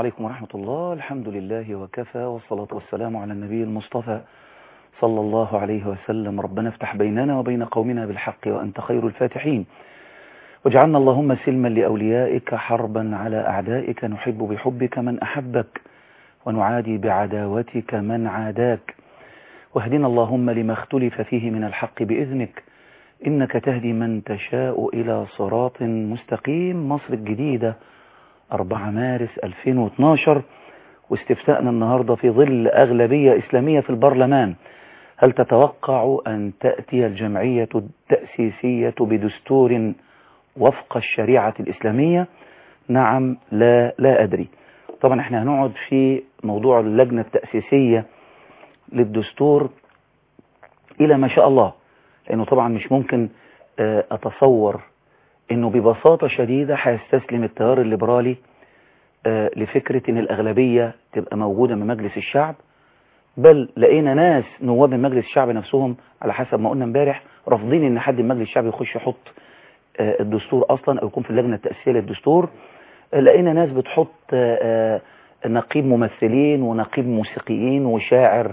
عليكم ورحمة الله الحمد لله وكفى والصلاة والسلام على النبي المصطفى صلى الله عليه وسلم ربنا افتح بيننا وبين قومنا بالحق وأنت خير الفاتحين واجعلنا اللهم سلما لأوليائك حربا على أعدائك نحب بحبك من أحبك ونعادي بعداوتك من عاداك واهدنا اللهم لما اختلف فيه من الحق بإذنك إنك تهدي من تشاء إلى صراط مستقيم مصر الجديدة 4 مارس 2012 واستفتاءنا النهاردة في ظل أغلبية إسلامية في البرلمان هل تتوقع أن تأتي الجمعية التأسيسية بدستور وفق الشريعة الإسلامية نعم لا لا أدري طبعا احنا هنقعد في موضوع اللجنة التأسيسية للدستور إلى ما شاء الله لأنه طبعا مش ممكن أتصور أنه ببساطة شديدة هيستسلم التيار الليبرالي لفكرة أن الأغلبية تبقى موجودة من مجلس الشعب بل لقينا ناس نواب من مجلس الشعب نفسهم على حسب ما قلنا امبارح رافضين ان حد من مجلس الشعب يخش يحط الدستور اصلا او يكون في اللجنه التاسيسيه للدستور لقينا ناس بتحط نقيب ممثلين ونقيب موسيقيين وشاعر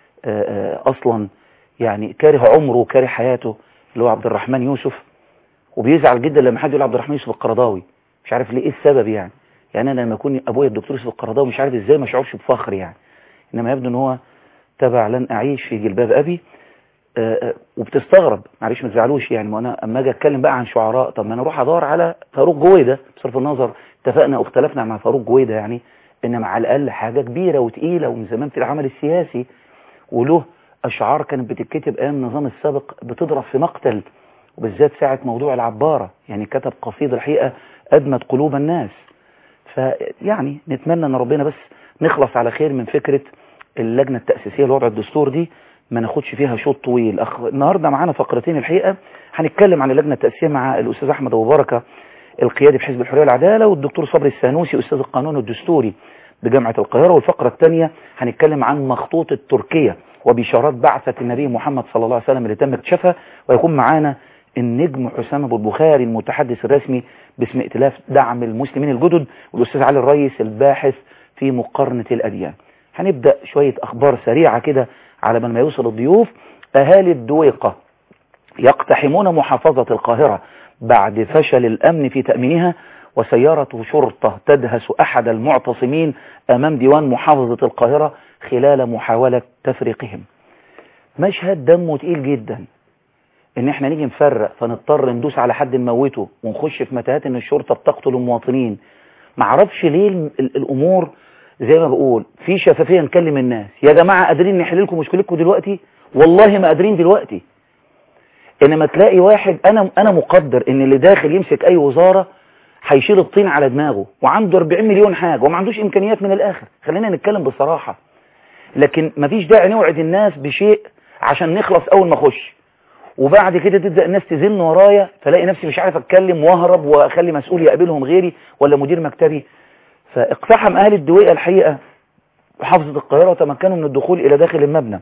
اصلا يعني كاره عمره وكاره حياته اللي هو عبد الرحمن يوسف وبيزعل جدا لما حد يقول عبد الرحمن يوسف القرضاوي مش عارف ليه ايه السبب يعني يعني انا لما يكون ابويا الدكتور يوسف القرضاوي مش عارف ازاي ما اشعرش بفخر يعني انما يبدو ان هو تبع لن اعيش في جلباب ابي آآ آآ وبتستغرب معلش ما تزعلوش يعني ما انا اما اجي اتكلم بقى عن شعراء طب ما انا اروح ادور على فاروق جويده بصرف النظر اتفقنا او اختلفنا مع فاروق جويده يعني انما على الاقل حاجه كبيره وتقيله ومن زمان في العمل السياسي وله اشعار كانت بتتكتب ايام النظام السابق بتضرب في مقتل وبالذات ساعه موضوع العباره يعني كتب قصيده الحقيقه ادمت قلوب الناس فيعني نتمنى ان ربنا بس نخلص على خير من فكره اللجنة التأسيسية لوضع الدستور دي ما ناخدش فيها شوط طويل أخ... النهاردة معانا فقرتين الحقيقة هنتكلم عن اللجنة التأسيسية مع الأستاذ أحمد أبو بركة القيادي بحزب الحرية والعدالة والدكتور صبري السانوسي أستاذ القانون الدستوري بجامعة القاهرة والفقرة الثانية هنتكلم عن مخطوطة تركيا وبشارات بعثة النبي محمد صلى الله عليه وسلم اللي تم اكتشافها ويكون معانا النجم حسام أبو البخاري المتحدث الرسمي باسم ائتلاف دعم المسلمين الجدد والأستاذ علي الريس الباحث في مقارنة الأديان هنبدأ شوية أخبار سريعة كده على ما يوصل الضيوف أهالي الدويقة يقتحمون محافظة القاهرة بعد فشل الأمن في تأمينها وسيارة شرطة تدهس أحد المعتصمين أمام ديوان محافظة القاهرة خلال محاولة تفريقهم مشهد دمه تقيل جدا ان احنا نيجي نفرق فنضطر ندوس على حد نموته ونخش في متاهات ان الشرطة بتقتل المواطنين معرفش ليه الامور زي ما بقول في شفافية نكلم الناس يا جماعة قادرين نحل لكم مشكلتكم دلوقتي والله ما قادرين دلوقتي انما تلاقي واحد انا انا مقدر ان اللي داخل يمسك اي وزارة هيشيل الطين على دماغه وعنده 40 مليون حاجة وما عندوش امكانيات من الاخر خلينا نتكلم بصراحة لكن مفيش داعي نوعد الناس بشيء عشان نخلص اول ما اخش وبعد كده تبدأ الناس تزن ورايا فلاقي نفسي مش عارف اتكلم واهرب واخلي مسؤول يقابلهم غيري ولا مدير مكتبي فاقتحم أهل الدويقة الحقيقة محافظة القاهرة وتمكنوا من الدخول إلى داخل المبنى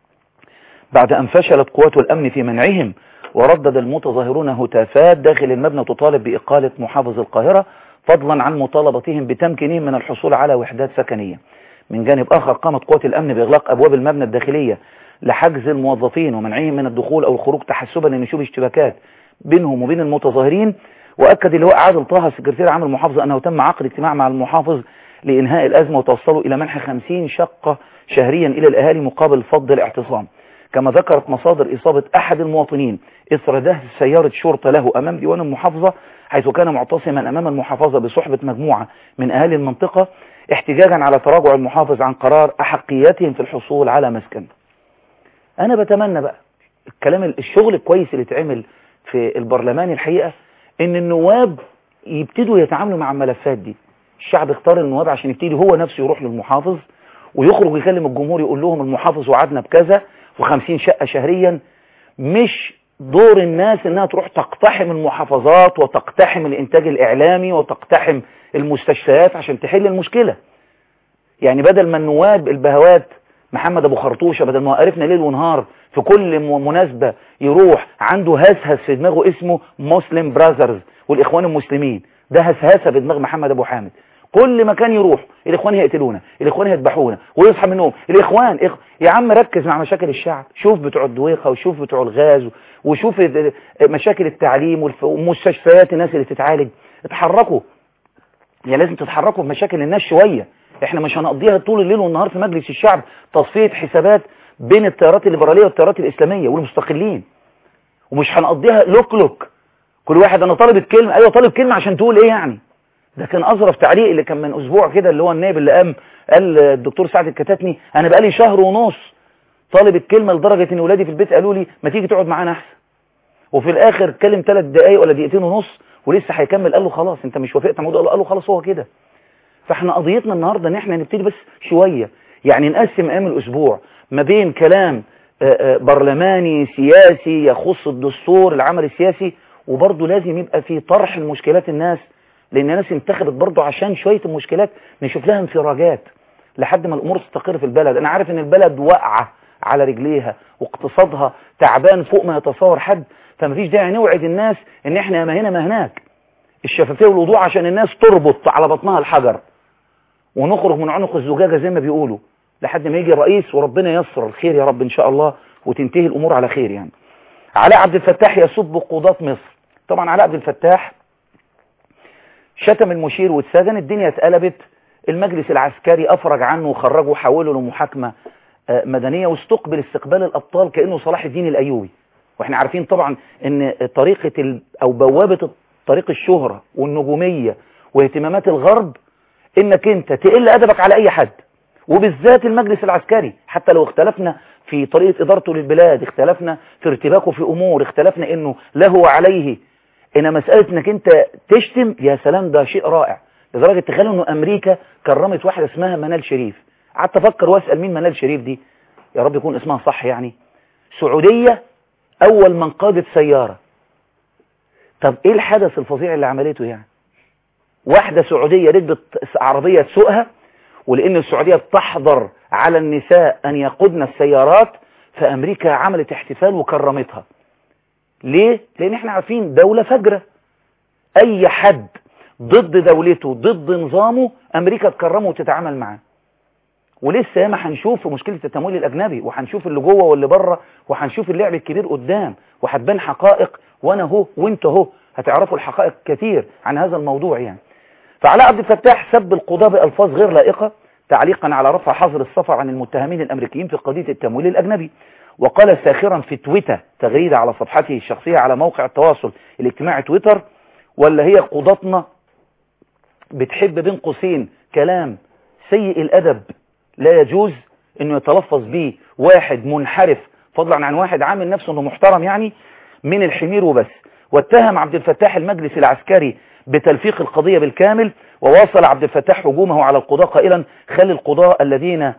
بعد أن فشلت قوات الأمن في منعهم وردد المتظاهرون هتافات داخل المبنى تطالب بإقالة محافظ القاهرة فضلا عن مطالبتهم بتمكينهم من الحصول على وحدات سكنية من جانب آخر قامت قوات الأمن بإغلاق أبواب المبنى الداخلية لحجز الموظفين ومنعهم من الدخول أو الخروج تحسبا لنشوب اشتباكات بينهم وبين المتظاهرين وأكد اللواء عادل طه سكرتير عام المحافظة أنه تم عقد اجتماع مع المحافظ لإنهاء الأزمة وتوصلوا إلى منح 50 شقة شهريا إلى الأهالي مقابل فض الاعتصام كما ذكرت مصادر إصابة أحد المواطنين إثر دهس سيارة شرطة له أمام ديوان المحافظة حيث كان معتصما أمام المحافظة بصحبة مجموعة من أهالي المنطقة احتجاجا على تراجع المحافظ عن قرار أحقيتهم في الحصول على مسكن أنا بتمنى بقى الكلام الشغل الكويس اللي اتعمل في البرلمان الحقيقة ان النواب يبتدوا يتعاملوا مع الملفات دي الشعب اختار النواب عشان يبتدي هو نفسه يروح للمحافظ ويخرج يكلم الجمهور يقول لهم المحافظ وعدنا بكذا و50 شقة شهريا مش دور الناس انها تروح تقتحم المحافظات وتقتحم الانتاج الاعلامي وتقتحم المستشفيات عشان تحل المشكلة يعني بدل ما النواب البهوات محمد ابو خرطوشة بدل ما عرفنا ليل ونهار في كل مناسبة يروح عنده هسهس في دماغه اسمه مسلم براذرز والاخوان المسلمين ده هسهسة في دماغ محمد ابو حامد كل مكان يروح الاخوان هيقتلونا الاخوان هيذبحونا ويصحى من النوم الاخوان إخ... يا عم ركز مع مشاكل الشعب شوف بتوع الدويقه وشوف بتوع الغاز وشوف مشاكل التعليم والمستشفيات الناس اللي تتعالج اتحركوا يا لازم تتحركوا في مشاكل الناس شويه احنا مش هنقضيها طول الليل والنهار في مجلس الشعب تصفيه حسابات بين التيارات الليبراليه والتيارات الاسلاميه والمستقلين ومش هنقضيها لوك لوك كل واحد انا طالب الكلمه ايوه طالب كلمه عشان تقول ايه يعني ده كان اظرف تعليق اللي كان من اسبوع كده اللي هو النائب اللي قام قال الدكتور سعد الكتاتني انا بقالي شهر ونص طالب الكلمه لدرجه ان ولادي في البيت قالوا لي ما تيجي تقعد معانا احسن وفي الاخر اتكلم ثلاث دقايق ولا دقيقتين ونص ولسه هيكمل قال له خلاص انت مش وافقت موضوع قال له خلاص هو كده فاحنا قضيتنا النهارده ان احنا نبتدي بس شويه يعني نقسم ايام الاسبوع ما بين كلام برلماني سياسي يخص الدستور العمل السياسي وبرضه لازم يبقى في طرح المشكلات الناس لان الناس انتخبت برضه عشان شوية المشكلات نشوف لها انفراجات لحد ما الامور تستقر في البلد انا عارف ان البلد واقعة على رجليها واقتصادها تعبان فوق ما يتصور حد فمفيش داعي نوعد الناس ان احنا ما هنا ما هناك الشفافية والوضوح عشان الناس تربط على بطنها الحجر ونخرج من عنق الزجاجة زي ما بيقولوا لحد ما يجي الرئيس وربنا ييسر الخير يا رب ان شاء الله وتنتهي الامور على خير يعني علاء عبد الفتاح يسب قضاة مصر طبعا علاء عبد الفتاح شتم المشير واتسجن الدنيا اتقلبت المجلس العسكري افرج عنه وخرجه وحوله لمحاكمة مدنية واستقبل استقبال الابطال كأنه صلاح الدين الايوبي واحنا عارفين طبعا ان طريقة ال... او بوابة طريق الشهرة والنجومية واهتمامات الغرب انك انت تقل ادبك على اي حد وبالذات المجلس العسكري حتى لو اختلفنا في طريقة ادارته للبلاد اختلفنا في ارتباكه في امور اختلفنا انه له وعليه ان مسألة انك انت تشتم يا سلام ده شيء رائع لدرجة تخيلوا انه امريكا كرمت واحدة اسمها منال شريف قعدت افكر واسأل مين منال شريف دي يا رب يكون اسمها صح يعني سعودية اول من قادت سيارة طب ايه الحدث الفظيع اللي عملته يعني واحدة سعودية ركبت عربية تسوقها ولان السعودية بتحضر على النساء ان يقودن السيارات فامريكا عملت احتفال وكرمتها ليه؟ لان احنا عارفين دولة فجرة اي حد ضد دولته ضد نظامه امريكا تكرمه وتتعامل معاه ولسه ياما هنشوف في مشكلة التمويل الاجنبي وهنشوف اللي جوه واللي بره وهنشوف اللعب الكبير قدام وهتبان حقائق وانا اهو وانت اهو هتعرفوا الحقائق كتير عن هذا الموضوع يعني فعلاء عبد الفتاح سب القضاة بألفاظ غير لائقة تعليقا على رفع حظر السفر عن المتهمين الأمريكيين في قضية التمويل الأجنبي وقال ساخرا في تويتر تغريدة على صفحته الشخصية على موقع التواصل الاجتماعي تويتر ولا هي قضاتنا بتحب بين قوسين كلام سيء الأدب لا يجوز انه يتلفظ به واحد منحرف فضلا عن واحد عامل نفسه انه محترم يعني من الحمير وبس واتهم عبد الفتاح المجلس العسكري بتلفيق القضية بالكامل وواصل عبد الفتاح هجومه على القضاء قائلا خلي القضاء الذين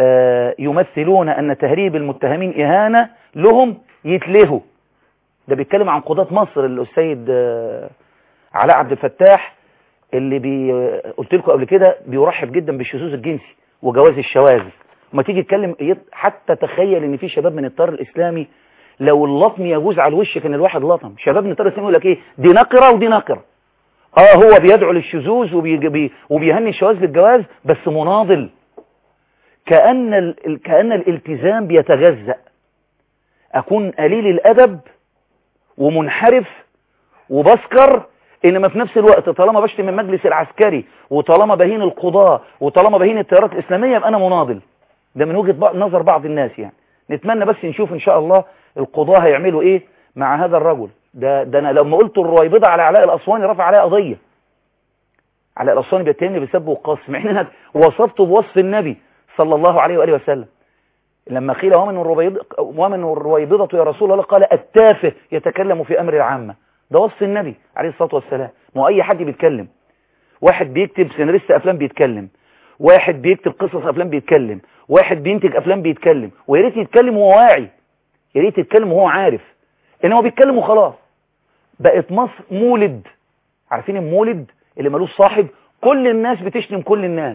يمثلون أن تهريب المتهمين إهانة لهم يتلهوا ده بيتكلم عن قضاة مصر السيد علاء عبد الفتاح اللي بي قلت لكم قبل كده بيرحب جدا بالشذوذ الجنسي وجواز الشواذ وما تيجي تتكلم حتى تخيل ان في شباب من الطار الاسلامي لو اللطم يجوز على الوش كان الواحد لطم شباب من الطار الاسلامي يقول لك ايه دي نقره ودي نقره اه هو بيدعو للشذوذ وبي وبيهني الشواذ بالجواز بس مناضل كأن ال... كأن الالتزام بيتجزأ أكون قليل الأدب ومنحرف وبسكر إنما في نفس الوقت طالما بشتم المجلس العسكري وطالما بهين القضاء وطالما بهين التيارات الإسلامية يبقى أنا مناضل ده من وجهة نظر بعض الناس يعني نتمنى بس نشوف إن شاء الله القضاء هيعملوا إيه مع هذا الرجل ده, ده أنا لما قلت الرويبضة على علاء الأسواني رفع عليه قضية علاء الأسواني بيتهمني بسب وقص مع إن أنا وصفته بوصف النبي صلى الله عليه وآله وسلم لما قيل ومن الرويبضة, ومن الرويبضة يا رسول الله قال التافه يتكلم في أمر العامة ده وصف النبي عليه الصلاة والسلام ما أي حد بيتكلم واحد بيكتب سيناريست أفلام بيتكلم واحد بيكتب قصص أفلام بيتكلم واحد بينتج أفلام بيتكلم ويا ريت يتكلم وهو واعي يا ريت يتكلم وهو عارف إن هو بيتكلم وخلاص بقت مصر مولد عارفين المولد اللي ملوش صاحب كل الناس بتشتم كل الناس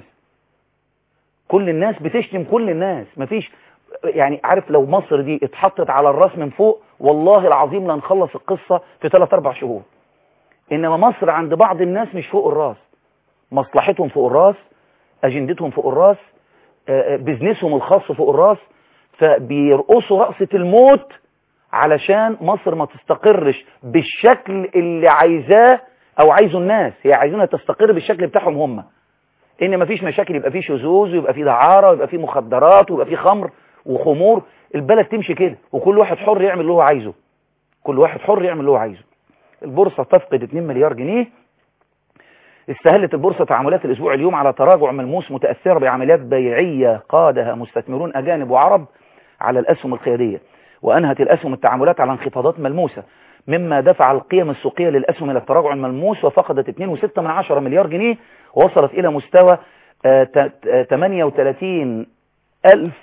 كل الناس بتشتم كل الناس مفيش يعني عارف لو مصر دي اتحطت على الراس من فوق والله العظيم لنخلص القصة في 3 4 شهور انما مصر عند بعض الناس مش فوق الراس مصلحتهم فوق الراس اجندتهم فوق الراس آه، آه، بزنسهم الخاص فوق الراس فبيرقصوا رقصة الموت علشان مصر ما تستقرش بالشكل اللي عايزاه او عايزه الناس هي عايزينها تستقر بالشكل بتاعهم هم ان مفيش مشاكل يبقى فيه شذوذ ويبقى فيه دعارة ويبقى فيه مخدرات ويبقى فيه خمر وخمور البلد تمشي كده وكل واحد حر يعمل اللي هو عايزه كل واحد حر يعمل اللي هو عايزه البورصة تفقد 2 مليار جنيه استهلت البورصة تعاملات الأسبوع اليوم على تراجع ملموس متأثرة بعمليات بيعية قادها مستثمرون أجانب وعرب على الأسهم القيادية وأنهت الأسهم التعاملات على انخفاضات ملموسة مما دفع القيم السوقية للأسهم إلى التراجع الملموس وفقدت 2.6 من عشرة مليار جنيه ووصلت إلى مستوى 38 ألف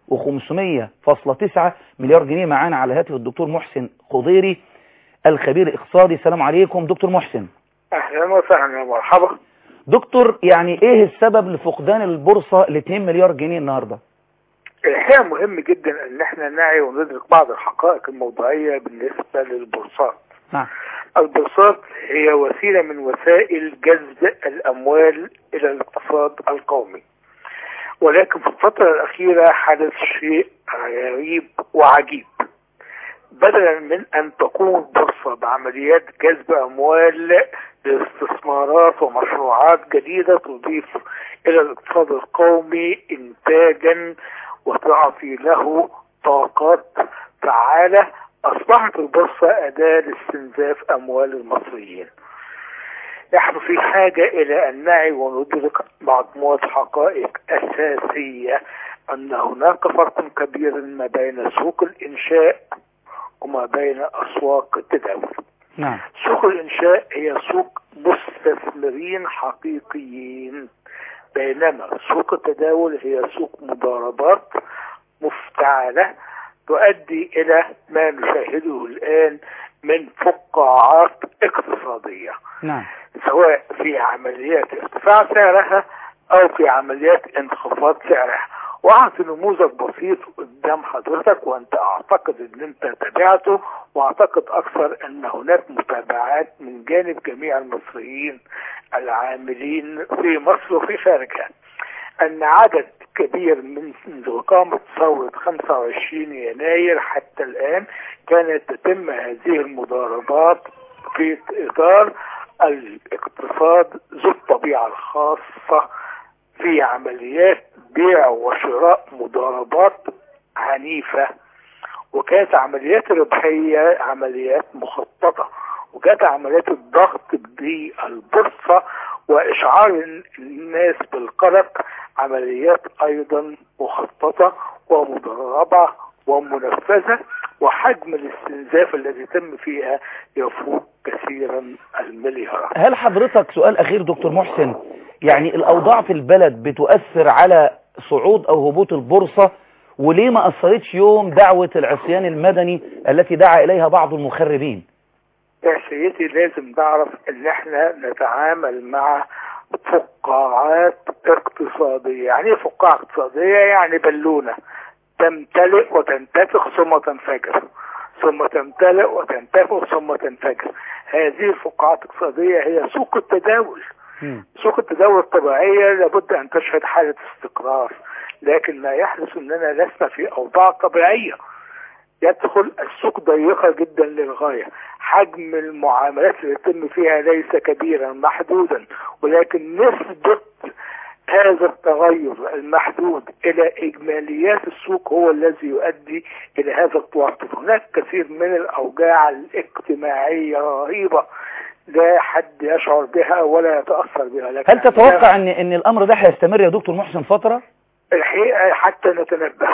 و500.9 مليار جنيه معانا على هاتف الدكتور محسن خضيري الخبير الاقتصادي السلام عليكم دكتور محسن اهلا وسهلا يا مرحبا دكتور يعني ايه السبب لفقدان البورصة ل 2 مليار جنيه النهاردة الحقيقه مهم جدا ان احنا نعي وندرك بعض الحقائق الموضوعيه بالنسبه للبورصات نعم البورصات هي وسيله من وسائل جذب الاموال الى الاقتصاد القومي ولكن في الفتره الاخيره حدث شيء غريب وعجيب بدلا من ان تقوم البورصه بعمليات جذب اموال لاستثمارات ومشروعات جديده تضيف الى الاقتصاد القومي انتاجا وتعطي له طاقات فعاله اصبحت البورصه اداه لاستنزاف اموال المصريين نحن في حاجة إلى أن نعي وندرك مجموعة حقائق أساسية أن هناك فرق كبير ما بين سوق الإنشاء وما بين أسواق التداول نعم سوق الإنشاء هي سوق مستثمرين حقيقيين بينما سوق التداول هي سوق مضاربات مفتعلة تؤدي إلى ما نشاهده الآن من فقاعات اقتصادية نعم سواء في عمليات ارتفاع سعرها أو في عمليات انخفاض سعرها واعطي نموذج بسيط قدام حضرتك وانت اعتقد ان انت تابعته واعتقد اكثر ان هناك متابعات من جانب جميع المصريين العاملين في مصر وفي خارجها ان عدد كبير من منذ إقامة ثورة 25 يناير حتى الآن كانت تتم هذه المضاربات في إطار الاقتصاد ذو الطبيعة الخاصة في عمليات بيع وشراء مضاربات عنيفة وكانت عمليات الربحية عمليات مخططة وكانت عمليات الضغط بالبورصة وإشعار الناس بالقلق عمليات أيضا مخططة ومدربة ومنفذة وحجم الاستنزاف الذي يتم فيها يفوق كثيرا المليارات هل حضرتك سؤال أخير دكتور محسن يعني الأوضاع في البلد بتؤثر على صعود أو هبوط البورصة وليه ما أثرتش يوم دعوة العصيان المدني التي دعا إليها بعض المخربين يا سيدي لازم نعرف ان احنا نتعامل مع فقاعات اقتصادية يعني ايه فقاعة اقتصادية يعني بالونة تمتلئ وتنتفخ ثم تنفجر ثم تمتلئ وتنتفخ ثم تنفجر هذه الفقاعات الاقتصادية هي سوق التداول مم. سوق التداول الطبيعية لابد أن تشهد حالة استقرار لكن ما يحدث أننا لسنا في أوضاع طبيعية يدخل السوق ضيقة جدا للغاية حجم المعاملات اللي يتم فيها ليس كبيرا محدودا ولكن نسبة هذا التغير المحدود إلى إجماليات السوق هو الذي يؤدي إلى هذا التوتر هناك كثير من الأوجاع الاجتماعية رهيبة لا حد يشعر بها ولا يتأثر بها لكن هل تتوقع ان ان الامر ده هيستمر يا دكتور محسن فترة الحقيقة حتى نتنبه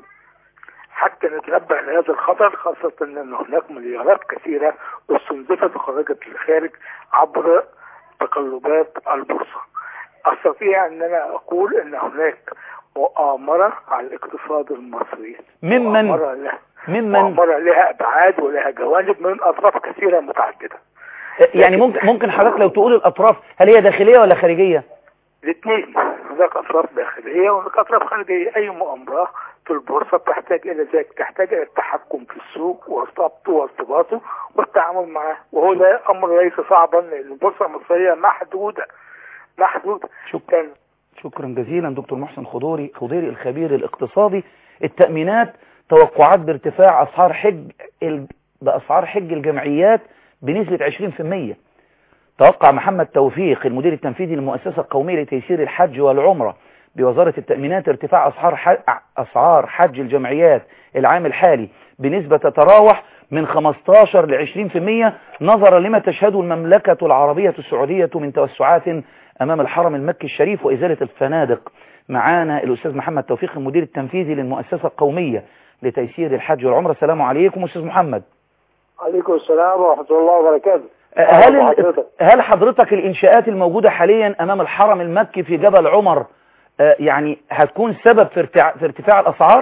حتى نتنبه لهذا الخطر خاصة أن هناك مليارات كثيرة استنزفت وخرجت للخارج عبر تقلبات البورصة أستطيع أن أنا أقول أن هناك مؤامرة على الاقتصاد المصري ممن مؤامرة لها ممن مؤامرة لها أبعاد ولها جوانب من أطراف كثيرة متعددة يعني ممكن ممكن حضرتك لو تقول الاطراف هل هي داخلية ولا خارجية الاثنين هناك اطراف داخليه وهناك اطراف خارجيه اي مؤامره في البورصه تحتاج الى ذلك تحتاج الى التحكم في السوق وضبطه وارتباطه والتعامل معه وهو ده امر ليس صعبا لان البورصه المصريه محدوده محدود شكرا كان شكرا جزيلا دكتور محسن خضوري خضيري الخبير الاقتصادي التأمينات توقعات بارتفاع أسعار حج ال... بأسعار حج الجمعيات بنسبة 20% توقع محمد توفيق المدير التنفيذي للمؤسسة القومية لتيسير الحج والعمرة بوزارة التأمينات ارتفاع أسعار ح... أسعار حج الجمعيات العام الحالي بنسبة تتراوح من 15 ل 20% نظرا لما تشهده المملكة العربية السعودية من توسعات أمام الحرم المكي الشريف وإزالة الفنادق معانا الأستاذ محمد توفيق المدير التنفيذي للمؤسسة القومية لتيسير الحج والعمرة السلام عليكم أستاذ محمد عليكم السلام ورحمة الله وبركاته هل ال- حضرتك. هل حضرتك الإنشاءات الموجودة حاليا أمام الحرم المكي في جبل عمر آه، يعني هتكون سبب في ارتع- في ارتفاع الأسعار؟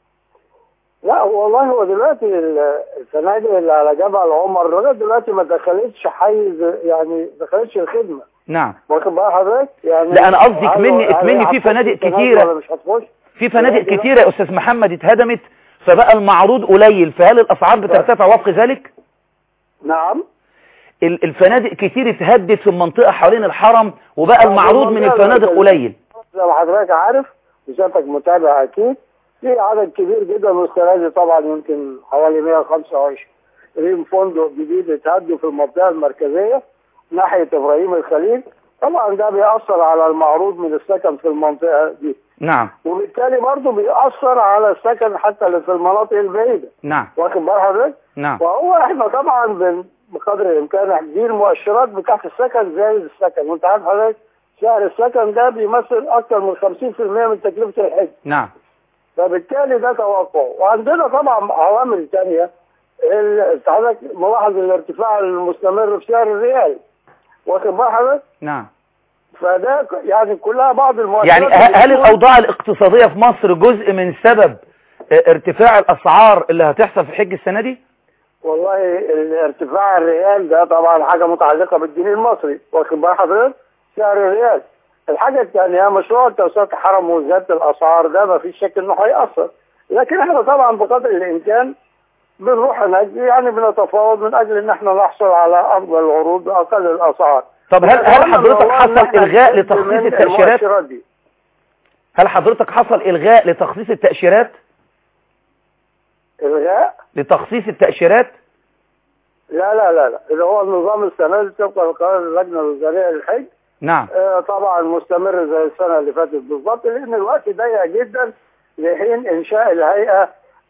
لا والله هو دلوقتي ال- الفنادق اللي على جبل عمر لغايه دلوقتي ما دخلتش حيز يعني ما دخلتش الخدمه نعم واخد بال حضرتك يعني لا، أنا قصدي هل- كمني- هل كمني في هتخش فنادق الفنادق كتيرة. ولا مش هتخش في فنادق دلوقتي كتيرة يا أستاذ محمد اتهدمت فبقى المعروض قليل فهل الأسعار بترتفع وفق ذلك؟ نعم ال- الفنادق كتير اتهدت في المنطقة حوالين الحرم وبقى المعروض من الفنادق قليل زي ما حضرتك عارف وشافك متابع اكيد في عدد كبير جدا والسنه دي طبعا يمكن حوالي 125 فندق جديد اتهدوا في المنطقه المركزيه ناحيه ابراهيم الخليل طبعا ده بيأثر على المعروض من السكن في المنطقه دي نعم وبالتالي برضه بيأثر على السكن حتى اللي في المناطق البعيده نعم واخد بال حضرتك؟ نعم فهو احنا طبعا بن- بقدر الامكان دي المؤشرات بتاعت السكن زائد السكن وانت عارف حضرتك سعر السكن ده بيمثل اكثر من 50% من تكلفه الحج نعم فبالتالي ده توقع وعندنا طبعا عوامل ثانيه ال- حضرتك ملاحظ الارتفاع المستمر في سعر الريال واخد بال حضرتك نعم فده ك- يعني كلها بعض المؤشرات يعني ه- اللي هل بتقول- الأوضاع الاقتصادية في مصر جزء من سبب اه، ارتفاع الأسعار اللي هتحصل في حج السنة دي؟ والله ارتفاع الريال ده طبعا حاجه متعلقه بالجنيه المصري واخد بال حضرتك سعر الريال الحاجه الثانيه مشروع توسعه الحرم وزياده الاسعار ده ما فيش شك انه هيأثر لكن احنا طبعا بقدر الامكان بنروح هناك يعني بنتفاوض من اجل ان احنا نحصل على افضل العروض باقل الاسعار طب هل هل أتمنى حضرتك والله إن حصل إحنا إلغاء نستفيد لتخصيص من التأشيرات؟ المؤشرات دي هل حضرتك حصل إلغاء لتخصيص التأشيرات؟ الغاء لتخصيص التأشيرات؟ لا لا لا لا اللي هو النظام السنوي طبقا لقرار اللجنه الوزاريه للحج نعم آه، طبعا مستمر زي السنه اللي فاتت بالظبط لان الوقت ضيق جدا لحين انشاء الهيئه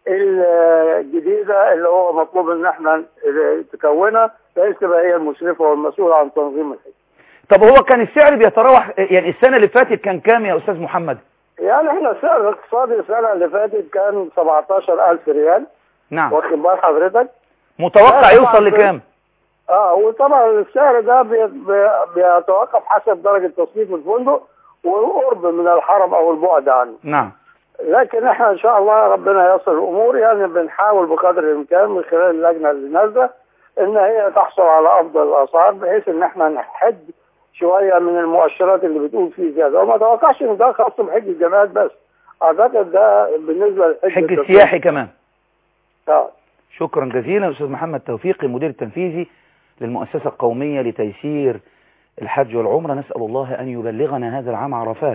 الجديده اللي هو مطلوب ان احنا تكونها بحيث تبقى هي المشرفه والمسؤوله عن تنظيم الحج. طب هو كان السعر بيتراوح يعني السنة اللي فاتت كان كام يا أستاذ محمد؟ يعني احنا السعر الاقتصادي السنه اللي فاتت كان 17000 ريال نعم واخد بال حضرتك؟ متوقع لا، يوصل طبعاً. لكام؟ اه وطبعا السعر ده بي- بي- بيتوقف حسب درجه تصنيف الفندق والقرب من الحرم او البعد عنه. نعم لكن احنا ان شاء الله ربنا ييسر الامور يعني بنحاول بقدر الامكان من خلال اللجنه اللي نازله ان هي تحصل على افضل الاسعار بحيث ان احنا نحد شويه من المؤشرات اللي بتقول فيه زياده وما اتوقعش ان ده خاص بحج الجامعات بس اعتقد ده بالنسبه للحج حج التقليدي. السياحي كمان آه. شكرا جزيلا أستاذ محمد توفيق المدير التنفيذي للمؤسسة القومية لتيسير الحج والعمرة نسأل الله أن يبلغنا هذا العام عرفات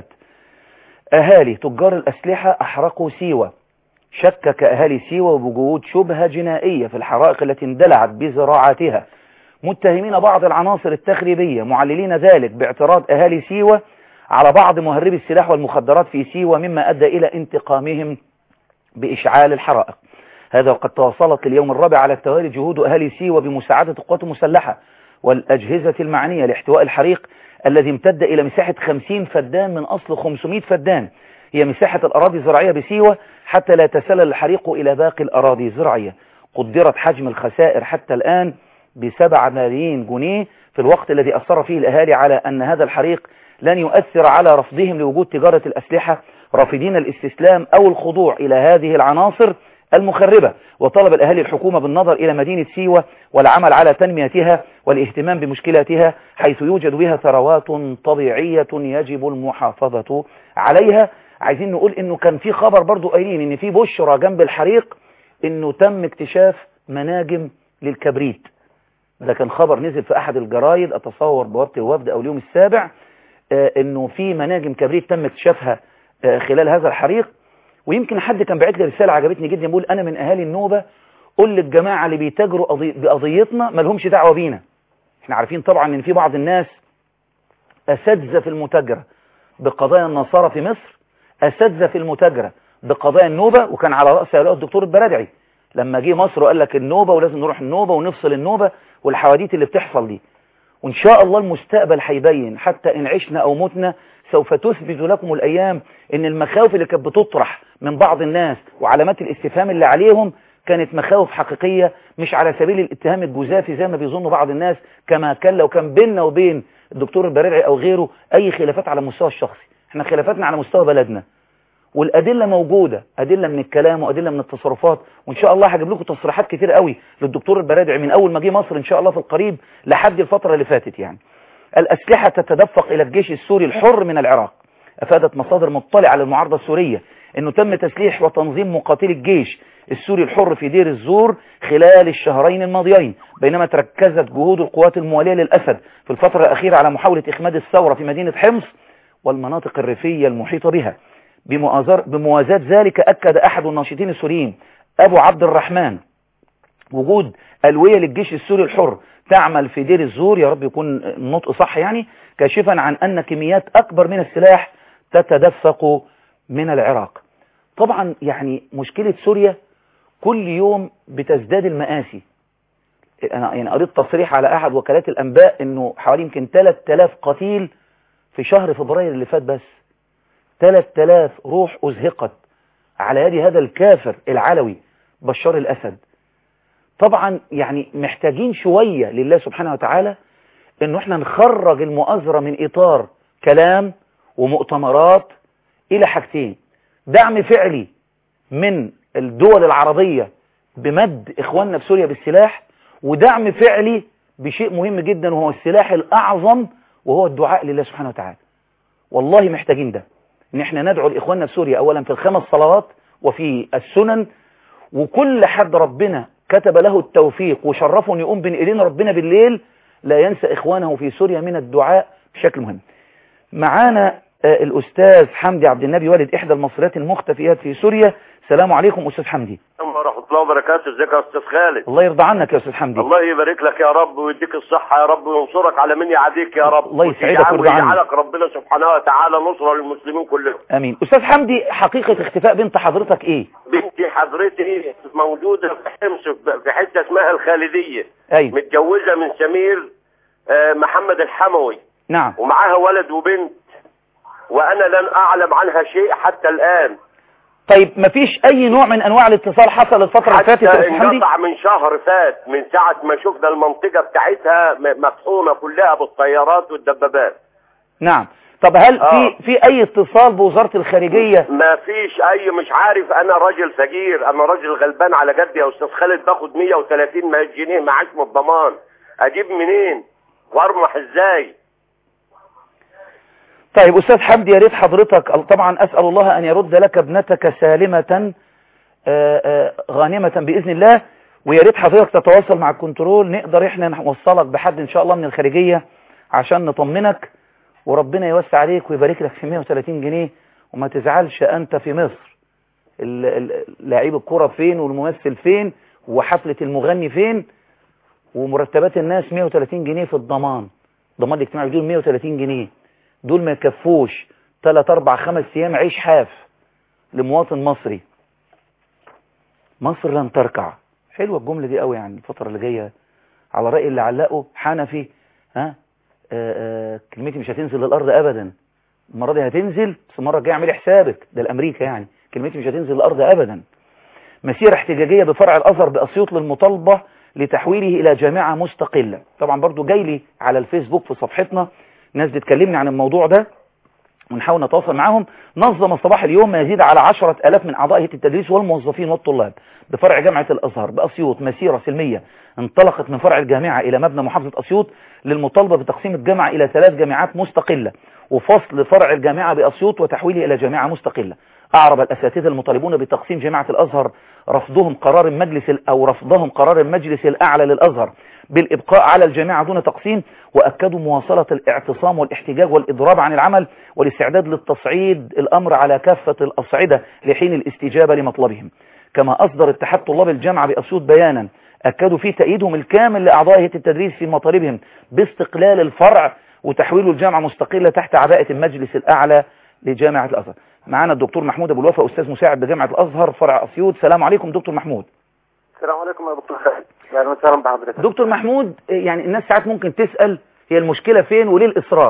أهالي تجار الأسلحة أحرقوا سيوة شكك أهالي سيوة بوجود شبهة جنائية في الحرائق التي اندلعت بزراعاتها متهمين بعض العناصر التخريبية معللين ذلك باعتراض أهالي سيوة على بعض مهربي السلاح والمخدرات في سيوة مما أدى إلى انتقامهم بإشعال الحرائق هذا وقد تواصلت اليوم الرابع على التوالي جهود أهالي سيوة بمساعدة القوات المسلحة والأجهزة المعنية لاحتواء الحريق الذي امتد إلى مساحة 50 فدان من أصل 500 فدان هي مساحة الأراضي الزراعية بسيوة حتى لا يتسلل الحريق إلى باقي الأراضي الزراعية قدرت حجم الخسائر حتى الآن بسبعة ملايين جنيه في الوقت الذي أثر فيه الأهالي على أن هذا الحريق لن يؤثر على رفضهم لوجود تجارة الأسلحة رافضين الاستسلام أو الخضوع إلى هذه العناصر المخربة وطلب الأهالي الحكومة بالنظر إلى مدينة سيوة والعمل على تنميتها والاهتمام بمشكلاتها حيث يوجد بها ثروات طبيعية يجب المحافظة عليها عايزين نقول انه كان في خبر برضو قايلين ان في بشرى جنب الحريق انه تم اكتشاف مناجم للكبريت ده كان خبر نزل في احد الجرايد اتصور بوابة الوفد او اليوم السابع آه، انه في مناجم كبريت تم اكتشافها آه، خلال هذا الحريق ويمكن حد كان باعت لي رسالة عجبتني جدا بيقول انا من اهالي النوبة قول للجماعة اللي بيتاجروا قضي- بقضيتنا ما لهمش دعوة بينا احنا عارفين طبعا ان في بعض الناس اساتذه في المتاجرة بقضايا النصارى في مصر اساتذه في المتاجرة بقضايا النوبة وكان على رأس هؤلاء الدكتور البرادعي لما جه مصر وقال لك النوبة ولازم نروح النوبة ونفصل النوبة والحواديت اللي بتحصل دي وإن شاء الله المستقبل هيبين حتى إن عشنا أو متنا سوف تثبت لكم الأيام إن المخاوف اللي كانت بتطرح من بعض الناس وعلامات الاستفهام اللي عليهم كانت مخاوف حقيقية مش على سبيل الاتهام الجزافي زي ما بيظن بعض الناس كما كان لو كان بيننا وبين الدكتور البريرعي أو غيره أي خلافات على المستوى الشخصي احنا خلافاتنا على مستوى بلدنا والأدلة موجودة أدلة من الكلام وأدلة من التصرفات وإن شاء الله هجيب لكم تصريحات كتير قوي للدكتور البرادعي من أول ما جه مصر إن شاء الله في القريب لحد الفترة اللي فاتت يعني الأسلحة تتدفق إلى الجيش السوري الحر من العراق أفادت مصادر مطلعة على المعارضة السورية أنه تم تسليح وتنظيم مقاتلي الجيش السوري الحر في دير الزور خلال الشهرين الماضيين بينما تركزت جهود القوات الموالية للأسد في الفترة الأخيرة على محاولة إخماد الثورة في مدينة حمص والمناطق الريفية المحيطة بها بمؤازر بموازاة ذلك أكد أحد الناشطين السوريين أبو عبد الرحمن وجود ألوية للجيش السوري الحر تعمل في دير الزور يا رب يكون النطق صح يعني كاشفا عن أن كميات أكبر من السلاح تتدفق من العراق طبعا يعني مشكلة سوريا كل يوم بتزداد المآسي أنا يعني قريت تصريح على أحد وكالات الأنباء أنه حوالي يمكن 3000 قتيل في شهر فبراير اللي فات بس 3000 روح أزهقت على يد هذا الكافر العلوي بشار الأسد طبعا يعني محتاجين شوية لله سبحانه وتعالى انه احنا نخرج المؤازرة من اطار كلام ومؤتمرات الى حاجتين دعم فعلي من الدول العربية بمد اخواننا في سوريا بالسلاح ودعم فعلي بشيء مهم جدا وهو السلاح الاعظم وهو الدعاء لله سبحانه وتعالى والله محتاجين ده ان احنا ندعو لاخواننا في سوريا اولا في الخمس صلوات وفي السنن وكل حد ربنا كتب له التوفيق وشرفه ان يقوم بين ايدين ربنا بالليل لا ينسى اخوانه في سوريا من الدعاء بشكل مهم معانا آه، الاستاذ حمدي عبد النبي والد احدى المصريات المختفيات في سوريا السلام عليكم استاذ حمدي السلام ورحمة الله وبركاته ازيك يا استاذ خالد الله يرضى عنك يا استاذ حمدي الله يبارك لك يا رب ويديك الصحة يا رب وينصرك على من يعاديك يا رب الله يسعدك ويجعل- ويرضى عنك. ويجعلك ربنا سبحانه وتعالى نصرة للمسلمين كلهم امين استاذ حمدي حقيقة اختفاء بنت حضرتك ايه بنتي حضرتي موجودة في حمص في حتة اسمها الخالدية ايوه متجوزة من سمير آه، محمد الحموي نعم ومعاها ولد وبنت وانا لن اعلم عنها شيء حتى الان طيب مفيش اي نوع من انواع الاتصال حصل الفترة اللي فاتت يا حتى استاذ حمدي انقطع من شهر فات من ساعة ما شفنا المنطقة بتاعتها م- مطحونة كلها بالطيارات والدبابات نعم طب هل آه. في في اي اتصال بوزارة الخارجية ما فيش اي مش عارف انا راجل فقير انا راجل غلبان على جد يا استاذ خالد باخد 130 ما- جنيه معاش من الضمان اجيب منين وارمح ازاي طيب أستاذ حمدي يا ريت حضرتك طبعا أسأل الله أن يرد لك ابنتك سالمة آه، آه، غانمة بإذن الله ويا ريت حضرتك تتواصل مع الكنترول نقدر احنا نوصلك بحد إن شاء الله من الخارجية عشان نطمنك وربنا يوسع عليك ويبارك لك في 130 جنيه وما تزعلش أنت في مصر ال- ال- لاعب الكرة فين والممثل فين وحفلة المغني فين ومرتبات الناس 130 جنيه في الضمان ضمان الاجتماعي دول 130 جنيه دول ما يكفوش 3 4 5 ايام عيش حاف لمواطن مصري مصر لن تركع حلوه الجمله دي قوي يعني الفتره اللي جايه على راي اللي علقه حنفي ها آه آه كلمتي مش هتنزل للارض ابدا المره دي هتنزل بس المره الجايه اعملي حسابك ده الامريكا يعني كلمتي مش هتنزل للارض ابدا مسيرة احتجاجية بفرع الأزهر بأسيوط للمطالبة لتحويله إلى جامعة مستقلة طبعا برضو جاي لي على الفيسبوك في صفحتنا ناس بتكلمني عن الموضوع ده ونحاول نتواصل معاهم نظم صباح اليوم ما يزيد على عشرة ألاف من أعضاء هيئة التدريس والموظفين والطلاب بفرع جامعة الأزهر بأسيوط مسيرة سلمية انطلقت من فرع الجامعة إلى مبنى محافظة أسيوط للمطالبة بتقسيم الجامعة إلى ثلاث جامعات مستقلة وفصل فرع الجامعة بأسيوط وتحويله إلى جامعة مستقلة أعرب الأساتذة المطالبون بتقسيم جامعة الأزهر رفضهم قرار المجلس ال- أو رفضهم قرار المجلس الأعلى للأزهر بالإبقاء على الجامعة دون تقسيم وأكدوا مواصلة الاعتصام والاحتجاج والإضراب عن العمل والاستعداد للتصعيد الأمر على كافة الأصعدة لحين الاستجابة لمطلبهم كما أصدر اتحاد طلاب الجامعة بأسيوط بيانا أكدوا فيه تأييدهم الكامل لأعضاء هيئة التدريس في مطالبهم باستقلال الفرع وتحويل الجامعة مستقلة تحت عباءة المجلس الأعلى لجامعة الأزهر معانا الدكتور محمود أبو الوفا أستاذ مساعد بجامعة الأزهر فرع أسيوط سلام عليكم دكتور محمود السلام عليكم يا دكتور خالد اهلا وسهلا بحضرتك دكتور محمود يعني الناس ساعات ممكن تسأل هي المشكلة فين وليه الإصرار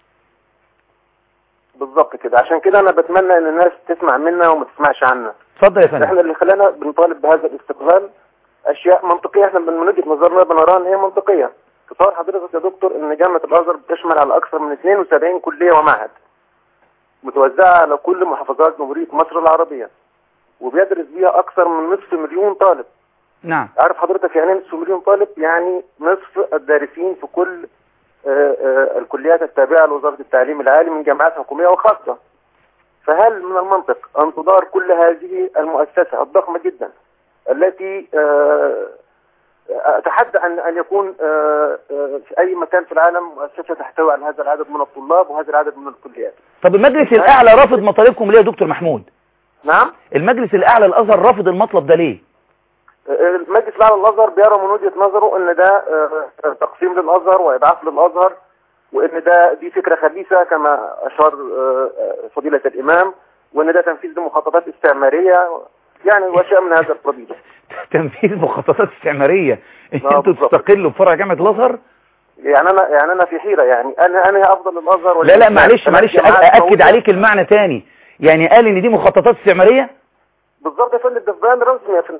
بالظبط كده عشان كده انا بتمنى ان الناس تسمع منا وما تسمعش عنا اتفضل يا فندم احنا اللي خلانا بنطالب بهذا الاستقلال اشياء منطقيه احنا من وجهه نظرنا بنراها ان هي منطقيه تصور حضرتك يا دكتور ان جامعه الازهر بتشمل على اكثر من 72 كليه ومعهد متوزعه على كل محافظات جمهوريه مصر العربيه وبيدرس بيها اكثر من نصف مليون طالب نعم عارف حضرتك يعني إيه نصف مليون طالب يعني نصف الدارسين في كل آه، آه، الكليات التابعة لوزارة التعليم العالي من جامعات حكومية وخاصة فهل من المنطق أن تدار كل هذه المؤسسة الضخمة جدا التي آه، أتحدى أن أن يكون آه، آه، في أي مكان في العالم مؤسسة تحتوي على هذا العدد من الطلاب وهذا العدد من الكليات طب المجلس الأعلى رافض مطالبكم ليه يا دكتور محمود نعم المجلس الأعلى الأزهر رافض المطلب ده ليه المجلس الاعلى للازهر بيرى من وجهه نظره ان ده آه، تقسيم للازهر واضعاف للازهر وان ده دي فكره خبيثه كما اشار آه، آه، فضيله الامام وان ده تنفيذ لمخططات استعماريه يعني واشياء من هذا القبيل تنفيذ مخططات استعمارية ان آه، انتوا بالظبط. تستقلوا بفرع جامعة الأزهر يعني انا يعني انا في حيره يعني انا انا افضل للازهر ولا لا لا الإسلام؟ معلش أنا معلش الجامعات أكد موجودة. عليك المعنى تاني يعني قال ان دي مخططات استعمارية بالظبط يا فندم ده في بيان رسمي يا فندم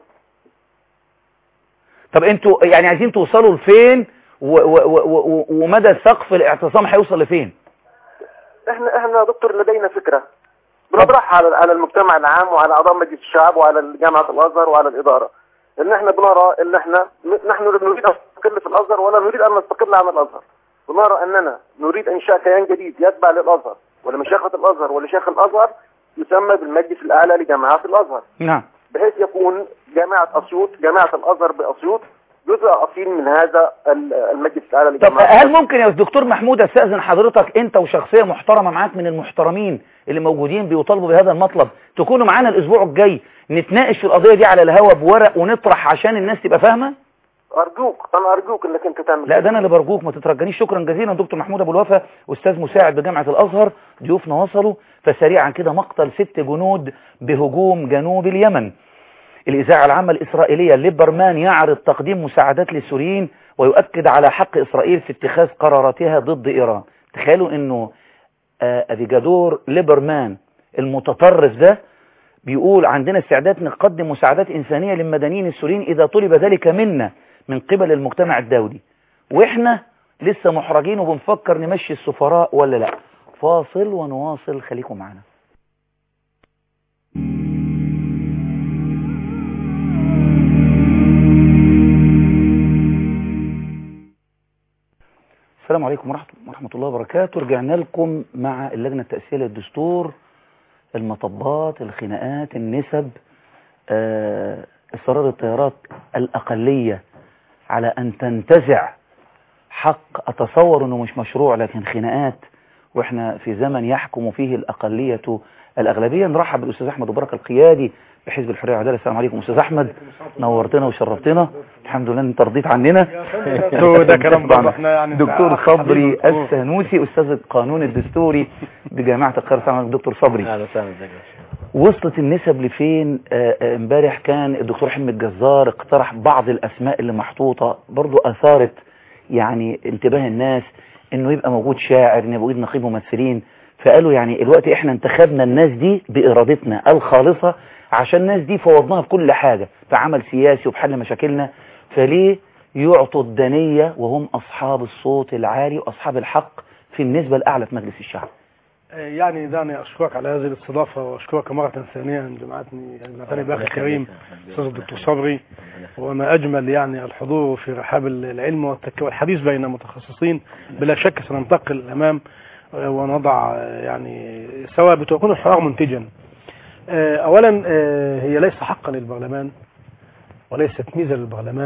طب انتوا يعني عايزين توصلوا لفين و و و و ومدى سقف الاعتصام هيوصل لفين احنا احنا يا دكتور لدينا فكره بنطرحها على على المجتمع العام وعلى اعضاء مجلس الشعب وعلى جامعه الازهر وعلى الاداره ان احنا بنرى ان احنا نحن نريد ان نستقل في الازهر ولا نريد ان نستقل عن الازهر بنرى اننا نريد انشاء كيان جديد يتبع للازهر ولمشيخه الازهر ولشيخ الازهر يسمى بالمجلس الاعلى لجامعات الازهر نعم بحيث يكون جامعه اسيوط جامعه الازهر باسيوط جزء اصيل من هذا ال- المجلس الاعلى طب لجامعات هل الازهر ممكن يا دكتور محمود استاذن حضرتك انت وشخصيه محترمه معاك من المحترمين اللي موجودين بيطالبوا بهذا المطلب تكونوا معانا الاسبوع الجاي نتناقش في القضيه دي على الهوا بورق ونطرح عشان الناس تبقى فاهمه ارجوك انا ارجوك انك انت تعمل لا كده. ده انا اللي برجوك ما تترجنيش شكرا جزيلا دكتور محمود ابو الوفا استاذ مساعد بجامعه الازهر ضيوفنا وصلوا فسريعا كده مقتل ست جنود بهجوم جنوب اليمن الإذاعة العامة الإسرائيلية ليبرمان يعرض تقديم مساعدات للسوريين ويؤكد على حق إسرائيل في اتخاذ قراراتها ضد إيران تخيلوا أنه آه، أفيجادور ليبرمان المتطرف ده بيقول عندنا استعداد نقدم مساعدات إنسانية للمدنيين السوريين إذا طلب ذلك منا من قبل المجتمع الدولي وإحنا لسه محرجين وبنفكر نمشي السفراء ولا لا فاصل ونواصل خليكم معنا السلام عليكم ورحمة ورحمة الله وبركاته رجعنا لكم مع اللجنة التأسيسية للدستور المطبات الخناقات النسب آه، إصرار التيارات الأقلية على أن تنتزع حق أتصور أنه مش مشروع لكن خناقات وإحنا في زمن يحكم فيه الأقلية الأغلبية نرحب بالأستاذ أحمد وبركة القيادي بحزب الحرية والعدالة السلام عليكم أستاذ أحمد نورتنا وشرفتنا الحمد لله أنت رضيت عننا ده كلام برضه احنا يعني دكتور حبيبي صبري دكتور. السانوسي أستاذ القانون الدستوري بجامعة القاهرة السلام عليكم دكتور صبري اهلا وسهلا ازيك وصلت النسب لفين آه، آه، امبارح كان الدكتور حلمي الجزار اقترح بعض الاسماء اللي محطوطة برضو اثارت يعني انتباه الناس انه يبقى موجود شاعر انه يبقى موجود نقيب ممثلين فقالوا يعني الوقت احنا انتخبنا الناس دي بارادتنا الخالصة عشان الناس دي فوضناها في كل حاجة في عمل سياسي وبحل مشاكلنا فليه يعطوا الدنية وهم اصحاب الصوت العالي واصحاب الحق في النسبة الاعلى في مجلس الشعب يعني دعني اشكرك على هذه الاستضافه واشكرك مره ثانيه ان جمعتني جمعتني باخي الكريم استاذ الدكتور صبري وما اجمل يعني الحضور في رحاب العلم والتك- والحديث بين متخصصين بلا شك سننتقل الامام آه، ونضع آه، يعني ثوابت ويكون الحوار منتجا آه، اولا آه، هي ليس حقا للبرلمان وليست ميزه للبرلمان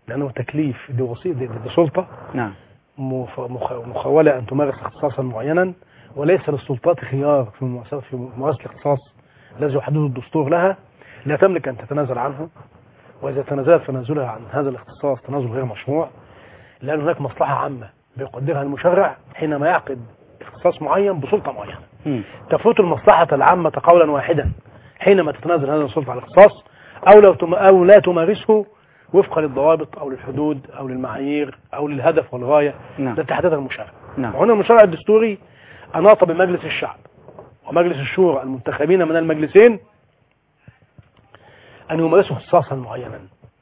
لانه تكليف دي وسيله دي, دي سلطه نعم مف- مخ- مخولة أن تمارس اختصاصا معينا وليس للسلطات خيار في ممارسة في ممارسة الاختصاص الذي يحدده الدستور لها لا تملك أن تتنازل عنه وإذا تنازلت تنازلها عن هذا الاختصاص تنازل غير مشروع لأن هناك مصلحة عامة بيقدرها المشرع حينما يعقد اختصاص معين بسلطة معينة مم. تفوت المصلحة العامة قولا واحدا حينما تتنازل هذه السلطة عن الاختصاص أو لو تم أو لا تمارسه وفقا للضوابط أو للحدود أو للمعايير أو للهدف والغاية نعم التي حددها المشرع نعم وهنا المشرع الدستوري أناط بمجلس الشعب ومجلس الشورى المنتخبين من المجلسين أن يمارسوا اختصاصا معينا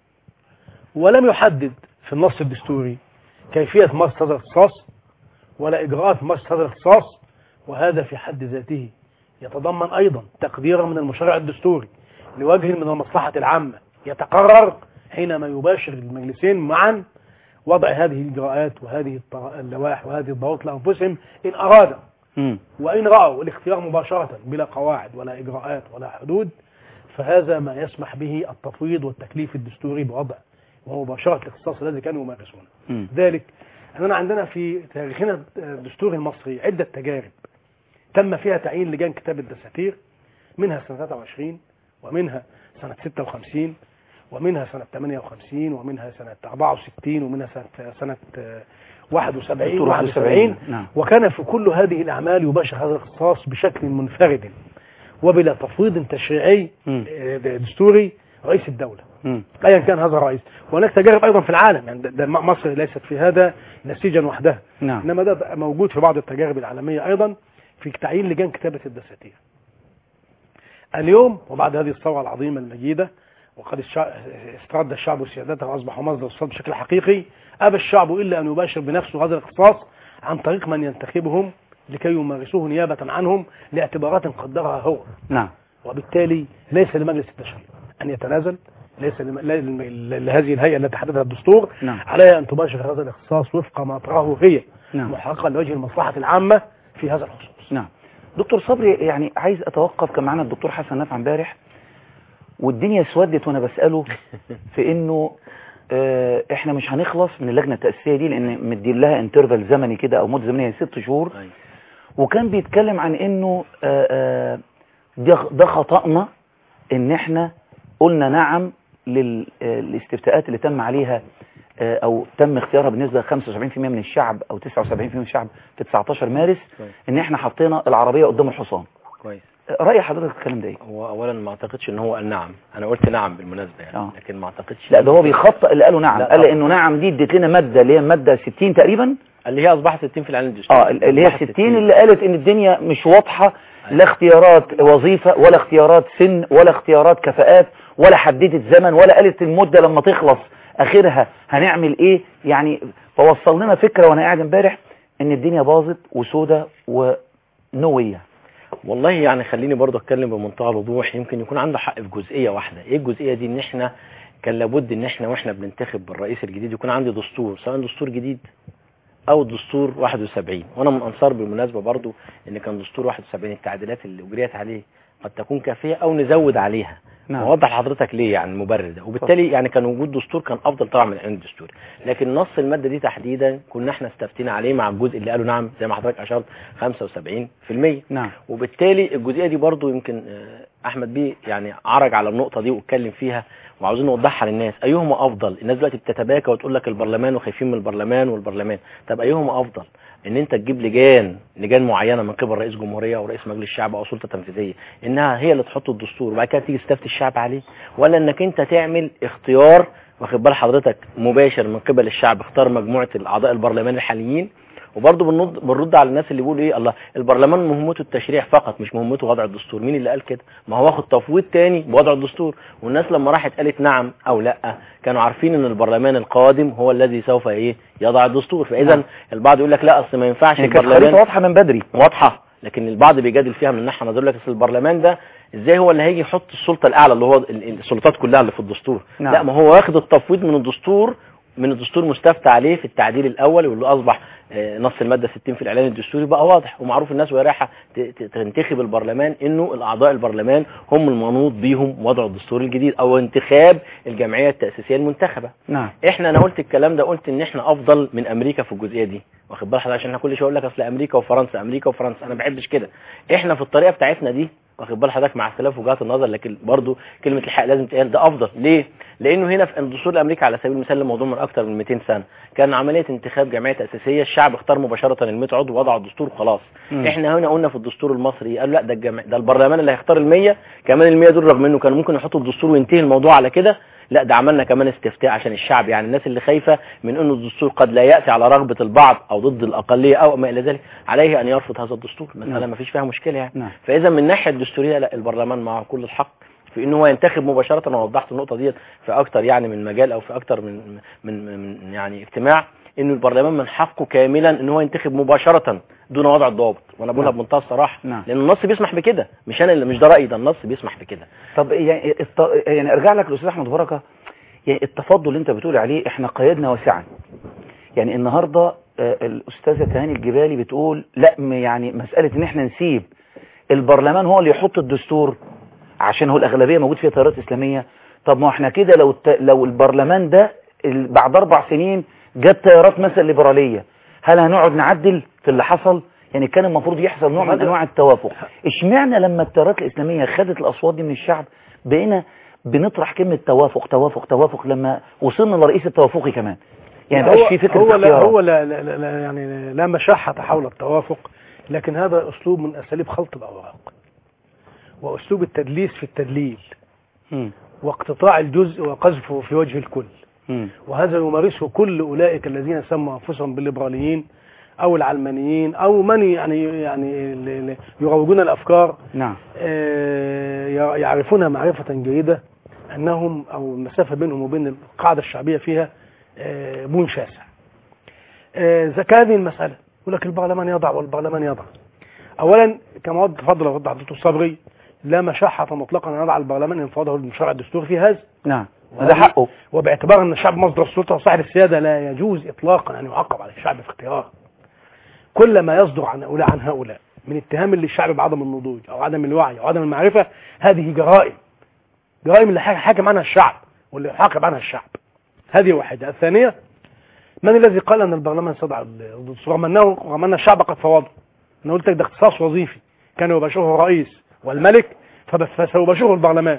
ولم يحدد في النص الدستوري كيفية مارس هذا الاختصاص ولا إجراءات مارس هذا الاختصاص وهذا في حد ذاته يتضمن أيضا تقديرا من المشرع الدستوري لوجه من المصلحة العامة يتقرر حينما يباشر المجلسين معا وضع هذه الإجراءات وهذه الط- اللوائح وهذه الضوابط لأنفسهم إن أرادوا مم. وإن رأوا الاختيار مباشرة بلا قواعد ولا إجراءات ولا حدود فهذا ما يسمح به التفويض والتكليف الدستوري بوضع ومباشرة الاختصاص الذي كانوا يمارسونه مم. ذلك أننا عندنا في تاريخنا الدستوري المصري عدة تجارب تم فيها تعيين لجان كتاب الدساتير منها سنة 23 ومنها سنة 56 ومنها سنة 58 ومنها سنة 64 ومنها سنة سنة آه، 71 دكتور 71 نعم وكان في كل هذه الأعمال يباشر هذا الاختصاص بشكل منفرد وبلا تفويض تشريعي مم. آه، دستوري رئيس الدولة مم. ايا كان هذا الرئيس وهناك تجارب ايضا في العالم يعني ده- ده مصر ليست في هذا نسيجا وحدها نعم انما ده بقى موجود في بعض التجارب العالميه ايضا في تعيين لجان كتابه الدساتير اليوم وبعد هذه الثوره العظيمه المجيده وقد الشع... استرد الشعب سيادته واصبح مصدر السلطه بشكل حقيقي ابى الشعب الا ان يباشر بنفسه هذا الاختصاص عن طريق من ينتخبهم لكي يمارسوه نيابه عنهم لاعتبارات قدرها هو نعم وبالتالي ليس لمجلس التشريع ان يتنازل ليس لم... لا للم- لهذه الهيئه التي حددها الدستور نعم عليها ان تباشر هذا الاختصاص وفق ما تراه هي نعم محققا لوجه المصلحة العامة في هذا الخصوص نعم دكتور صبري يعني عايز اتوقف كان معانا الدكتور حسن نافع امبارح والدنيا اسودت وانا بساله في انه آه، احنا مش هنخلص من اللجنه التاسيسيه دي لان مدين لها انترفال زمني كده او مده زمنيه ست شهور أيوة. وكان بيتكلم عن انه آه، آه، ده ده خطأنا ان احنا قلنا نعم للاستفتاءات اللي تم عليها آه، او تم اختيارها بالنسبه ل 75% من الشعب او 79% من الشعب في 19 مارس كويس. ان احنا حطينا العربيه قدام الحصان كويس آه، راي حضرتك في الكلام ده ايه هو اولا ما اعتقدش ان هو قال نعم انا قلت نعم بالمناسبه يعني آه. لكن ما اعتقدش لا ده هو بيخطئ اللي قاله نعم لا قال طبعا. انه نعم دي ادت لنا ماده اللي هي ماده 60 تقريبا اللي هي اصبحت 60 في الاعلان الدستوري اه اللي هي أصبحت 60 اللي قالت ان الدنيا مش واضحه لا اختيارات وظيفه ولا اختيارات سن ولا اختيارات كفاءات ولا حددت زمن ولا قالت المده لما تخلص اخرها هنعمل ايه يعني فوصل لنا فكره وانا قاعد امبارح ان الدنيا باظت وسودة ونويه والله يعني خليني برضه اتكلم بمنتهى الوضوح يمكن يكون عنده حق في جزئيه واحده ايه الجزئيه دي ان احنا كان لابد ان احنا واحنا بننتخب بالرئيس الجديد يكون عندي دستور سواء دستور جديد او دستور 71 وانا من انصار بالمناسبه برضه ان كان دستور 71 التعديلات اللي اجريت عليه قد تكون كافيه او نزود عليها نعم اوضح لحضرتك ليه يعني المبرر ده وبالتالي يعني كان وجود دستور كان افضل طبعا من الاعلان الدستوري لكن نص الماده دي تحديدا كنا احنا استفتينا عليه مع الجزء اللي قالوا نعم زي ما حضرتك اشرت 75% نعم وبالتالي الجزئيه دي برضو يمكن آه، احمد بيه يعني عرج على النقطه دي واتكلم فيها وعاوزين نوضحها للناس ايهما افضل الناس دلوقتي بتتباكى وتقول لك البرلمان وخايفين من البرلمان والبرلمان طب ايهما افضل ان انت تجيب لجان لجان معينه من قبل رئيس جمهوريه او رئيس مجلس الشعب او سلطه تنفيذيه انها هي اللي تحط الدستور وبعد كده تيجي تستفتي الشعب عليه ولا انك انت تعمل اختيار واخد بال حضرتك مباشر من قبل الشعب اختار مجموعه الاعضاء البرلمان الحاليين وبرضه بنرد بنرد على الناس اللي بيقولوا ايه الله البرلمان مهمته التشريع فقط مش مهمته وضع الدستور مين اللي قال كده ما هو واخد تفويض تاني بوضع الدستور والناس لما راحت قالت نعم او لا كانوا عارفين ان البرلمان القادم هو الذي سوف ايه يضع الدستور فاذا نعم. البعض يقول لك لا اصل ما ينفعش يعني كانت البرلمان خريطه واضحه من بدري واضحه لكن البعض بيجادل فيها من الناحيه نظر لك اصل البرلمان ده ازاي هو اللي هيجي يحط السلطه الاعلى اللي هو ال- ال- السلطات كلها اللي في الدستور نعم. لا ما هو واخد التفويض من الدستور من الدستور مستفتى عليه في التعديل الاول واللي اصبح آه، نص الماده 60 في الاعلان الدستوري بقى واضح ومعروف الناس وهي رايحه ت- ت- تنتخب البرلمان انه الاعضاء البرلمان هم المنوط بيهم وضع الدستور الجديد او انتخاب الجمعيه التاسيسيه المنتخبه نعم احنا انا قلت الكلام ده قلت ان احنا افضل من امريكا في الجزئيه دي واخد بال حضرتك عشان انا كل شويه اقول لك اصل امريكا وفرنسا امريكا وفرنسا انا ما بحبش كده احنا في الطريقه بتاعتنا دي واخد بال حضرتك مع اختلاف وجهات النظر لكن برضو كلمه الحق لازم تقال ده افضل ليه لانه هنا في الدستور الامريكي على سبيل المثال الموضوع من اكتر من 200 سنه كان عمليه انتخاب جمعيه تاسيسيه الشعب اختار مباشره ال 100 عضو ووضعوا الدستور وخلاص مم. احنا هنا قلنا في الدستور المصري قالوا لا ده الجمع ده البرلمان اللي هيختار ال 100 كمان ال 100 دول رغم انه كانوا ممكن يحطوا الدستور وينتهي الموضوع على كده لا ده عملنا كمان استفتاء عشان الشعب يعني الناس اللي خايفه من انه الدستور قد لا ياتي على رغبه البعض او ضد الاقليه او ما الى ذلك عليه ان يرفض هذا الدستور مساله نعم. ما فيش فيها مشكله يعني نعم فاذا من الناحيه الدستوريه لا البرلمان معه كل الحق في انه هو ينتخب مباشره انا وضحت النقطه ديت في اكتر يعني من مجال او في اكتر من من, من يعني اجتماع انه البرلمان من حقه كاملا ان هو ينتخب مباشره دون وضع الضوابط وانا بقولها نعم. بمنتهى الصراحه نعم. لان النص بيسمح بكده مش انا اللي مش ده رايي ده النص بيسمح بكده طب يعني الت... يعني ارجع لك الاستاذ احمد بركه يعني التفضل اللي انت بتقول عليه احنا قيدنا واسعا يعني النهارده آه، الاستاذه تهاني الجبالي بتقول لا م- يعني مساله ان احنا نسيب البرلمان هو اللي يحط الدستور عشان هو الاغلبيه موجود فيها تيارات اسلاميه طب ما احنا كده لو الت... لو البرلمان ده ال- بعد اربع سنين جت تيارات مثلا ليبراليه هل هنقعد نعدل في اللي حصل يعني كان المفروض يحصل نوع من هذا- انواع التوافق اشمعنى لما التيارات الاسلاميه خدت الاصوات دي من الشعب بقينا بنطرح كلمه توافق توافق توافق لما وصلنا لرئيس التوافقي كمان يعني هو مبقاش في فكره هو لا اختيارات. هو لا, لا, لا, لا يعني لا مشحة حول التوافق لكن هذا اسلوب من اساليب خلط الاوراق واسلوب التدليس في التدليل مم. واقتطاع الجزء وقذفه في وجه الكل مم. وهذا يمارسه كل اولئك الذين سموا انفسهم بالليبراليين او العلمانيين او من يعني يعني ال- ال- يروجون الافكار نعم آه، يعرفونها معرفة جيدة أنهم أو المسافة بينهم وبين القاعدة الشعبية فيها آه، بون شاسع آه، ذكاء هذه المسألة يقول لك البرلمان يضع والبرلمان يضع أولا كما وضح تفضل وضح الدكتور صبري لا مشحة مطلقا أن يضع البرلمان انفاضه المشرع الدستوري في هذا نعم ده حقه وباعتبار أن الشعب مصدر السلطة وصاحب السيادة لا يجوز إطلاقا أن يعاقب على الشعب في اختياره كل ما يصدر عن هؤلاء عن هؤلاء من اتهام للشعب بعدم النضوج أو عدم الوعي أو عدم المعرفة هذه جرائم جرائم اللي حا- حاكم عنها الشعب واللي يحاكم عنها الشعب هذه واحدة الثانية من الذي قال أن البرلمان صدع الدستور رغم أنه رغم أن الشعب قد فوضه أنا قلت لك ده اختصاص وظيفي كان يباشره الرئيس والملك فبس- فسيباشره البرلمان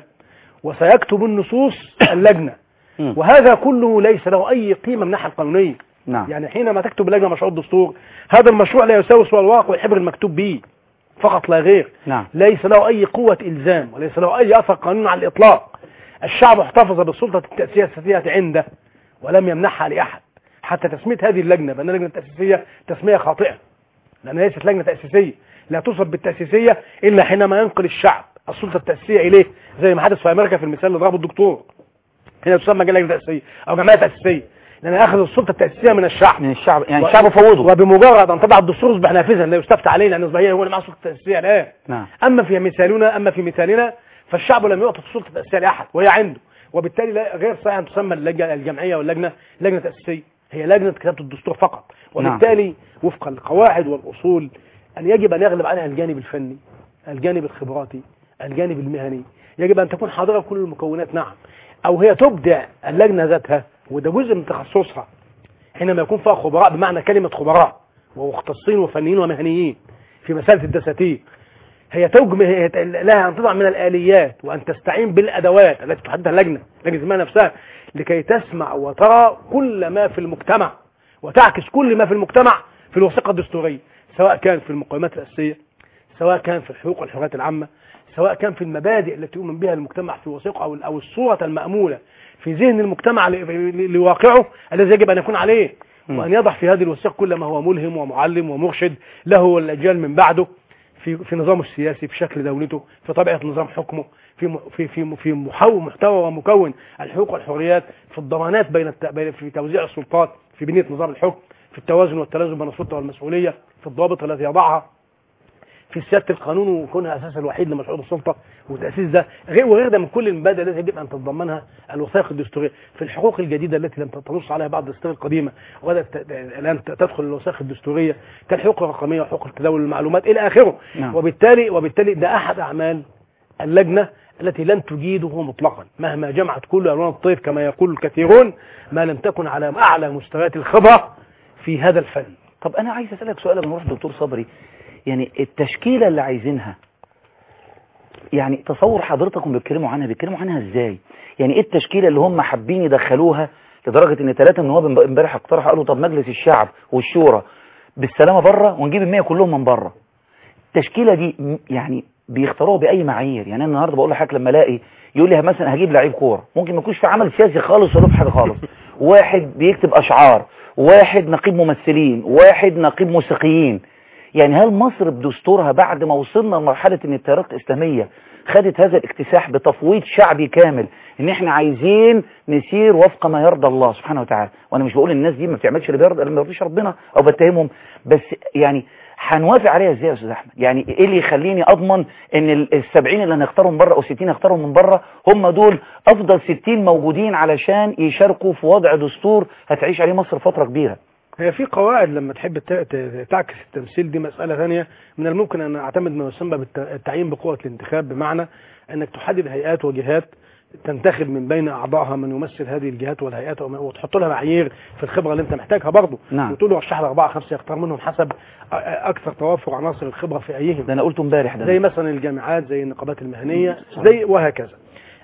وسيكتب النصوص اللجنة مم. وهذا كله ليس له أي قيمة من الناحية القانونية نعم يعني حينما تكتب لجنة مشروع الدستور هذا المشروع لا يساوي سوى الورق والحبر المكتوب به فقط لا غير نعم ليس له أي قوة إلزام وليس له أي أثر قانوني على الإطلاق الشعب احتفظ بالسلطة التأسيسية عنده ولم يمنحها لأحد حتى تسمية هذه اللجنة بأن لجنة تأسيسية تسمية خاطئة لأنها ليست لجنة تأسيسية لا توصف بالتأسيسية إلا حينما ينقل الشعب السلطة التأسيسية إليه زي ما حدث في أمريكا في المثال اللي ضربه الدكتور هنا تسمى لجنة تأسيسية أو جمعية تأسيسية لأن أخذ السلطة التأسيسية من الشعب من الشعب يعني و- الشعب فوضه وبمجرد ان طبع الدستور يصبح نافذا لا يستفتى عليه لان يصبح هو اللي معاه السلطه التاسيسيه الان نعم اما في مثالنا اما في مثالنا فالشعب لم يعطي السلطه التاسيسيه لاحد وهي عنده وبالتالي لا غير صحيح ان تسمى اللجنه الجمعيه واللجنه لجنه تاسيسيه هي لجنه كتابه الدستور فقط وبالتالي وفق القواعد والاصول ان يجب ان يغلب عليها الجانب الفني الجانب الخبراتي الجانب المهني يجب ان تكون حاضره كل المكونات نعم او هي تبدع اللجنه ذاتها وده جزء من تخصصها حينما يكون فيها خبراء بمعنى كلمة خبراء ومختصين وفنيين ومهنيين في مسألة الدساتير هي تجم هي ت- لها أن تضع من الآليات وأن تستعين بالأدوات التي تحددها اللجنة لجنة ما نفسها لكي تسمع وترى كل ما في المجتمع وتعكس كل ما في المجتمع في الوثيقة الدستورية سواء كان في المقومات الأساسية سواء كان في الحقوق والحريات العامة سواء كان في المبادئ التي يؤمن بها المجتمع في الوثيقة أو أو الصورة المأمولة في ذهن المجتمع ل- ل- لواقعه الذي يجب أن يكون عليه م. وأن يضع في هذه الوثيقة كل ما هو ملهم ومعلم ومرشد له والأجيال من بعده في في نظامه السياسي في شكل دولته في طبيعة نظام حكمه في م- في في في محو محتوى ومكون الحقوق والحريات في الضمانات بين الت... بين- في توزيع السلطات في بنية نظام الحكم في التوازن والتلازم بين السلطة والمسؤولية في الضوابط التي يضعها في سياده القانون وكونها اساس الوحيد لمشروع السلطه وتاسيس ده غير وغير ده من كل المبادئ التي يجب ان تتضمنها الوثائق الدستوريه في الحقوق الجديده التي لم تنص عليها بعض الدستور القديمه وبدات ت- الان تدخل الوثائق الدستوريه كالحقوق الرقميه وحقوق تداول المعلومات الى اخره نعم. وبالتالي وبالتالي ده احد اعمال اللجنه التي لن تجيده مطلقا مهما جمعت كل الوان الطيف كما يقول الكثيرون ما لم تكن على اعلى مستويات الخبره في هذا الفن طب انا عايز اسالك سؤال قبل ما نروح دكتور صبري يعني التشكيله اللي عايزينها يعني تصور حضرتكم بيتكلموا عنها بيتكلموا عنها ازاي يعني ايه التشكيله اللي هم حابين يدخلوها لدرجه ان ثلاثه من نواب امب- امبارح اقترحوا قالوا طب مجلس الشعب والشورى بالسلامه بره ونجيب ال100 كلهم من بره التشكيله دي م- يعني بيختاروها باي معايير يعني انا النهارده بقول لحضرتك لما الاقي يقول لي مثلا هجيب لعيب كوره ممكن ما يكونش في عمل سياسي خالص ولا في حاجه خالص واحد بيكتب اشعار واحد نقيب ممثلين واحد نقيب موسيقيين يعني هل مصر بدستورها بعد ما وصلنا لمرحله ان التيارات الاسلاميه خدت هذا الاكتساح بتفويض شعبي كامل ان احنا عايزين نسير وفق ما يرضى الله سبحانه وتعالى وانا مش بقول الناس دي ما بتعملش اللي بيرضى اللي ما يرضيش ربنا او بتهمهم بس يعني هنوافق عليها ازاي يا استاذ احمد يعني ايه اللي يخليني اضمن ان ال- السبعين اللي هنختارهم بره او 60 هختارهم من بره هم دول افضل 60 موجودين علشان يشاركوا في وضع دستور هتعيش عليه مصر فتره كبيره هي في قواعد لما تحب ت- ت- تعكس التمثيل دي مسألة ثانية من الممكن أن أعتمد ما يسمى بالتعيين بقوة الانتخاب بمعنى أنك تحدد هيئات وجهات تنتخب من بين أعضائها من يمثل هذه الجهات والهيئات وما- وتحط لها معايير في الخبرة اللي أنت محتاجها برضه نعم. وتقول له رشح لي أربعة خمسة يختار منهم حسب أ- أكثر توافر عناصر الخبرة في أيهم ده انا قلته امبارح ده زي مثلا الجامعات زي النقابات المهنية زي وهكذا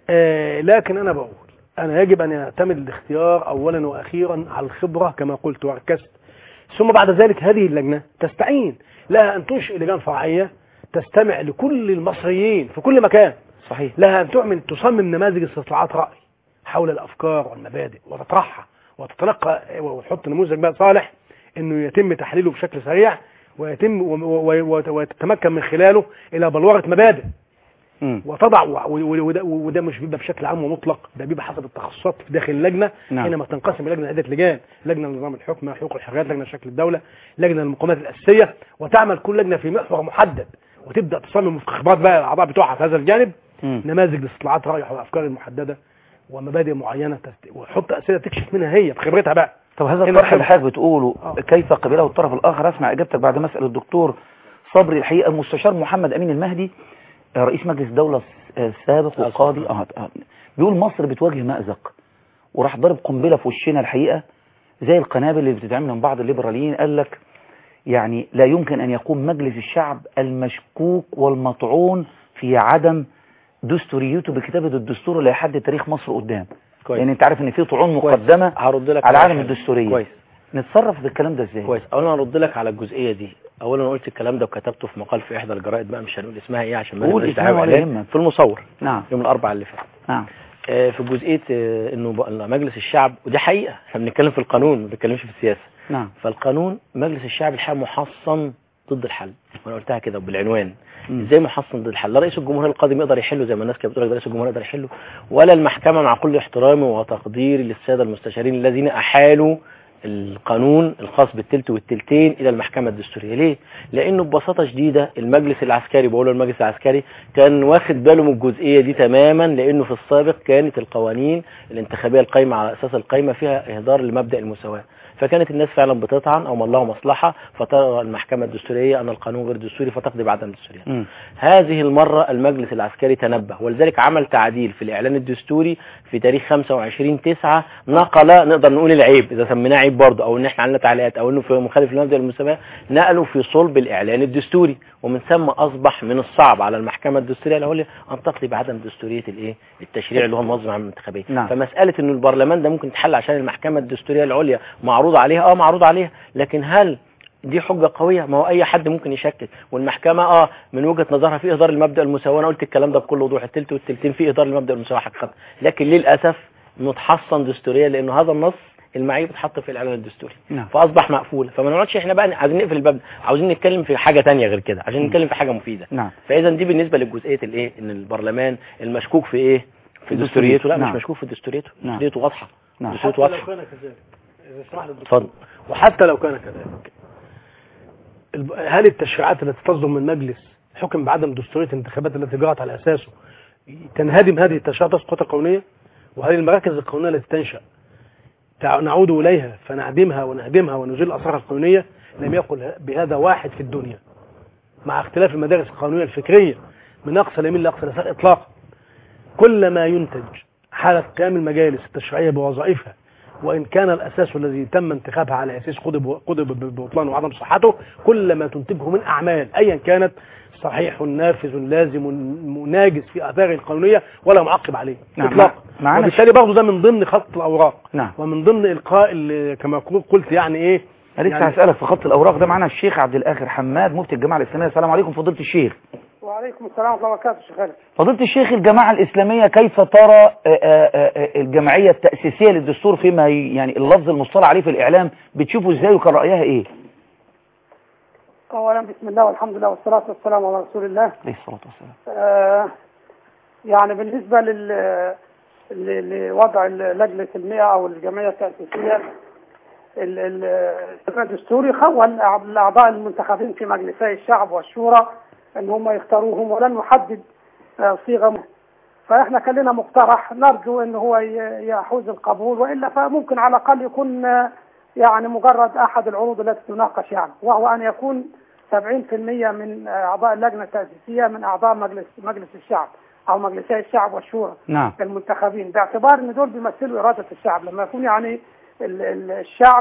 آه لكن أنا بقول أنا يجب أن يعتمد الاختيار أولا وأخيرا على الخبرة كما قلت وركزت ثم بعد ذلك هذه اللجنة تستعين لها أن تنشئ لجان فرعية تستمع لكل المصريين في كل مكان صحيح لها أن تعمل تصمم نماذج استطلاعات رأي حول الأفكار والمبادئ وتطرحها وتتلقى وتحط نموذج بقى صالح أنه يتم تحليله بشكل سريع ويتم و- و- و- وتتمكن من خلاله إلى بلورة مبادئ مم. وتضع و- و- وده, وده مش بيبقى بشكل عام ومطلق ده بيبقى حسب التخصصات داخل اللجنه نعم. حينما تنقسم اللجنه لعده لجان لجنه لنظام الحكم حقوق الحريات لجنه شكل الدوله لجنه للمقومات الاساسيه وتعمل كل لجنه في محور محدد وتبدا تصمم خبرات بقى الاعضاء بتوعها في هذا الجانب مم. نماذج لاستطلاعات راي حول الافكار المحدده ومبادئ معينه تست... وحط اسئله تكشف منها هي بخبرتها بقى طب هذا هنا الطرح اللي الخبرة. حضرتك بتقوله آه. كيف قبله الطرف الاخر اسمع اجابتك بعد ما اسال الدكتور صبري الحقيقه المستشار محمد امين المهدي آه، رئيس مجلس الدوله الس- آه، السابق والقاضي اه آه. بيقول مصر بتواجه مأزق وراح ضرب قنبله في وشنا الحقيقه زي القنابل اللي بتتعمل من بعض الليبراليين قال لك يعني لا يمكن ان يقوم مجلس الشعب المشكوك والمطعون في عدم دستوريته بكتابه الدستور اللي هيحدد تاريخ مصر قدام كويس. لان انت عارف ان في طعون كويس. مقدمه هرد لك على على عدم حاجة. الدستوريه كويس نتصرف في الكلام ده ازاي كويس اولا هرد لك على الجزئيه دي اولا أنا قلت الكلام ده وكتبته في مقال في احدى الجرائد بقى مش هنقول اسمها ايه عشان ما قول نبقاش اسمها دعاية ولا وإعلان. يهمك. في المصور نعم يوم الاربعاء اللي فات نعم آه، في جزئيه آه، انه بقى مجلس الشعب ودي حقيقه احنا بنتكلم في القانون ما بنتكلمش في السياسه نعم فالقانون مجلس الشعب الحقيقه محصن ضد الحل وانا قلتها كده بالعنوان مم. ازاي محصن ضد الحل لا رئيس الجمهوريه القادم يقدر يحله زي ما الناس كانت بتقول لك ده رئيس الجمهوريه يقدر يحله ولا المحكمه مع كل احترامي وتقديري للساده المستشارين الذين احالوا القانون الخاص بالتلت والتلتين الى المحكمه الدستوريه ليه لانه ببساطه شديده المجلس العسكري بقول المجلس العسكري كان واخد باله من الجزئيه دي تماما لانه في السابق كانت القوانين الانتخابيه القايمه على اساس القايمه فيها اهدار لمبدا المساواه فكانت الناس فعلا بتطعن او من له مصلحه فترى المحكمه الدستوريه ان القانون غير دستوري فتقضي بعدم الدستوريه مم. هذه المرة المجلس العسكري تنبه ولذلك عمل تعديل في الإعلان الدستوري في تاريخ 25 9 نقل نقدر نقول العيب إذا سميناه عيب برضه أو إن إحنا عندنا تعليقات أو إنه في مخالف لمبدأ المساواة نقلوا في صلب الإعلان الدستوري ومن ثم أصبح من الصعب على المحكمة الدستورية العليا أن تقضي بعدم دستورية الإيه التشريع اللي هو منظم عن الانتخابية نعم. فمسألة إنه البرلمان ده ممكن يتحل عشان المحكمة الدستورية العليا معروض عليها أه معروض عليها لكن هل دي حجة قوية ما هو أي حد ممكن يشكك والمحكمة اه من وجهة نظرها في إهدار المبدأ المساواة أنا قلت الكلام ده بكل وضوح التلت والتلتين في إهدار المبدأ المساواة حقيقة لكن للأسف متحصن دستوريا لأنه هذا النص المعايير بتحط في الإعلان الدستوري نعم. فأصبح مقفول فما نقعدش إحنا بقى عايزين نقفل الباب ده عاوزين نتكلم في حاجة تانية غير كده عشان نتكلم في حاجة مفيدة نعم فإذا دي بالنسبة للجزئية الإيه إن البرلمان المشكوك في إيه في دستوريته لا نعم. مش مشكوك في دستوريته نعم. دستوريته واضحة نعم. دستوريته حتى لو واضحة كان كذلك إذا سمح لي الدكتور. اتفضل وحتى لو كان كذلك الب- هل التشريعات التي تصدر من مجلس حكم بعدم دستوريه الانتخابات التي جرت على اساسه تنهدم هذه التشريعات السلطه القانونيه وهذه المراكز القانونيه التي تنشا تع- نعود اليها فنهدمها ونهدمها ونزيل اثارها القانونيه لم يقل بهذا واحد في الدنيا مع اختلاف المدارس القانونيه الفكريه من اقصى اليمين لاقصى اليسار اطلاقا كل ما ينتج حالة قيام المجالس التشريعية بوظائفها وإن كان الأساس الذي تم انتخابها على أساس قضب قضب ببطلان وعدم صحته كل ما تنتجه من أعمال أيا كانت صحيح نافذ لازم ناجز في آثاره القانونية ولا معقب عليه نعم. إطلاقا معانا وبالتالي برضه ده من ضمن خط الأوراق نعم ومن ضمن إلقاء ال- كما قلت يعني إيه أنا لسه يعني- هسألك في خط الأوراق ده معانا الشيخ عبد الآخر حماد مفتي الجماعة الإسلامية السلام عليكم فضيلة الشيخ وعليكم السلام ورحمه الله وبركاته شيخ خالد فضيلة الشيخ الجماعة الإسلامية كيف ترى آه، آه، آه، الجمعية التأسيسية للدستور فيما ي- يعني اللفظ المصطلح عليه في الإعلام بتشوفه إزاي وكان رأيها إيه؟ اولا بسم الله والحمد لله والصلاه والسلام على رسول الله عليه الصلاة والسلام آه، يعني بالنسبة لل ل- لوضع لجنة المئة أو الجمعية التأسيسية ال- ال- الفقه الدستوري خول الأعضاء المنتخبين في مجلسي الشعب والشورى أن هم يختاروهم ولن نحدد آه، صيغة م- فإحنا كان لنا مقترح نرجو أن هو ي- يحوز القبول وإلا فممكن على الأقل يكون آه، يعني مجرد أحد العروض التي تناقش يعني وهو أن يكون 70% من أعضاء اللجنة التأسيسية من أعضاء مجلس مجلس الشعب أو مجلسي الشعب والشورى نعم المنتخبين باعتبار ان دول بيمثلوا اراده الشعب لما يكون يعني ال- ال- الشعب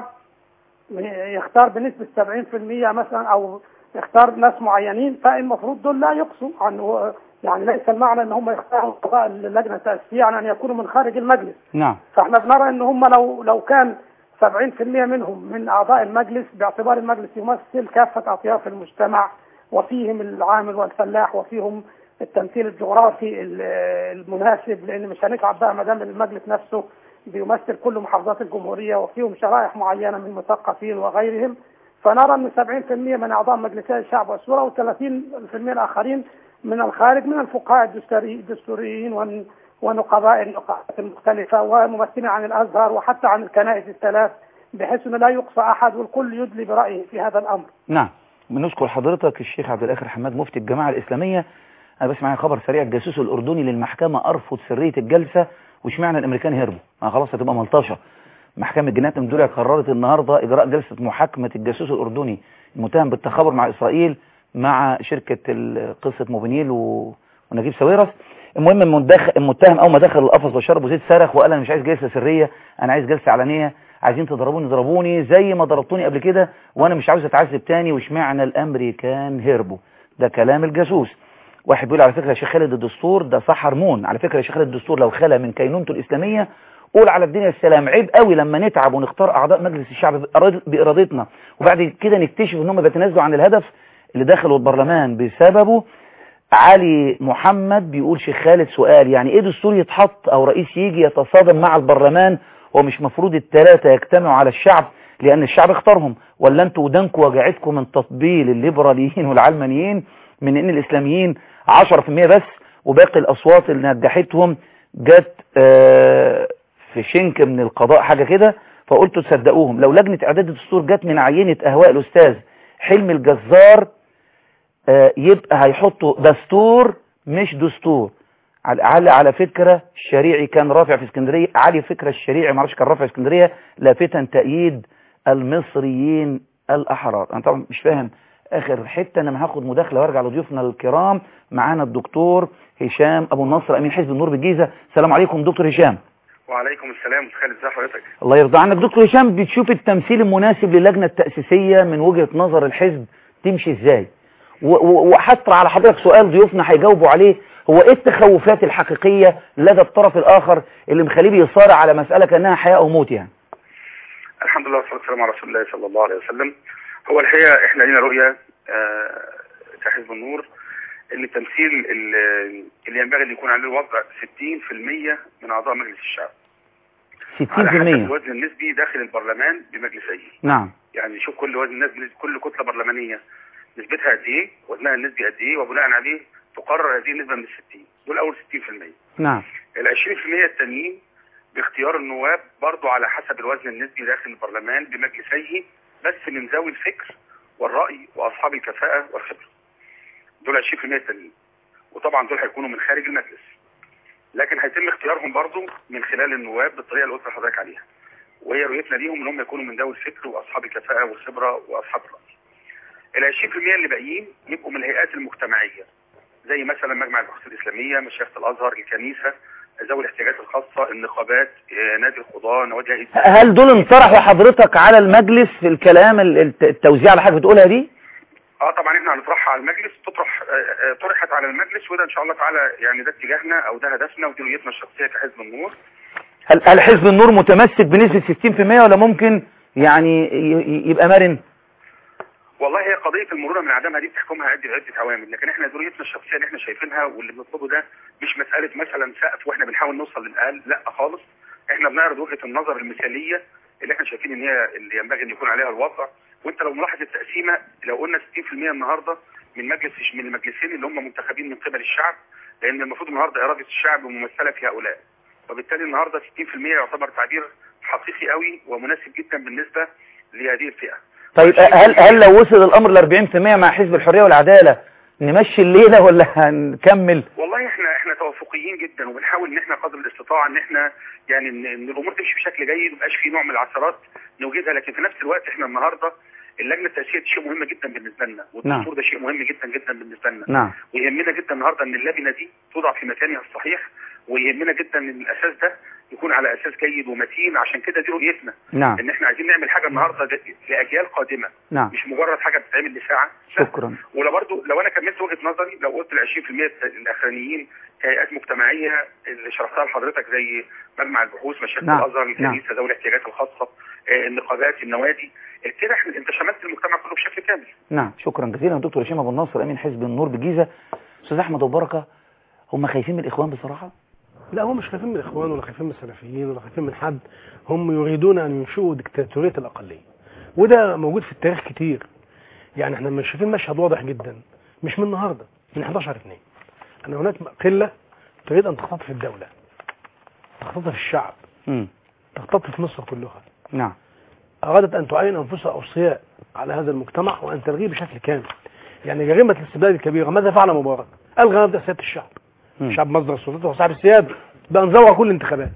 يختار بنسبه 70% مثلا او يختار ناس معينين فالمفروض دول لا يقصوا عن يعني ليس المعنى ان هم يختاروا اعضاء اللجنه التاسيسيه يعني ان يكونوا من خارج المجلس نعم فاحنا بنرى ان هم لو لو كان 70% منهم من اعضاء المجلس باعتبار المجلس يمثل كافه اطياف المجتمع وفيهم العامل والفلاح وفيهم التمثيل الجغرافي ال- المناسب لان مش هنتعب بقى ما دام المجلس نفسه بيمثل كل محافظات الجمهوريه وفيهم شرائح معينه من مثقفين وغيرهم فنرى ان 70% من اعضاء مجلسي الشعب والشورى و30% الاخرين من الخارج من الفقهاء الدستوري- الدستوريين ون- ونقباء النقابات المختلفه وممثلين عن الازهر وحتى عن الكنائس الثلاث بحيث انه لا يقصى احد والكل يدلي برايه في هذا الامر. نعم بنشكر حضرتك الشيخ عبد الآخر حماد مفتي الجماعة الإسلامية أنا بس معايا خبر سريع الجاسوس الأردني للمحكمة أرفض سرية الجلسة واشمعنى الأمريكان هربوا ما خلاص هتبقى ملطشة محكمة جنايات المدورية قررت النهاردة إجراء جلسة محاكمة الجاسوس الأردني المتهم بالتخابر مع إسرائيل مع شركة ال- قصة موبينيل و... ونجيب ساويرس المهم المدخ- المتهم أول ما دخل القفص بشار أبو زيد صرخ وقال أنا مش عايز جلسة سرية أنا عايز جلسة علنية عايزين تضربوني اضربوني زي ما ضربتوني قبل كده وانا مش عاوز اتعذب تاني واشمعنى الامريكان هربوا ده كلام الجاسوس واحد بيقول على فكره يا شيخ خالد الدستور ده صح هرمون على فكره يا شيخ خالد الدستور لو خلى من كينونته الاسلاميه قول على الدنيا السلام عيب قوي لما نتعب ونختار اعضاء مجلس الشعب بإراد- بارادتنا وبعد كده نكتشف ان هم بيتنازلوا عن الهدف اللي دخلوا البرلمان بسببه علي محمد بيقول شيخ خالد سؤال يعني ايه دستور يتحط او رئيس يجي يتصادم مع البرلمان ومش مفروض الثلاثة يجتمعوا على الشعب لان الشعب اختارهم ولا انتوا ودانكم وجعتكم من تطبيل الليبراليين والعلمانيين من ان الاسلاميين 10% بس وباقي الاصوات اللي نجحتهم جت آه، في شنك من القضاء حاجة كده فقلتوا تصدقوهم لو لجنة اعداد الدستور جت من عينة اهواء الاستاذ حلمي الجزار آه، يبقى هيحطوا دستور مش دستور على على على فكرة الشريعي كان رافع في اسكندرية علي فكرة الشريعي معرفش كان رافع في اسكندرية لافتا تأييد المصريين الأحرار أنا طبعا مش فاهم آخر حتة أنا هاخد مداخلة وارجع لضيوفنا الكرام معانا الدكتور هشام أبو النصر أمين حزب النور بالجيزة السلام عليكم دكتور هشام وعليكم السلام خالد ازي حضرتك الله يرضى عنك دكتور هشام بتشوف التمثيل المناسب للجنة التأسيسية من وجهة نظر الحزب تمشي ازاي و- و- وحطر على حضرتك سؤال ضيوفنا هيجاوبوا عليه هو ايه التخوفات الحقيقية لدى الطرف الاخر اللي مخليه بيصارع على مسألة كأنها حياة او موت يعني الحمد لله والصلاه والسلام على رسول الله صلى الله عليه وسلم هو الحقيقه احنا لينا رؤيه آه، كحزب النور ان التمثيل ال- اللي ينبغي ان يكون عليه الوضع 60% من اعضاء مجلس الشعب على حسب 60% الوزن النسبي داخل البرلمان بمجلسيه نعم يعني شوف كل وزن النسبي كل كتله برلمانيه نسبتها قد ايه وزنها النسبي قد ايه وبناء عليه تقرر هذه النسبه من ال 60 دول اول 60% نعم ال 20% التانيين باختيار النواب برضو على حسب الوزن النسبي داخل البرلمان بمجلسيه بس من ذوي الفكر والرأي وأصحاب الكفاءة والخبرة دول 20% التانيين وطبعا دول هيكونوا من خارج المجلس لكن هيتم اختيارهم برضو من خلال النواب بالطريقه اللي قلت لحضرتك عليها وهي رؤيتنا ليهم ان هم يكونوا من ذوي الفكر واصحاب الكفاءه والخبره واصحاب الراي ال 20% اللي باقيين يبقوا من الهيئات المجتمعيه زي مثلا مجمع البحوث الاسلاميه مشيخه الازهر الكنيسه ذوي الاحتياجات الخاصه النقابات آه، نادي القضاه نوادي هيئه هل دول انطرحوا حضرتك على المجلس في الكلام ال- الت- التوزيع اللي حضرتك بتقولها دي اه طبعا احنا هنطرحها على المجلس تطرح آه، آه، طرحت على المجلس وده ان شاء الله تعالى يعني ده اتجاهنا او ده هدفنا ودي رؤيتنا الشخصيه كحزب النور هل هل حزب النور متمسك بنسبة 60% ولا ممكن يعني ي- ي- يبقى مرن والله هي قضيه المرونه من عدمها دي بتحكمها عده عده عوامل لكن احنا ذريتنا الشخصيه اللي احنا شايفينها واللي بنطلبه ده مش مساله مثلا سقف واحنا بنحاول نوصل للاقل لا خالص احنا بنعرض وجهه النظر المثاليه اللي احنا شايفين ان هي اللي ينبغي ان يكون عليها الوضع وانت لو ملاحظ التقسيمه لو قلنا 60% النهارده من مجلس من المجلسين اللي هم منتخبين من قبل الشعب لان المفروض النهارده اراده الشعب ممثله في هؤلاء وبالتالي النهارده 60% يعتبر تعبير حقيقي قوي ومناسب جدا بالنسبه لهذه الفئه طيب هل هل لو وصل الامر ل 40% مع حزب الحرية والعدالة نمشي الليلة ولا هنكمل والله احنا احنا توافقيين جدا وبنحاول ان احنا قدر الاستطاعه ان احنا يعني ان, إن الامور تمشي بشكل جيد ومبقاش في نوع من العثرات نوجدها لكن في نفس الوقت احنا النهارده اللجنه التاسيسيه دي شيء مهم جدا بالنسبه لنا والدستور ده شيء مهم جدا جدا بالنسبه لنا نعم ويهمنا جدا النهارده ان اللجنه دي توضع في مكانها الصحيح ويهمنا جدا ان الاساس ده يكون على اساس جيد ومتين عشان كده دي رؤيتنا نعم ان احنا عايزين نعمل حاجه النهارده ج- لاجيال قادمه نعم مش مجرد حاجه بتتعمل لساعه لا. شكرا ولا برضو لو انا كملت وجهه نظري لو قلت ال 20% الاخرانيين كهيئات مجتمعيه اللي شرحتها لحضرتك زي مجمع البحوث مشايخ نعم، الازهر الكنيسه ذوي الاحتياجات الخاصه آه، النقابات النوادي كده احنا انت شملت المجتمع كله بشكل كامل نعم شكرا جزيلا دكتور هشام ابو النصر امين حزب النور بالجيزة استاذ احمد ابو بركة هم خايفين من الاخوان بصراحة لا هم مش خايفين من الاخوان ولا خايفين من السلفيين ولا خايفين من حد هم يريدون ان ينشئوا ديكتاتوريه الاقليه وده موجود في التاريخ كتير يعني احنا مش شايفين مشهد واضح جدا مش من النهارده من 11 2 ان هناك قله تريد ان تختطف الدوله تختطف الشعب امم تختطف مصر كلها نعم ارادت ان تعين انفسها اوصياء على هذا المجتمع وان تلغيه بشكل كامل يعني جريمه الاستبداد الكبيره ماذا فعل مبارك؟ الغى مبدا سياده الشعب مم. الشعب مصدر سلطته وصاحب السياده بقى نزور كل الانتخابات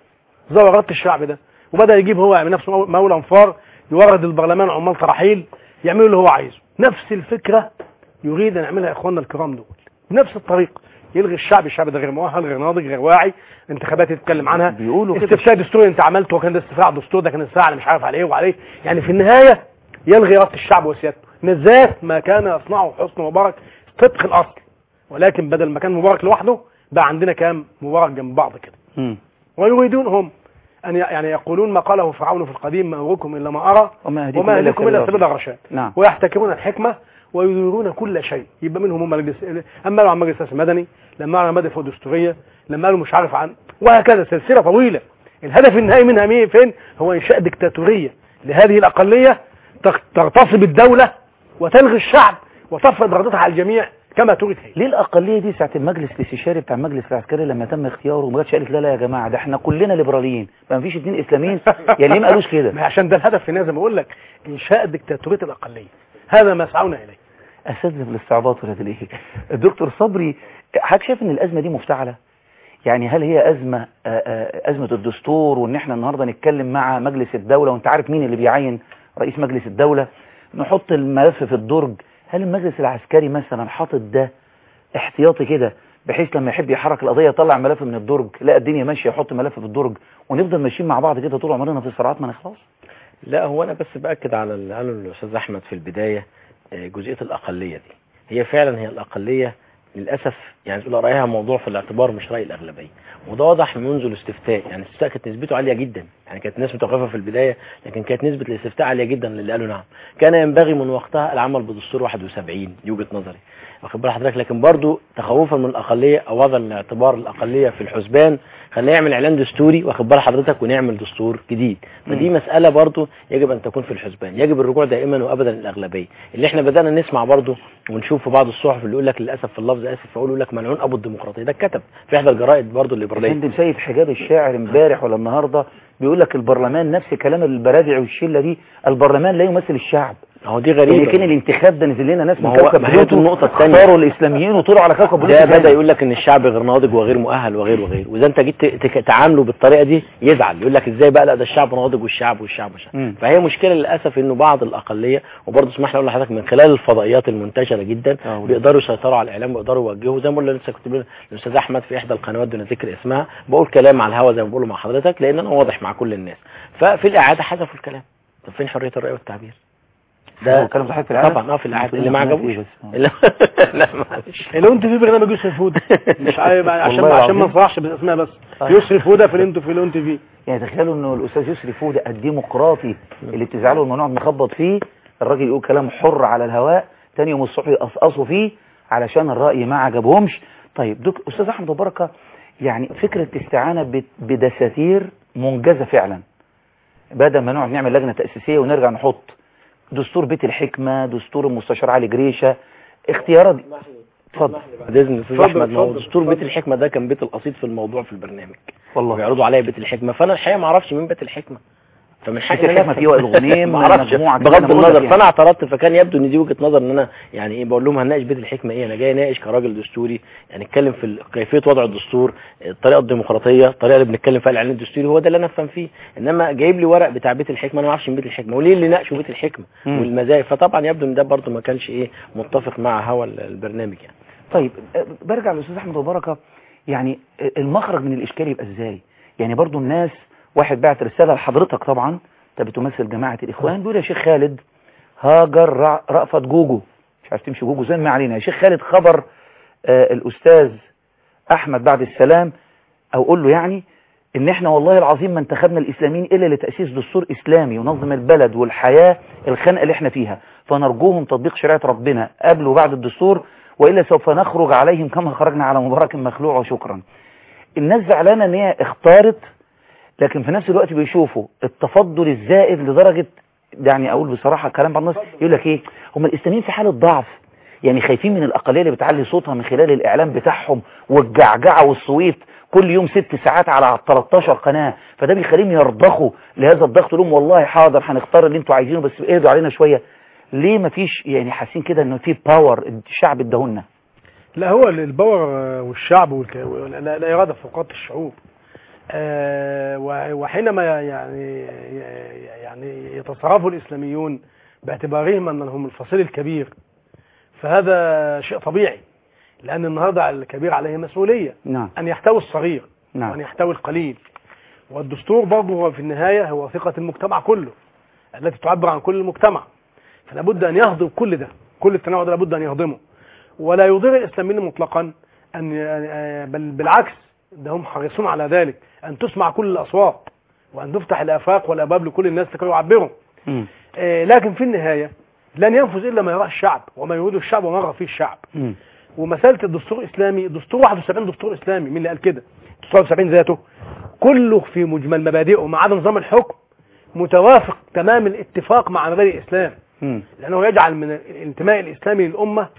زور رد الشعب ده وبدا يجيب هو من نفسه مولى انفار يورد البرلمان عمال تراحيل يعملوا اللي هو عايزه نفس الفكره يريد ان يعملها اخواننا الكرام دول بنفس الطريقه يلغي الشعب الشعب ده غير مؤهل غير ناضج غير واعي انتخابات يتكلم عنها بيقولوا كده استفتاء دستوري انت عملته وكان ده استفتاء على الدستور ده كان استفتاء على مش عارف على ايه وعلى ايه يعني في النهايه يلغي رد الشعب وسيادته بالذات ما كان يصنعه حسني مبارك طبق الاصل ولكن بدل ما كان مبارك لوحده بقى عندنا كام مبارك جنب بعض كده امم ويريدون هم ان ي- يعني يقولون ما قاله فرعون في القديم ما أراكم الا ما ارى وما وما اهديكم الا سبيل الرشاد. الرشاد نعم ويحتكرون الحكمه ويديرون كل شيء يبقى منهم هم مجلس اما قالوا عن مجلس السياسي المدني لما قالوا عن ماده الدستوريه لما قالوا مش عارف عن وهكذا سلسله طويله الهدف النهائي منها مين فين هو انشاء ديكتاتوريه لهذه الاقليه تغ- تغتصب الدوله وتلغي الشعب وتفرض ارادتها على الجميع كما تريد هي ليه الأقلية دي ساعة المجلس الاستشاري بتاع المجلس العسكري لما تم اختياره ما جاتش قالت لا لا يا جماعة ده احنا كلنا ليبراليين ما فيش اتنين إسلاميين يعني ليه ما قالوش كده ما عشان ده الهدف في النهايه زي ما بقول لك انشاء ديكتاتوريه الاقليه هذا ما يسعون اليه أساتذة بالاستعباط ولا ليه الدكتور صبري حضرتك شايف ان الأزمة دي مفتعلة يعني هل هي أزمة آه، آه، أزمة الدستور وان احنا النهاردة نتكلم مع مجلس الدولة وانت عارف مين اللي بيعين رئيس مجلس الدولة نحط الملف في الدرج هل المجلس العسكري مثلا حاطط ده احتياطي كده بحيث لما يحب يحرك القضية يطلع ملف من الدرج لا الدنيا ماشية يحط ملف في الدرج ونفضل ماشيين مع بعض كده طول عمرنا في صراعات ما نخلص لا هو انا بس باكد على اللي قاله الاستاذ احمد في البدايه آه، جزئيه الاقليه دي هي فعلا هي الاقليه للاسف يعني تقول رايها موضوع في الاعتبار مش راي الاغلبيه وده واضح منذ الاستفتاء يعني الاستفتاء كانت نسبته عاليه جدا يعني كانت الناس متوقفه في البدايه لكن كانت نسبه الاستفتاء عاليه جدا اللي قالوا نعم كان ينبغي من وقتها العمل بدستور 71 دي وجهه نظري واخد بال حضرتك لكن برضو تخوفا من الاقليه او وضع الاعتبار الاقليه في الحسبان خلينا نعمل اعلان دستوري واخد بال حضرتك ونعمل دستور جديد فدي مساله برضو يجب ان تكون في الحسبان يجب الرجوع دائما وابدا للاغلبيه اللي احنا بدانا نسمع برضو ونشوف في بعض الصحف اللي يقول لك للاسف في اللفظ اسف يقول لك ملعون ابو الديمقراطيه ده اتكتب في احدى الجرائد برضو الليبراليه فندم سيد حجاب الشاعر امبارح ولا النهارده بيقول لك البرلمان نفس كلام البرادع والشله دي البرلمان لا يمثل الشعب اهو دي اللي غريبه كان الانتخاب ده نزل لنا ناس ما من هو- كوكب ما هي دي بلوتو النقطة التانية. اختاروا الاسلاميين وطلعوا على كوكب بلوتو ده تاني. بدا يقول لك ان الشعب غير ناضج وغير مؤهل وغير وغير واذا انت جيت تك- تعامله بالطريقه دي يزعل يقول لك ازاي بقى لا ده الشعب ناضج والشعب والشعب والشعب مم. فهي مشكله للاسف انه بعض الاقليه وبرضه اسمح لي اقول لحضرتك من خلال الفضائيات المنتشره جدا آه، بيقدروا يسيطروا على الاعلام ويقدروا يوجهوا زي ما بقول لسه كنت بقول للاستاذ احمد في احدى القنوات دون ذكر اسمها بقول كلام على الهوا زي ما بقوله مع حضرتك لان انا واضح مع كل الناس ففي الاعاده حذفوا الكلام طب فين حريه الراي والتعبير هو كلام صحيح في العالم طبعا اه في الاعاده كلنا اللي ما عملنا عجبوش فيه بس. اللي- لا معلش لو انت في برنامج يوسف هدى مش عارف عشان والله عشان ما العظيم. نصرحش بالاسماء بس آه. يوسف هدى في انتوا في لو انت في يعني تخيلوا انه الاستاذ يسري فودة الديمقراطي اللي بتزعله الممنوع نخبط فيه الراجل يقول كلام حر على الهواء تاني يوم الصبح يقصقصوا فيه علشان الرأي ما عجبهمش طيب دك استاذ احمد أبو بركه يعني فكرة الاستعانة ب- بدساتير منجزة فعلا بدل ما نقعد نعمل لجنة تأسيسية ونرجع نحط دستور بيت الحكمة دستور المستشار علي جريشة اختيارات اتفضل بعد اذن الاستاذ اتفضل، احمد ما هو اتفضل، دستور بيت اتفضل. الحكمه ده كان بيت القصيد في الموضوع في البرنامج والله وبيعرضوا عليا بيت الحكمه فانا الحقيقه ما اعرفش مين بيت الحكمه فمن حقي بيت إن أنا الحكمة أفهم. فيه وائل غنيم، ما اعرفش مجموعة كده، بغض أنا بقول لك النظر يعني. فانا اعترضت فكان يبدو ان دي وجهه نظر ان انا يعني ايه بقول لهم هنناقش بيت الحكمه ايه انا جاي اناقش كراجل دستوري يعني اتكلم في ال- كيفيه وضع الدستور الطريقه الديمقراطيه الطريقه اللي بنتكلم فيها الاعلان الدستوري هو ده اللي انا افهم فيه انما جايب لي ورق بتاع بيت الحكمه انا ما اعرفش من بيت الحكمه وليه اللي ناقشوا بيت الحكمه مم. والمزايا فطبعا يبدو ان ده برضه ما كانش ايه متفق مع هوا البرنامج يعني طيب أه، برجع للاستاذ احمد أبو بركه يعني المخرج من الاشكال يبقى ازاي يعني برضو الناس واحد بعت رساله لحضرتك طبعا انت بتمثل جماعه الاخوان بيقول يا شيخ خالد هاجر رع- رأفت جوجو مش عارف تمشي جوجو زي ما علينا يا شيخ خالد خبر آه الاستاذ احمد بعد السلام او قول له يعني ان احنا والله العظيم ما انتخبنا الاسلاميين الا لتاسيس دستور اسلامي ينظم البلد والحياه الخنقه اللي احنا فيها فنرجوهم تطبيق شريعه ربنا قبل وبعد الدستور والا سوف نخرج عليهم كما خرجنا على مبارك مخلوع وشكرا الناس زعلانه ان هي اختارت لكن في نفس الوقت بيشوفوا التفضل الزائد لدرجه يعني اقول بصراحه كلام بعض الناس يقول لك ايه هم الاسلاميين في حاله ضعف يعني خايفين من الاقليه اللي بتعلي صوتها من خلال الاعلام بتاعهم والجعجعه والصويت كل يوم ست ساعات على 13 قناه فده بيخليهم يرضخوا لهذا الضغط لهم والله حاضر هنختار اللي انتوا عايزينه بس اهدوا علينا شويه ليه مفيش يعني حاسين كده انه في باور الشعب اداهولنا لا هو الباور والشعب والك... لا, لا إرادة فوقات الشعوب آه، و- وحينما يعني يعني يتصرف الإسلاميون باعتبارهم أنهم الفصيل الكبير فهذا شيء طبيعي لأن النهاردة الكبير عليه مسؤولية نعم أن يحتوي الصغير نعم وأن يحتوي القليل والدستور برضه هو في النهاية هو ثقة المجتمع كله التي تعبر عن كل المجتمع فلا بد أن يهضم كل ده كل التنوع ده لابد أن يهضمه ولا يضير الإسلاميين مطلقا أن بل بالعكس ده هم حريصون على ذلك أن تسمع كل الأصوات وأن تفتح الآفاق والأبواب لكل الناس لكي يعبروا مم. آه، لكن في النهاية لن ينفذ إلا ما يراه الشعب وما يريده الشعب وما يرغب فيه الشعب مم. ومسألة الدستور الإسلامي دستور 71 دستور إسلامي مين اللي قال كده دستور 71 ذاته كله في مجمل مبادئه ما عدا نظام الحكم متوافق تمام الاتفاق مع مبادئ الإسلام مم. لأنه يجعل من الانتماء الإسلامي للأمة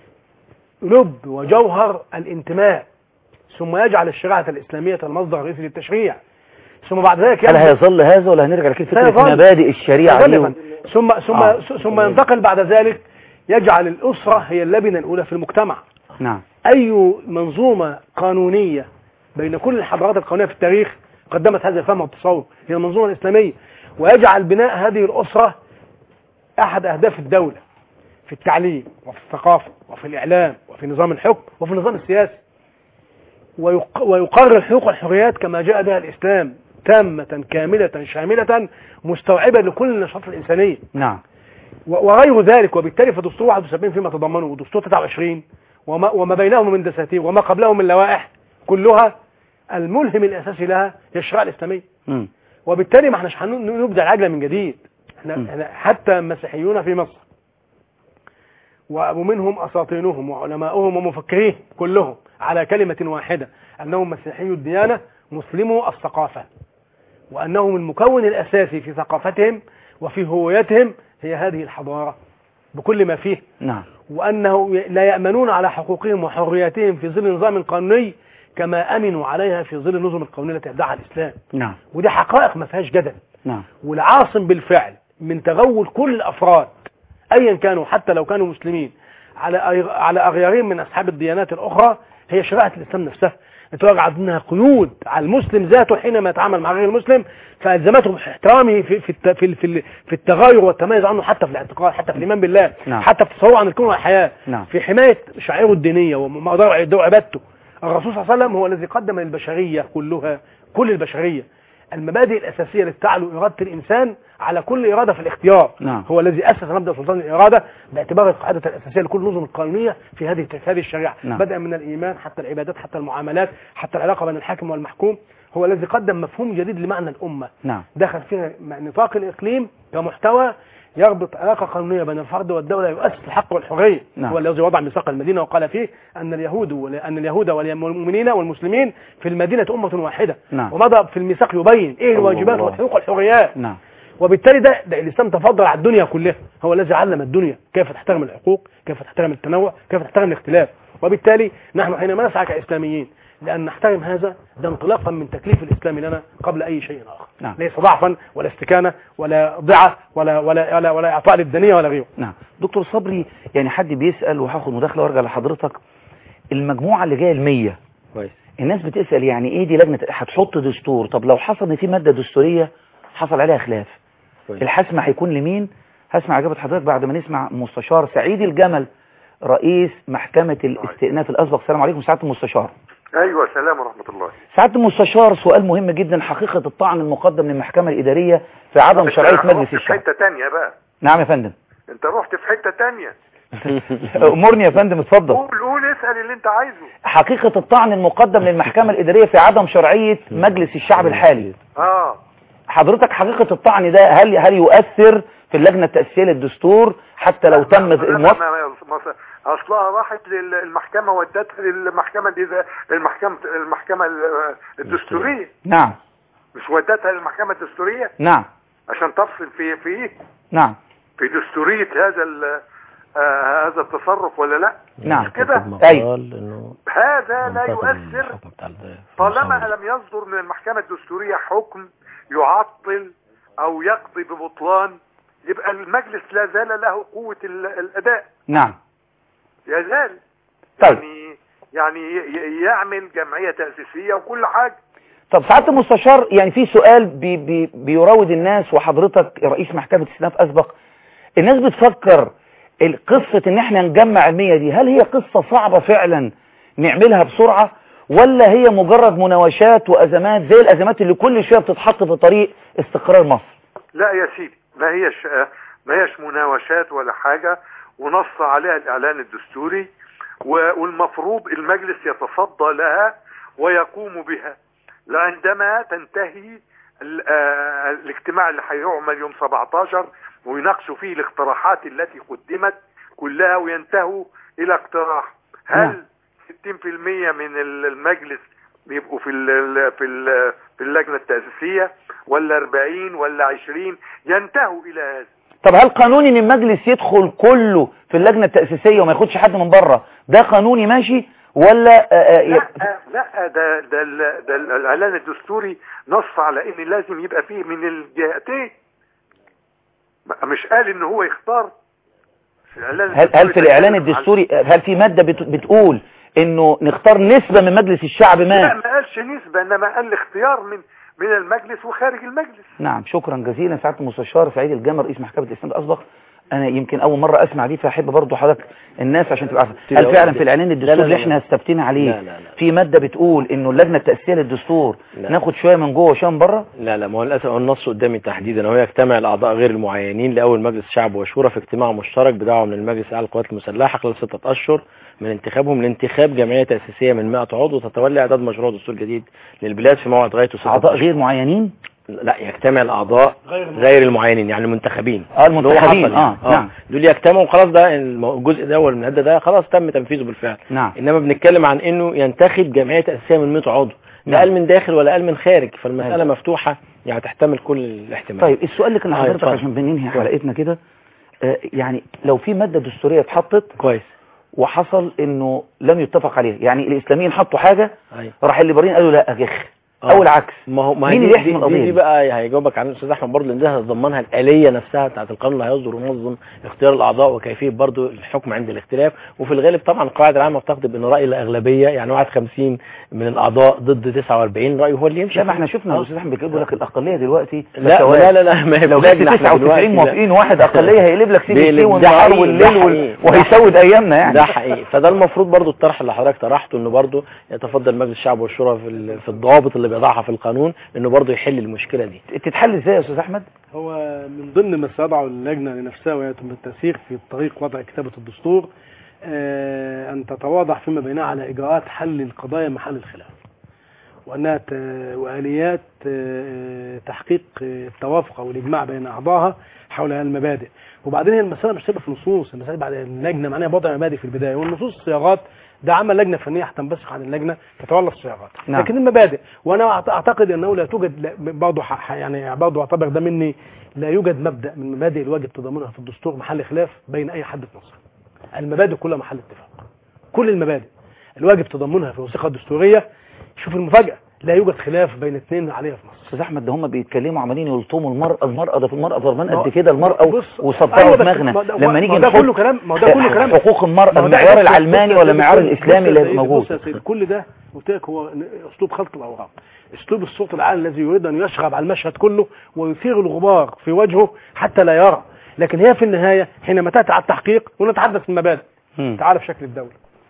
لب وجوهر الانتماء ثم يجعل الشريعة الإسلامية المصدر الرئيسي للتشريع ثم بعد ذلك هل ينظر- هيظل هذا ولا هنرجع لكده فكره سيظل. مبادئ الشريعه دي و- غالبا ثم ثم آه. ثم ينتقل بعد ذلك يجعل الأسرة هي اللبنة الأولى في المجتمع نعم أي منظومة قانونية بين كل الحضارات القانونية في التاريخ قدمت هذا الفهم والتصور هي المنظومة الإسلامية ويجعل بناء هذه الأسرة أحد أهداف الدولة في التعليم وفي الثقافة وفي الإعلام وفي نظام الحكم وفي النظام السياسي ويق- ويقرر الحقوق والحريات كما جاء بها الإسلام تامة كاملة شاملة مستوعبة لكل النشاطات الإنسانية نعم و- وغير ذلك وبالتالي فدستور 71 فيما تضمنه ودستور 23 وما, وما بينهما من دساتير وما قبله من لوائح كلها الملهم الاساسي لها هي الشريعه الاسلاميه مم. وبالتالي ما احناش هنبدا العجله من جديد احنا م. احنا حتى المسيحيون في مصر و- ومنهم اساطينهم وعلماؤهم ومفكريهم كلهم على كلمه واحده انهم مسيحيو الديانه مسلمو الثقافه وانهم المكون الاساسي في ثقافتهم وفي هويتهم هي هذه الحضاره بكل ما فيه نعم وأنه لا يأمنون على حقوقهم وحرياتهم في ظل نظام قانوني كما أمنوا عليها في ظل النظم القانونية التي أبدعها الإسلام نعم ودي حقائق ما فيهاش جدل نعم والعاصم بالفعل من تغول كل الأفراد ايا كانوا حتى لو كانوا مسلمين على أي- على اغيارهم من اصحاب الديانات الاخرى هي شريعه الاسلام نفسها يتوقع انها قيود على المسلم ذاته حينما يتعامل مع غير المسلم فالزمته احترامه في في الت- في في في التغير والتميز عنه حتى في الاعتقاد حتى في الايمان بالله نعم. حتى في التصور عن الكون والحياه نعم. في حمايه شعائره الدينيه ومقدار عبادته الرسول صلى الله عليه وسلم هو الذي قدم للبشريه كلها كل البشريه المبادئ الاساسيه للتعلو اراده الانسان على كل اراده في الاختيار نعم. هو الذي اسس مبدا سلطان الاراده باعتباره القاعده الاساسيه لكل النظم القانونيه في هذه في هذه الشريعه نعم. بدءا من الايمان حتى العبادات حتى المعاملات حتى العلاقه بين الحاكم والمحكوم هو الذي قدم مفهوم جديد لمعنى الامه نعم دخل فيها نطاق الاقليم كمحتوى يربط علاقه قانونيه بين الفرد والدوله يؤسس الحق والحريه نعم. هو الذي وضع ميثاق المدينه وقال فيه ان اليهود ولا- ان اليهود والمؤمنين والمسلمين في المدينه امه واحده نعم. ومضى في الميثاق يبين ايه الواجبات الله. والحقوق والحريات نعم وبالتالي ده, ده الاسلام تفضل على الدنيا كلها هو الذي علم الدنيا كيف تحترم الحقوق كيف تحترم التنوع كيف تحترم الاختلاف وبالتالي نحن حينما نسعى كاسلاميين لان نحترم هذا ده انطلاقا من تكليف الاسلام لنا قبل اي شيء اخر نعم. ليس ضعفا ولا استكانه ولا ضعه ولا ولا ولا, ولا اعطاء للدنيا ولا غيره نعم دكتور صبري يعني حد بيسأل وهاخد مداخلة وارجع لحضرتك المجموعة اللي جايه المية كويس الناس بتسأل يعني ايه دي لجنة هتحط دستور طب لو حصل ان في مادة دستورية حصل عليها خلاف كويس. الحسم هيكون لمين هسمع اجابة حضرتك بعد ما نسمع مستشار سعيد الجمل رئيس محكمة الاستئناف الاسبق السلام عليكم سعادة المستشار ايوه سلام ورحمه الله سعادة المستشار سؤال مهم جدا حقيقة الطعن المقدم للمحكمة الإدارية في عدم شرعية أنت مجلس رحت في الشعب حته تانية بقى نعم يا فندم انت رحت في حته تانية امرني يا فندم اتفضل قول قول اسال اللي انت عايزه حقيقة الطعن المقدم للمحكمة الإدارية في عدم شرعية مجلس الشعب الحالي اه حضرتك حقيقة الطعن ده هل هل يؤثر في اللجنة التأسيسية للدستور حتى لو تم ما- ما- الموافقة ما- ما- ما- اصلها راحت للمحكمه ودتها للمحكمه دي المحكمه المحكمه ال- الدستوريه نعم مش ودتها للمحكمه الدستوريه نعم عشان تفصل في في ايه نعم في دستوريه هذا ال- آه هذا التصرف ولا لا نعم كده أيوة. انه هذا لا منتظر يؤثر الحكم بتاع ال- طالما المصور. لم يصدر من المحكمة الدستورية حكم يعطل أو يقضي ببطلان يبقى المجلس لا زال له قوة ال- الأداء نعم يزال طيب يعني يعني ي- يعمل جمعية تأسيسية وكل حاجة طب سعادة المستشار يعني في سؤال بي بي بيراود الناس وحضرتك رئيس محكمة استئناف أسبق الناس بتفكر قصة ان احنا نجمع المية دي هل هي قصة صعبة فعلا نعملها بسرعة ولا هي مجرد مناوشات وأزمات زي الأزمات اللي كل شوية بتتحط في طريق استقرار مصر لا يا سيدي ما هيش ما هيش مناوشات ولا حاجة ونص عليها الإعلان الدستوري و- والمفروض المجلس يتصدى لها ويقوم بها عندما تنتهي ال- آه، الاجتماع اللي هيعمل يوم 17 ويناقشوا فيه الاقتراحات التي قدمت كلها وينتهوا إلى اقتراح نعم. هل 60% من ال- المجلس بيبقوا في ال في ال في اللجنة التأسيسية ولا 40 ولا 20 ينتهوا إلى هذا طب هل قانوني ان المجلس يدخل كله في اللجنة التأسيسية وما ياخدش حد من بره ده قانوني ماشي ولا آه، آه، ي- لا لا ده ده ال- ده الاعلان الدستوري نص على ان لازم يبقى فيه من الجهتين ما- مش قال ان هو يختار في الإعلان هل هل في الإعلان تكلم عن- الدستوري هل في مادة بت- بتقول انه نختار نسبة من مجلس الشعب لا ما ما قالش نسبة انما قال الاختيار من من المجلس وخارج المجلس نعم شكرا جزيلا سعادة المستشار سعيد الجمل رئيس محكمة الإسلام الأسبق أنا يمكن أول مرة أسمع دي فأحب برضو حضرتك الناس عشان تبقى عارفة هل فعلا في الإعلان الدستوري لا، لا، اللي لا. احنا استفتينا عليه لا، لا، لا. في مادة بتقول إنه اللجنة التأسيسية للدستور لا. ناخد شوية من جوه وشوية من بره لا لا ما هو للاسف هو النص قدامي تحديدا هو يجتمع الاعضاء غير المعينين لاول مجلس شعب وشورى في اجتماع مشترك بدعوه من المجلس الاعلى للقوات المسلحه خلال ستة اشهر من انتخابهم لانتخاب جمعيه تاسيسيه من 100 عضو تتولى اعداد مشروع دستور جديد للبلاد في موعد غايته ستة أعضاء أشهر. غير معينين لا يجتمع الاعضاء غير غير المعينين يعني المنتخبين اه اللي هو المنتخبين حصل اه يعني. نعم دول يجتمعوا خلاص ده المو- الجزء ده والمنهدة ده خلاص تم تنفيذه بالفعل نعم انما بنتكلم عن انه ينتخب جمعيه تاسيسيه من 100 عضو لا نعم. قال من داخل ولا قال من خارج فالمساله أيوة. مفتوحه يعني تحتمل كل الاحتمالات طيب السؤال اللي كان آه، لحضرتك اتفضل. عشان بننهي حلقتنا كده آه، يعني لو في مادة دستورية اتحطت كويس وحصل انه لم يتفق عليها يعني الاسلاميين حطوا حاجة ايوه راح الليبراليين قالوا لا اجخ آه. او العكس ما هو ما مين هي اللي دي, يحمي دي, القضية دي, دي؟ دي بقى هيجاوبك عنه الاستاذ احمد برضه لان ده هتضمنها الاليه نفسها بتاعت القانون اللي هيصدر وينظم اختيار الاعضاء وكيفيه برضه الحكم عند الاختلاف وفي الغالب طبعا القواعد العامه بتقضي بان راي الاغلبيه يعني 51 من الاعضاء ضد 49 رايه هو اللي يمشي لا ما احنا شفنا يا استاذ احمد بيقول لك الاقليه دلوقتي لا بسواد. لا لا لا ما هي لو بلادنا جبت احنا 99 دلوقتي، لا. موافقين واحد اقليه هيقلب لك سي بي سي بيقلب- ده والنهار حقيقي، والليل ده وال- حقيقي. وهيسود ايامنا يعني ده حقيقي فده المفروض برضو الطرح اللي حضرتك طرحته انه برضو يتفضل مجلس الشعب والشورى في ال- في الضوابط اللي بيضعها في القانون انه برضو يحل المشكله دي تتحل ازاي يا استاذ احمد هو من ضمن ما سيضع اللجنة لنفسها وهي تم التأثير في طريق وضع كتابة الدستور آه، أن تتواضع فيما بينها على إجراءات حل القضايا محل الخلاف وأنها ت- وآليات آه، تحقيق آه، التوافق أو الإجماع بين أعضائها حول المبادئ وبعدين هي المسألة مش تبقى في نصوص المسألة بعد اللجنة معناها وضع مبادئ في البداية والنصوص الصياغات ده عمل لجنة فنية هتنبثق عن اللجنة تتولى الصياغات نعم. لكن المبادئ وانا أعت- اعتقد انه لا توجد لا- برضه ح- ح- يعني برضه اعتبر ده مني لا يوجد مبدا من مبادئ الواجب تضمنها في الدستور محل خلاف بين اي حد في مصر المبادئ كلها محل اتفاق كل المبادئ الواجب تضمنها في الوثيقه الدستوريه شوف المفاجاه لا يوجد خلاف بين اثنين عليها في مصر استاذ احمد ده هم بيتكلموا عمالين يلطموا المراه المراه ده في المراه ضربان ما هو- قد كده المراه بص، وصدعوا أيوة بس دماغنا ما ده- لما نيجي ما ده نحط كله كلام- ما هو ده كله كلام. حقوق المراه ما هو ده- المعيار بص- العلماني بص يا ولا سيدي، المعيار بص- الاسلامي بص يا اللي سيدي، موجود بص يا سيدي كل ده قلت لك هو اسلوب خلط الاوراق اسلوب الصوت العالي الذي يريد ان يشغب على المشهد كله ويثير الغبار في وجهه حتى لا يرى لكن هي في النهايه حينما تاتي على التحقيق ونتحدث في المبادئ مم. تعال في شكل الدوله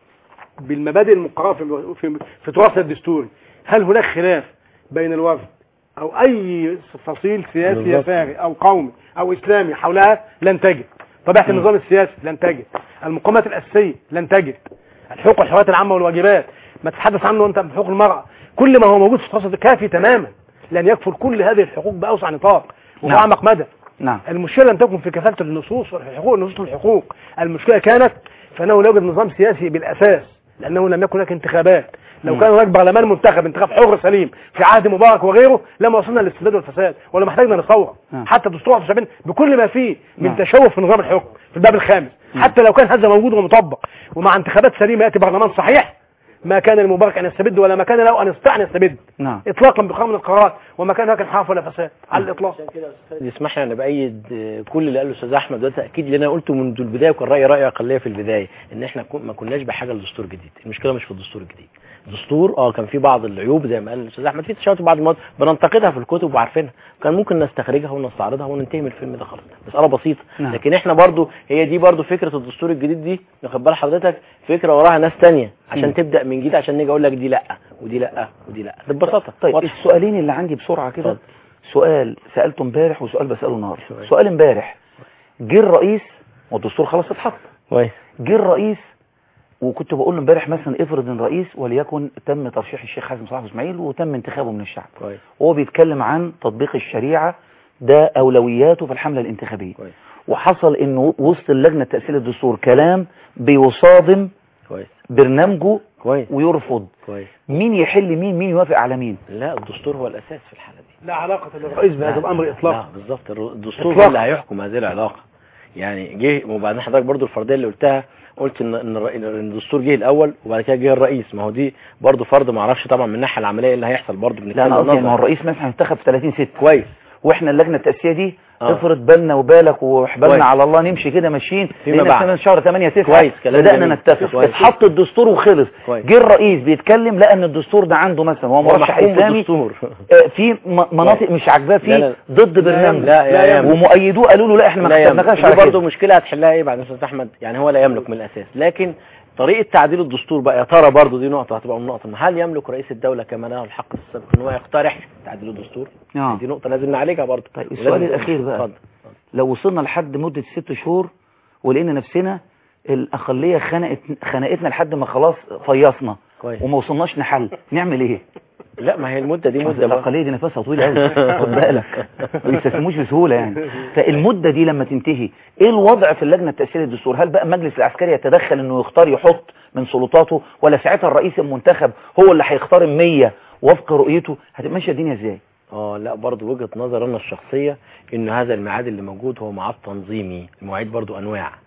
بالمبادئ المقرره في في, في تراثنا الدستوري هل هناك خلاف بين الوفد او اي فصيل سياسي بالظبط. يساري او قومي او اسلامي حولها لن تجد طبيعه النظام السياسي لن تجد المقومات الاساسيه لن تجد الحقوق والحريات العامه والواجبات ما تتحدث عنه انت بحقوق المراه كل ما هو موجود في التراث كافي تماما لن يكفل كل هذه الحقوق باوسع نطاق نعم. وباعمق مدى نعم المشكله لم تكن في كثافه النصوص والحقوق النصوص والحقوق المشكله كانت في انه لا يوجد نظام سياسي بالاساس لانه لم يكن هناك انتخابات لو مم. كان هناك برلمان منتخب انتخاب حر سليم في عهد مبارك وغيره لما وصلنا للاستبداد والفساد ولا محتاجنا للثوره نعم. حتى الدستور 71 بكل ما فيه من نعم. تشوف في نظام الحكم في الباب الخامس مم. حتى لو كان هذا موجود ومطبق ومع انتخابات سليمه ياتي برلمان صحيح ما كان لمبارك ان يستبد ولا ما كان له ان يستطيع ان يستبد نعم اطلاقا بقانون القرارات وما كان هناك انحراف ولا فساد على الاطلاق عشان كده يا أستاذ خالد يسمح لي انا بايد آه، كل اللي قاله الاستاذ احمد ده تاكيد اللي انا قلته منذ البدايه وكان رايي راي اقليه في البدايه ان احنا كن- ما كناش بحاجه لدستور جديد المشكله مش في الدستور الجديد الدستور اه كان فيه بعض العيوب زي ما قال الاستاذ احمد في تشابه بعض المواد بننتقدها في الكتب وعارفينها كان ممكن نستخرجها ونستعرضها وننتهي من الفيلم ده خلاص مساله بسيطه نعم. لكن احنا برضو هي دي برضو فكره الدستور الجديد دي واخد بال حضرتك فكره وراها ناس تانية عشان مم. تبدا من جديد عشان نيجي اقول لك دي لا ودي لا ودي لا ببساطه طيب واضحة. السؤالين اللي عندي بسرعه كده اتفضل. سؤال سالته امبارح وسؤال بساله النهارده شوية. سؤال امبارح جه الرئيس والدستور خلاص اتحط كويس جه الرئيس وكنت بقول له امبارح مثلا افرض ان الرئيس وليكن تم ترشيح الشيخ حازم صلاح اسماعيل وتم انتخابه من الشعب كويس وهو بيتكلم عن تطبيق الشريعه ده اولوياته في الحمله الانتخابيه كويس وحصل انه وسط اللجنه تاثير الدستور كلام بيصادم كويس برنامجه كويس ويرفض كويس مين يحل مين مين يوافق على مين لا الدستور هو الاساس في الحاله دي لا علاقه للرئيس بهذا الامر لا اطلاقا بالظبط الر- الدستور هو إطلاقاً. اللي هيحكم هذه العلاقه يعني جه وبعدين حضرتك برضو الفرديه اللي قلتها قلت ان ان الر- إن الدستور جه الاول وبعد كده جه الرئيس ما هو دي برضو فرض ما اعرفش طبعا من الناحيه العمليه ايه اللي هيحصل برضو لا انا بنتكلم قصدي ان هو نظري. الرئيس مثلا هينتخب في 30 6 كويس واحنا اللجنه التاسيسيه دي آه. افرض بالنا وبالك وحبالنا كويس. على الله نمشي كده ماشيين فيما لقينا بعد. سنه شهر 8 9 كويس، كلام بدانا جميل. نتفق كويس. اتحط الدستور وخلص كويس. جه الرئيس بيتكلم لقى ان الدستور ده عنده مثلا هو هو مرشح محكوم اسلامي بالدستور آه، في م- مناطق مش عاجباه لا، فيه لا. ضد برنامج لا، لا يملك. ومؤيدوه قالوا له لا احنا ما لا يملك كتبناش دي على برضه كده مشكله هتحلها ايه بعد استاذ احمد يعني هو لا يملك من الاساس لكن طريقه تعديل الدستور بقى يا ترى برضه دي نقطه هتبقى من نقطه هل يملك رئيس الدوله كما له الحق السابق ان هو يقترح تعديل الدستور آه. دي نقطه لازم نعالجها برضه طيب ولازم- السؤال الاخير بقى اتفضل لو وصلنا لحد مده ست شهور ولقينا نفسنا الاقليه خنقت خنقتنا لحد ما خلاص فيصنا كويس وما وصلناش لحل نعمل ايه لا ما هي المده دي مده مده برضه. الاقليه دي نفسها طويل قوي خد بالك ما بيستسلموش بسهوله يعني فالمده دي لما تنتهي ايه الوضع في اللجنه التاسيسيه للدستور هل بقى المجلس العسكري يتدخل انه يختار يحط من سلطاته ولا ساعتها الرئيس المنتخب هو اللي هيختار ال 100 وفق رؤيته هتمشي الدنيا ازاي اه لا برضه وجهه نظر انا الشخصيه ان هذا الميعاد اللي موجود هو ميعاد تنظيمي المواعيد برضه انواع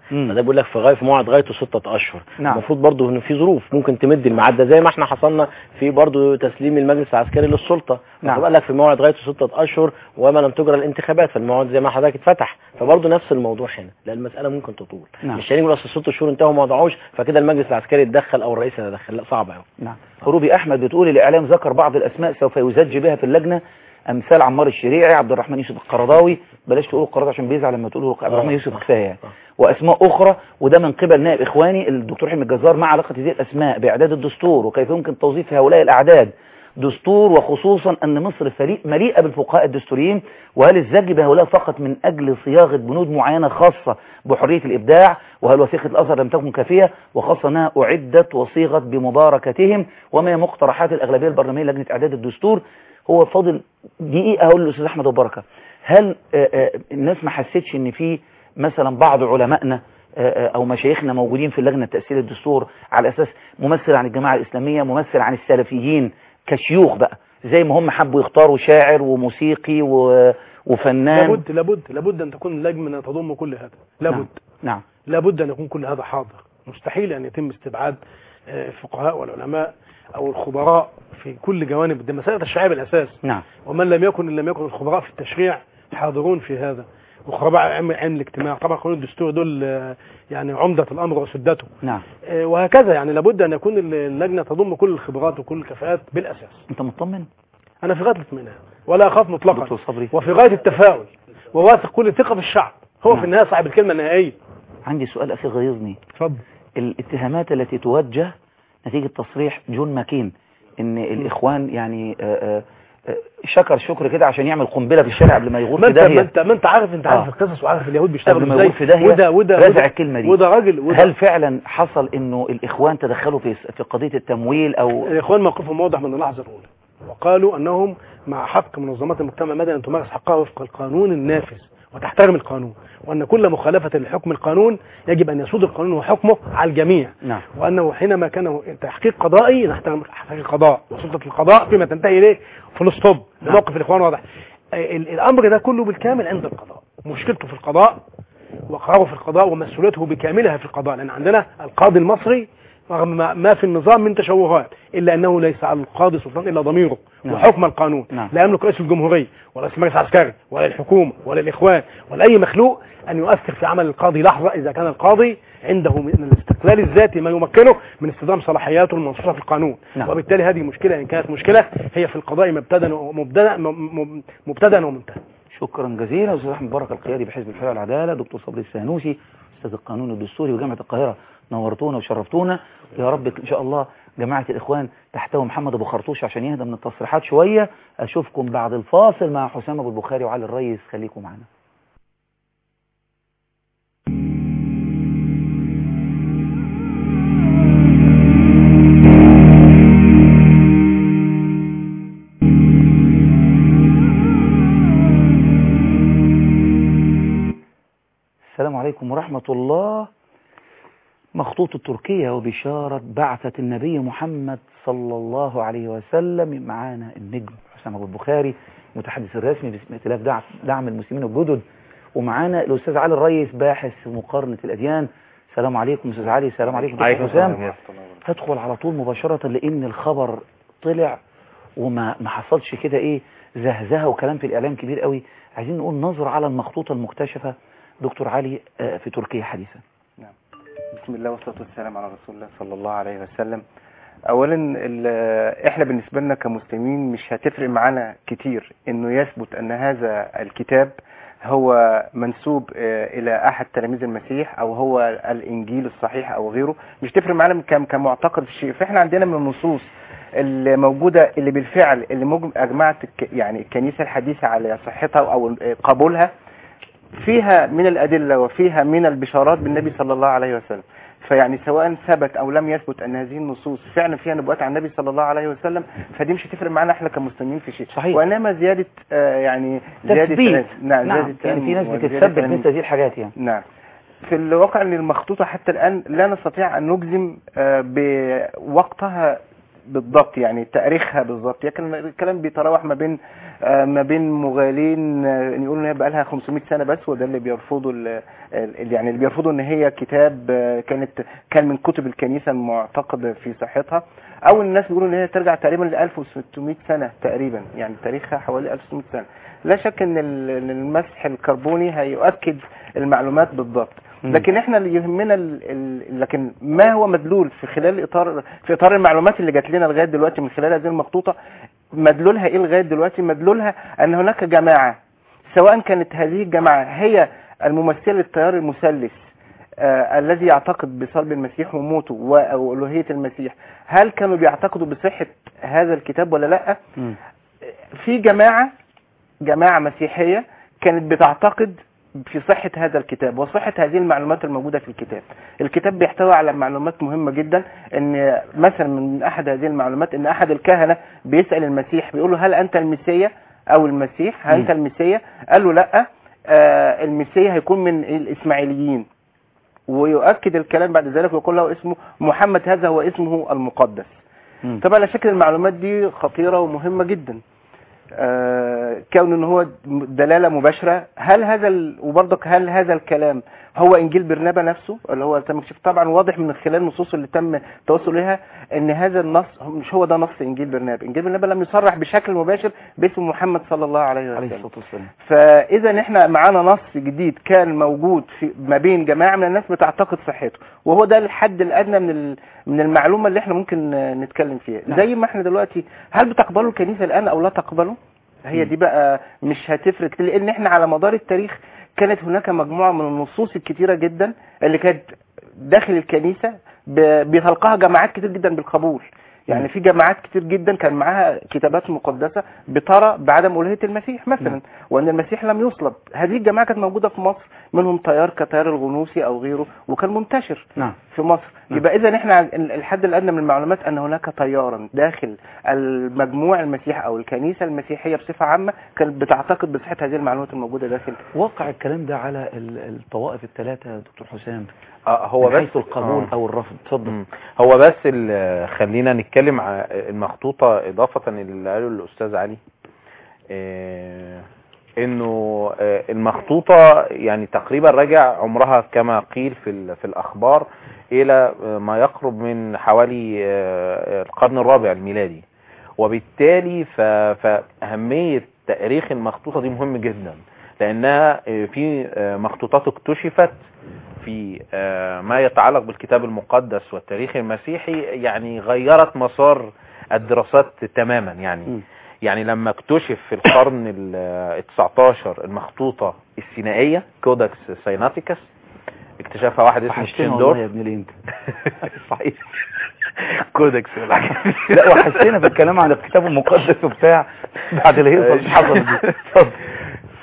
مم. فده بيقول لك في غايه في موعد غايته ستة اشهر نعم. المفروض برضه ان في ظروف ممكن تمد الميعاد ده زي ما احنا حصلنا في برضه تسليم المجلس العسكري للسلطه نعم. فبقى لك في موعد غايته ستة اشهر وما لم تجرى الانتخابات فالموعد زي ما حضرتك اتفتح فبرضه نفس الموضوع هنا لان المساله ممكن تطول نعم. مش هنيجي نقول اصل الست شهور انتهوا ما وضعوش فكده المجلس العسكري يتدخل او الرئيس يتدخل لا صعب قوي نعم روبي احمد بتقول الاعلام ذكر بعض الاسماء سوف يزج بها في اللجنه امثال عمار الشريعي عبد الرحمن يوسف القرضاوي بلاش تقولوا القرضاوي عشان بيزعل لما تقولوا عبد الرحمن آه. يوسف كفايه يعني آه. واسماء اخرى وده من قبل نائب اخواني الدكتور حلمي الجزار مع علاقه هذه الاسماء باعداد الدستور وكيف يمكن توظيف هؤلاء الاعداد دستور وخصوصا ان مصر فريق مليئه بالفقهاء الدستوريين وهل الزج بهؤلاء فقط من اجل صياغه بنود معينه خاصه بحريه الابداع وهل وثيقه الازهر لم تكن كافيه وخاصه انها اعدت وصيغت بمباركتهم وما هي مقترحات الاغلبيه البرلمانيه لجنه اعداد الدستور هو فاضل دقيقه اقول للاستاذ احمد ابو بركه هل آه، آه، الناس ما حسيتش ان في مثلا بعض علمائنا آه، آه، او مشايخنا موجودين في اللجنه تاسيس الدستور على اساس ممثل عن الجماعه الاسلاميه ممثل عن السلفيين كشيوخ بقى زي ما هم حبوا يختاروا شاعر وموسيقي و... وفنان لابد لابد لابد ان تكون اللجنه تضم كل هذا لابد نعم لابد ان يكون كل هذا حاضر مستحيل ان يتم استبعاد آه، الفقهاء والعلماء او الخبراء في كل جوانب دي مساله الشرعيه بالاساس نعم ومن لم يكن ان لم يكن الخبراء في التشريع حاضرون في هذا وخبراء علم علم الاجتماع طبعا قانون الدستور دول آه، يعني عمده الامر وسدته نعم آه، وهكذا يعني لابد ان يكون اللجنه تضم كل الخبرات وكل الكفاءات بالاساس انت مطمن انا في غايه الاطمئنان ولا اخاف مطلقا دكتور صبري وفي غايه التفاؤل وواثق كل الثقه في الشعب هو نعم. في النهايه صاحب الكلمه النهائيه عندي سؤال اخي غيظني اتفضل الاتهامات التي توجه نتيجة تصريح جون ماكين ان الاخوان يعني آه، آه، آه، شكر شكر كده عشان يعمل قنبلة في الشارع قبل ما يغور ما في انت ما داهية انت ما انت عارف انت عارف آه. القصص وعارف اليهود قبل بيشتغلوا ما ازاي يغور في داهية وده وده رازع وده- الكلمة دي وده راجل وده هل فعلا حصل انه الاخوان تدخلوا في في قضية التمويل او الاخوان موقفهم واضح من اللحظه الاولى وقالوا انهم مع حق منظمات المجتمع المدني ان تمارس حقها وفق القانون النافذ وتحترم القانون وان كل مخالفه لحكم القانون يجب ان يسود القانون وحكمه على الجميع نعم وانه حينما كان تحقيق قضائي نحترم تحقيق القضاء وسلطه القضاء فيما تنتهي اليه فول ستوب نعم. موقف الاخوان واضح ال- الامر ده كله بالكامل عند القضاء مشكلته في القضاء وقراره في القضاء ومسؤوليته بكاملها في القضاء لان عندنا القاضي المصري رغم ما- ما في النظام من تشوهات الا انه ليس على القاضي سلطان الا ضميره نعم. وحكم القانون نعم. لا يملك رئيس الجمهوريه ولا رئيس المجلس العسكري ولا الحكومه ولا الاخوان ولا اي مخلوق ان يؤثر في عمل القاضي لحظه اذا كان القاضي عنده من الاستقلال الذاتي ما يمكنه من استخدام صلاحياته المنصوصه في القانون نعم. وبالتالي هذه مشكله ان كانت مشكله هي في القضاء مبتدا ومبتدا م- م- مبتدا ومنتهى شكرا جزيلا استاذ احمد بركه القيادي بحزب الحريه والعداله دكتور صبري السانوسي استاذ القانون الدستوري بجامعه القاهره نورتونا وشرفتونا يا رب ان شاء الله جماعه الاخوان تحتوي محمد ابو خرطوش عشان يهدى من التصريحات شويه اشوفكم بعد الفاصل مع حسام ابو البخاري وعلي الريس خليكم معنا السلام عليكم ورحمة الله مخطوط التركية وبشارة بعثة النبي محمد صلى الله عليه وسلم معانا النجم حسام أبو البخاري متحدث الرسمي باسم ائتلاف دعم, دعم المسلمين الجدد ومعانا الأستاذ علي الريس باحث في مقارنة الأديان السلام عليكم أستاذ علي السلام عليكم دكتور عليكم حسام السلام. هدخل على طول مباشرة لأن الخبر طلع وما ما حصلش كده إيه زهزهة وكلام في الإعلام كبير قوي عايزين نقول نظرة على المخطوطة المكتشفة دكتور علي آه، في تركيا حديثا بسم الله والصلاة والسلام على رسول الله صلى الله عليه وسلم اولا ال- احنا بالنسبة لنا كمسلمين مش هتفرق معانا كتير انه يثبت ان هذا الكتاب هو منسوب آه، الى احد تلاميذ المسيح او هو الانجيل الصحيح او غيره مش تفرق معانا كم- كمعتقد في الشيء فاحنا عندنا من النصوص الموجودة اللي بالفعل اللي مج- اجمعت الك- يعني الكنيسة الحديثة على صحتها او قبولها فيها من الأدلة وفيها من البشارات بالنبي صلى الله عليه وسلم فيعني سواء ثبت أو لم يثبت أن هذه النصوص فعلا فيها نبوات عن النبي صلى الله عليه وسلم فدي مش هتفرق معانا احنا كمسلمين في شيء صحيح. وإنما زيادة آه يعني زيادة تثبيت علم. نعم, نعم زيادة يعني في علم ناس وزيادة بتتثبت علم. مثل هذه الحاجات يعني نعم في الواقع ان المخطوطة حتى الآن لا نستطيع أن نجزم آه، بوقتها بالضبط يعني تاريخها بالضبط لكن الكلام بيتراوح ما بين آه، ما بين مغالين آه، يقولوا ان هي بقى لها 500 سنه بس وده اللي بيرفضوا ال- ال- يعني اللي بيرفضوا ان هي كتاب آه، كانت كان من كتب الكنيسه المعتقد في صحتها او الناس بيقولوا ان هي ترجع تقريبا ل 1600 سنه تقريبا يعني تاريخها حوالي 1600 سنه لا شك ان ال- إن المسح الكربوني هيؤكد المعلومات بالضبط مم. لكن احنا اللي يهمنا ال... ال... لكن ما هو مدلول في خلال اطار في اطار المعلومات اللي جات لنا لغايه دلوقتي من خلال هذه المخطوطه مدلولها ايه لغايه دلوقتي مدلولها ان هناك جماعه سواء كانت هذه الجماعه هي الممثله للتيار المثلث آه الذي يعتقد بصلب المسيح وموته والوهيه المسيح هل كانوا بيعتقدوا بصحه هذا الكتاب ولا لا مم. في جماعه جماعه مسيحيه كانت بتعتقد في صحة هذا الكتاب وصحة هذه المعلومات الموجودة في الكتاب الكتاب بيحتوي على معلومات مهمة جدا ان مثلا من احد هذه المعلومات ان احد الكهنة بيسأل المسيح بيقول له هل انت المسيا او المسيح هل انت مم. المسيا قال له لا آه المسيا هيكون من الاسماعيليين ويؤكد الكلام بعد ذلك ويقول له اسمه محمد هذا هو اسمه المقدس مم. طبعا لا شك إن المعلومات دي خطيرة ومهمة جدا آه، كون ان هو دلالة مباشرة هل هذا ال... وبرضك هل هذا الكلام هو انجيل برنابا نفسه اللي هو تم اكتشاف طبعا واضح من خلال النصوص اللي تم التوصل اليها ان هذا النص هو- مش هو ده نص انجيل برنابا انجيل برنابا لم يصرح بشكل مباشر باسم محمد صلى الله عليه عليه وسلم الصلاة والسلام فاذا احنا معانا نص جديد كان موجود في ما بين جماعه من الناس بتعتقد صحته وهو ده الحد الادنى من ال- من المعلومه اللي احنا ممكن آه، نتكلم فيها نعم. زي ما احنا دلوقتي هل بتقبلوا الكنيسه الان او لا تقبلوا هي دي بقى مش هتفرق كتير، لان احنا على مدار التاريخ كانت هناك مجموعه من النصوص الكتيره جدا اللي كانت داخل الكنيسه ب- بيتلقاها جماعات كتير جدا بالقبول يعني في جماعات كتير جدا كان معاها كتابات مقدسة بترى بعدم ألوهية المسيح مثلا وأن المسيح لم يصلب هذه الجماعة كانت موجودة في مصر منهم تيار كتيار الغنوصي أو غيره وكان منتشر نعم في مصر نعم. يبقى إذا إحنا ال- الحد الأدنى من المعلومات أن هناك تيارا داخل المجموع المسيحي أو الكنيسة المسيحية بصفة عامة كانت بتعتقد بصحة هذه المعلومات الموجودة داخل واقع الكلام ده على ال- الطوائف الثلاثة يا دكتور حسام آه، هو من بس حيث القبول آه. او الرفض اتفضل مم. هو بس ال- خلينا نتكلم على المخطوطة إضافة للي قاله الأستاذ علي آه، إنه آه، المخطوطة يعني تقريبا رجع عمرها كما قيل في ال- في الأخبار إلى آه، ما يقرب من حوالي آه، القرن الرابع الميلادي وبالتالي ف- فأهمية تاريخ المخطوطة دي مهم جدا لأنها آه، في آه، مخطوطات اكتشفت في آه، ما يتعلق بالكتاب المقدس والتاريخ المسيحي يعني غيرت مسار الدراسات تماما يعني مم. يعني لما اكتشف في القرن ال 19 المخطوطة السينائية كودكس سايناتيكس اكتشفها واحد اسمه وحشتنا والله يا شتشندورف ابن الانت صحيح كودكس لا وحشتنا في الكلام عن الكتاب المقدس وبتاع بعد الهيصه اللي حصلت دي اتفضل ف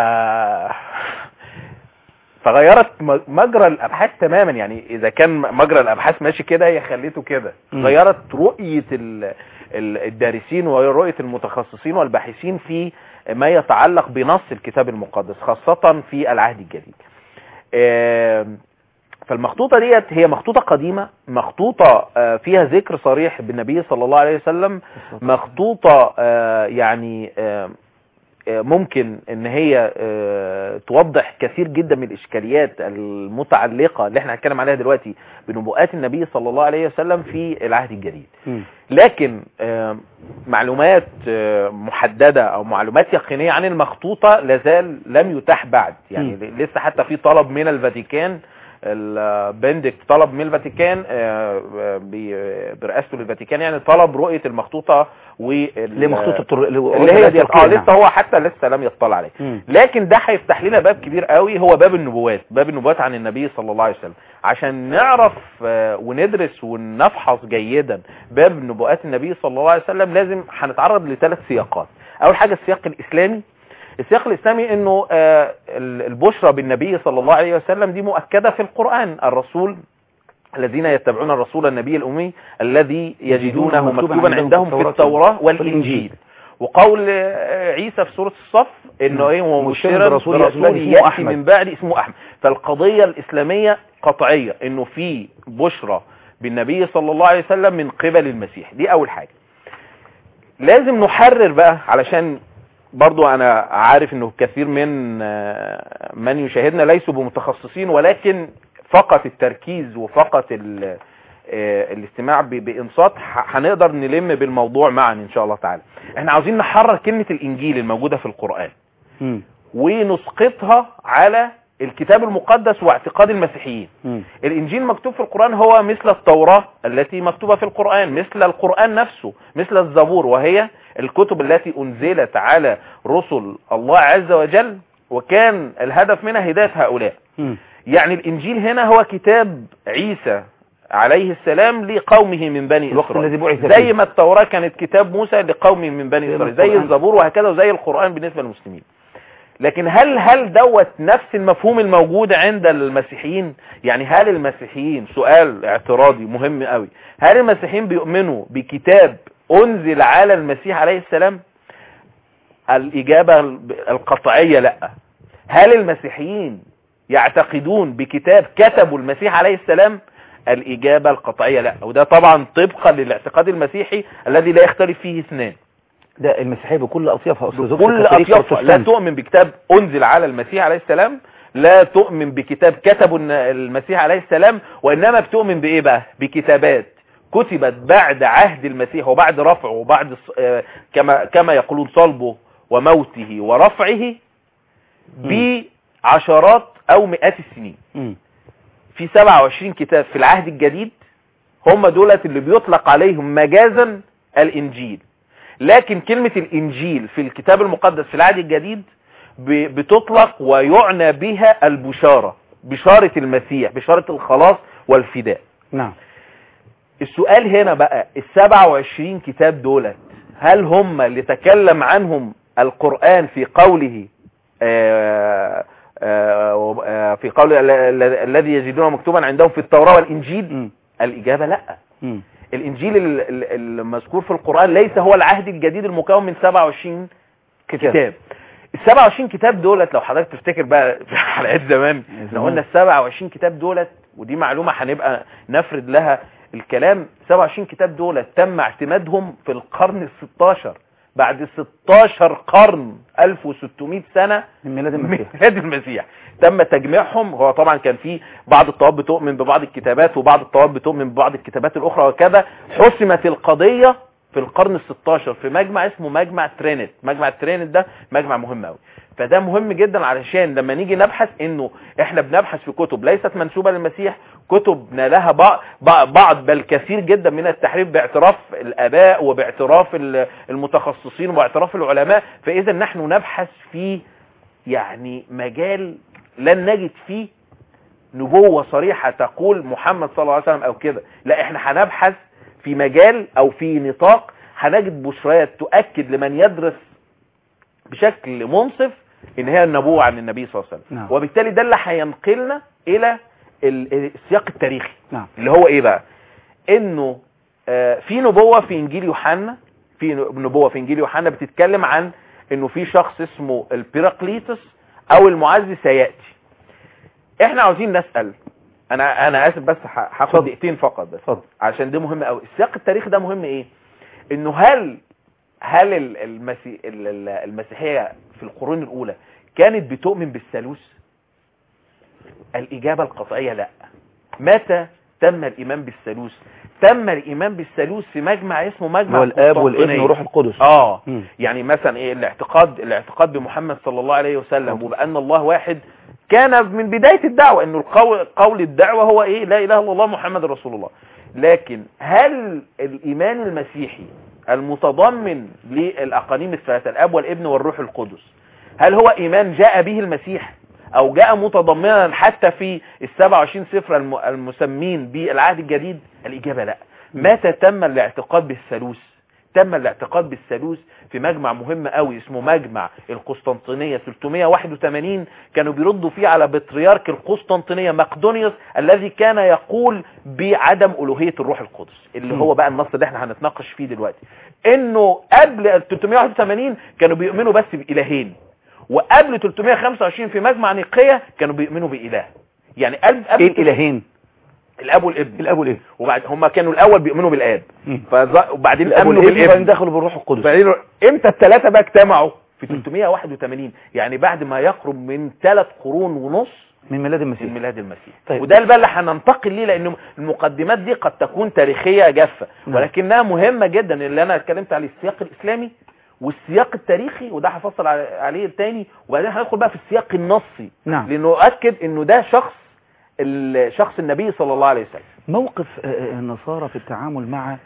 فغيرت م- مجرى الابحاث تماما يعني اذا كان مجرى الابحاث ماشي كده هي خليته كده مم. غيرت رؤيه ال- ال- الدارسين ورؤيه المتخصصين والباحثين في ما يتعلق بنص الكتاب المقدس خاصه في العهد الجديد آم، فالمخطوطة ديت هي مخطوطة قديمة مخطوطة آه، فيها ذكر صريح بالنبي صلى الله عليه وسلم مخطوطة آه، يعني آه، آه، ممكن ان هي آه، توضح كثير جدا من الاشكاليات المتعلقة اللي احنا هنتكلم عليها دلوقتي بنبوءات النبي صلى الله عليه وسلم في العهد الجديد مم. لكن آه، معلومات آه، محددة او معلومات يقينية عن المخطوطة لازال لم يتاح بعد يعني مم. لسه حتى في طلب من الفاتيكان البندك طلب من الفاتيكان آه، آه، ب- برئاسته للفاتيكان يعني طلب رؤية المخطوطة وال- لمخطوطة الطر- اللي هي دي اه التركية، لسه هو حتى لسه لم يطلع عليه مم. لكن ده هيفتح لنا باب كبير قوي هو باب النبوات باب النبوات عن النبي صلى الله عليه وسلم عشان نعرف آه، وندرس ونفحص جيدا باب نبوءات النبي صلى الله عليه وسلم لازم هنتعرض لثلاث سياقات اول حاجة السياق الاسلامي السياق الاسلامي انه آه، ال- البشرى بالنبي صلى الله عليه وسلم دي مؤكدة في القرآن الرسول الذين يتبعون الرسول النبي الأمي الذي يجدونه مكتوبا عندهم في التوراة والإنجيل وقول آه، عيسى في سورة الصف انه ايه مبشرا مبشرا برسول برسول يأتي اسمه يأتي أحمد. من بعد اسمه احمد فالقضية الاسلامية قطعية انه في بشرى بالنبي صلى الله عليه وسلم من قبل المسيح دي اول حاجة لازم نحرر بقى علشان برضو انا عارف انه كثير من آه، من يشاهدنا ليسوا بمتخصصين ولكن فقط التركيز وفقط ال- آه، الاستماع ب- بانصات ح- هنقدر نلم بالموضوع معا ان شاء الله تعالى احنا عاوزين نحرر كلمة الانجيل الموجودة في القرآن مم. ونسقطها على الكتاب المقدس واعتقاد المسيحيين مم. الانجيل مكتوب في القرآن هو مثل التوراة التي مكتوبة في القرآن مثل القرآن نفسه مثل الزبور وهي الكتب التي انزلت على رسل الله عز وجل وكان الهدف منها هداية هؤلاء مم. يعني الانجيل هنا هو كتاب عيسى عليه السلام لقومه من بني الوقت اسرائيل الذي بعث زي فيه. ما التوراة كانت كتاب موسى لقومه من بني زي ما اسرائيل زي القرآن. الزبور وهكذا وزي القرآن بالنسبة للمسلمين لكن هل هل دوت نفس المفهوم الموجود عند المسيحيين يعني هل المسيحيين سؤال اعتراضي مهم قوي هل المسيحيين بيؤمنوا بكتاب انزل على المسيح عليه السلام الاجابة القطعية لا هل المسيحيين يعتقدون بكتاب كتبه المسيح عليه السلام الاجابة القطعية لا وده طبعا طبقا للاعتقاد المسيحي الذي لا يختلف فيه اثنان ده المسيحية بكل أطيافها أستاذ كل كاثوليك أطيافها لا وبروتستانت. تؤمن بكتاب أنزل على المسيح عليه السلام لا تؤمن بكتاب كتبه الن- المسيح عليه السلام وإنما بتؤمن بإيه بقى بكتابات كتبت بعد عهد المسيح وبعد رفعه وبعد الص- آه، كما كما يقولون صلبه وموته ورفعه بعشرات أو مئات السنين مم. في 27 كتاب في العهد الجديد هم دولت اللي بيطلق عليهم مجازا الانجيل لكن كلمة الانجيل في الكتاب المقدس في العهد الجديد ب- بتطلق ويعنى بها البشارة بشارة المسيح بشارة الخلاص والفداء نعم السؤال هنا بقى ال 27 كتاب دولت هل هم اللي تكلم عنهم القرآن في قوله آه، آه، آه، في قول ال- ال- الذي يجدونه مكتوبا عندهم في التوراة والإنجيل مم. الإجابة لا مم. الإنجيل ال- ال- المذكور في القرآن ليس هو العهد الجديد المكون من 27 كتاب. كتاب ال 27 كتاب دولت لو حضرتك تفتكر بقى في حلقات زمان احنا زمان. قلنا ال 27 كتاب دولت ودي معلومة هنبقى نفرد لها الكلام 27 كتاب دولت تم اعتمادهم في القرن ال 16 بعد 16 قرن 1600 سنة من ميلاد من المسيح ميلاد المسيح تم تجميعهم هو طبعا كان في بعض الطوائف بتؤمن ببعض الكتابات وبعض الطوائف بتؤمن ببعض الكتابات الاخرى وكذا حسمت القضية في القرن ال16 في مجمع اسمه مجمع ترينت مجمع ترينت ده مجمع مهم قوي فده مهم جدا علشان لما نيجي نبحث انه احنا بنبحث في كتب ليست منسوبة للمسيح كتب نالها بعض بعض بل كثير جدا من التحريف باعتراف الاباء وباعتراف ال- المتخصصين وباعتراف العلماء فاذا نحن نبحث في يعني مجال لن نجد فيه نبوة صريحة تقول محمد صلى الله عليه وسلم او كده لا احنا هنبحث في مجال او في نطاق هنجد بشريات تؤكد لمن يدرس بشكل منصف ان هي النبوة عن النبي صلى الله عليه وسلم نعم. وبالتالي ده اللي هينقلنا الى ال- السياق التاريخي نعم اللي هو ايه بقى انه آه، في نبوة في انجيل يوحنا في نبوة في انجيل يوحنا بتتكلم عن انه في شخص اسمه البيراقليتس او المعزي سيأتي احنا عاوزين نسأل انا انا اسف بس ه- هاخد اتفضل. دقيقتين فقط بس اتفضل عشان ده مهم قوي السياق التاريخي ده مهم ايه انه هل هل ال- المسي... ال- ال- المسيحية في القرون الاولى كانت بتؤمن بالثالوث الاجابة القطعية لا متى تم الايمان بالثالوث تم الايمان بالثالوث في مجمع اسمه مجمع هو الاب والابن قسطنطينية. وروح القدس اه مم. يعني مثلا ايه الاعتقاد الاعتقاد بمحمد صلى الله عليه وسلم وبان الله واحد كان من بداية الدعوة انه القول قول الدعوة هو ايه لا اله الا الله محمد رسول الله لكن هل الايمان المسيحي المتضمن للاقانيم الثلاثة الاب والابن والروح القدس هل هو ايمان جاء به المسيح او جاء متضمنا حتى في ال 27 سفر الم- المسمين بالعهد الجديد الاجابة لا متى تم الاعتقاد بالثالوث تم الاعتقاد بالثالوث في مجمع مهم قوي اسمه مجمع القسطنطينية 381 كانوا بيردوا فيه على بطريرك القسطنطينية مقدونيوس الذي كان يقول بعدم ألوهية الروح القدس اللي م. هو بقى النص اللي احنا هنتناقش فيه دلوقتي انه قبل 381 كانوا بيؤمنوا بس بإلهين وقبل 325 في مجمع نيقية كانوا بيؤمنوا بإله يعني قبل قبل ايه الالهين الاب والابن الاب والابن وبعد هم كانوا الاول بيؤمنوا بالاب مم. فز- وبعدين الاب امنوا والابن وبعدين بالابن دخلوا بالروح القدس بعدين امتى الثلاثه بقى اجتمعوا في 381 يعني بعد ما يقرب من ثلاث قرون ونص من ميلاد من المسيح ميلاد المسيح طيب. وده اللي بقى اللي هننتقل ليه لان المقدمات دي قد تكون تاريخيه جافه نعم. ولكنها مهمه جدا اللي انا اتكلمت عليه السياق الاسلامي والسياق التاريخي وده هفصل على- عليه التاني وبعدين هندخل بقى في السياق النصي نعم لانه اكد انه ده شخص ال- شخص النبي صلى الله عليه وسلم موقف آه، آه، النصارى في التعامل مع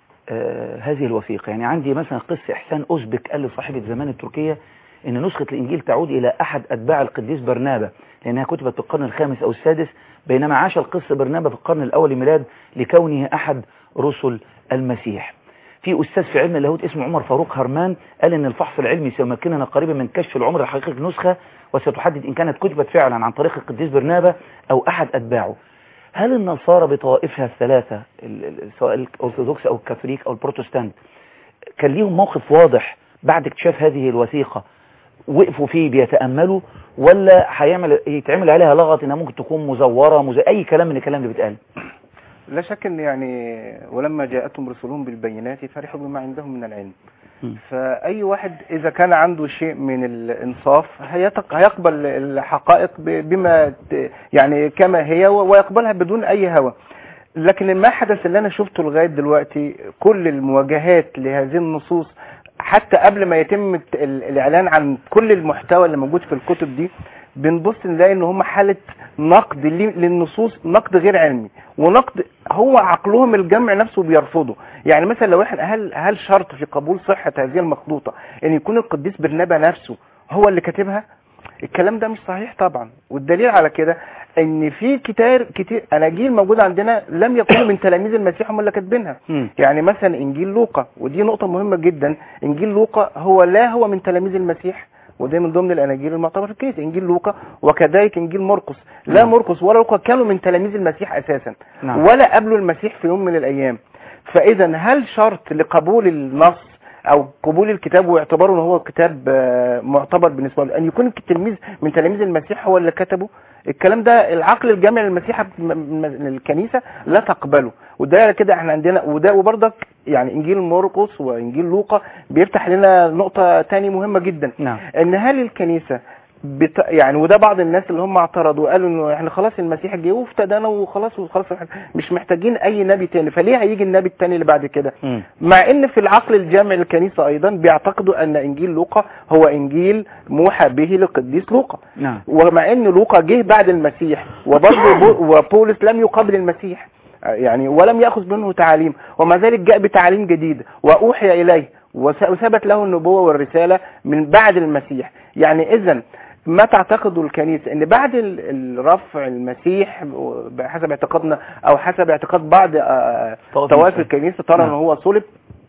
آه، هذه الوثيقة يعني عندي مثلا قصة إحسان أوزبك قال لصاحبة زمان التركية إن نسخة الإنجيل تعود إلى أحد أتباع القديس برنابا لأنها كتبت في القرن الخامس أو السادس بينما عاش القس برنابا في القرن الأول لميلاد لكونه أحد رسل المسيح في أستاذ في علم اللاهوت اسمه عمر فاروق هرمان قال إن الفحص العلمي سيمكننا قريبا من كشف العمر الحقيقي للنسخة وستحدد إن كانت كتبت فعلا عن طريق القديس برنابا أو أحد أتباعه هل النصارى بطوائفها الثلاثة ال- ال- سواء الأرثوذكس أو الكاثوليك أو البروتستانت كان ليهم موقف واضح بعد اكتشاف هذه الوثيقة وقفوا فيه بيتأملوا ولا هيعمل يتعمل عليها لغط انها ممكن تكون مزورة مز... اي كلام من الكلام اللي بيتقال لا شك ان يعني ولما جاءتهم رسلهم بالبينات فرحوا بما عندهم من العلم م. فاي واحد اذا كان عنده شيء من الانصاف هيتق- هيقبل الحقائق ب- بما ت- يعني كما هي و- ويقبلها بدون اي هوى لكن ما حدث اللي انا شفته لغايه دلوقتي كل المواجهات لهذه النصوص حتى قبل ما يتم الت- ال- الاعلان عن كل المحتوى اللي موجود في الكتب دي بنبص نلاقي ان هم حاله نقد لي- للنصوص نقد غير علمي ونقد هو عقلهم الجمع نفسه بيرفضه يعني مثلا لو احنا هل هل شرط في قبول صحه هذه المخطوطه ان يكون القديس برنابا نفسه هو اللي كاتبها الكلام ده مش صحيح طبعا والدليل على كده ان في كتير كتير اناجيل موجوده عندنا لم يكونوا من تلاميذ المسيح هم اللي كاتبينها مم. يعني مثلا انجيل لوقا ودي نقطه مهمه جدا انجيل لوقا هو لا هو من تلاميذ المسيح وده من ضمن الاناجيل المعتبره في الكنيسه انجيل لوقا وكذلك انجيل مرقس لا نعم. مرقس ولا لوقا كانوا من تلاميذ المسيح اساسا نعم. ولا قابلوا المسيح في يوم من الايام فاذا هل شرط لقبول النص او قبول الكتاب واعتباره ان هو كتاب آه، معتبر بالنسبه له ان يكون التلميذ من تلاميذ المسيح هو اللي كتبه الكلام ده العقل الجامع للمسيح م- م- الكنيسه لا تقبله وده على كده احنا عندنا وده وبرضك يعني انجيل مرقس وانجيل لوقا بيفتح لنا نقطه تاني مهمه جدا نعم ان هل الكنيسه بت... يعني وده بعض الناس اللي هم اعترضوا وقالوا انه احنا خلاص المسيح جه وافتدانا وخلاص وخلاص إحنا مش محتاجين اي نبي تاني فليه هيجي النبي التاني اللي بعد كده مم. مع ان في العقل الجامع للكنيسه ايضا بيعتقدوا ان انجيل لوقا هو انجيل موحى به للقديس لوقا نعم ومع ان لوقا جه بعد المسيح وبرضه بو- وبولس لم يقابل المسيح يعني ولم ياخذ منه تعاليم ومع ذلك جاء بتعاليم جديده واوحي اليه وس- وثبت له النبوه والرساله من بعد المسيح يعني اذا ما تعتقده الكنيسه ان بعد ال- الرفع المسيح بحسب اعتقادنا او حسب اعتقاد بعض آه، طوائف طوائف المسيح. الكنيسه ترى نعم. ان هو صلب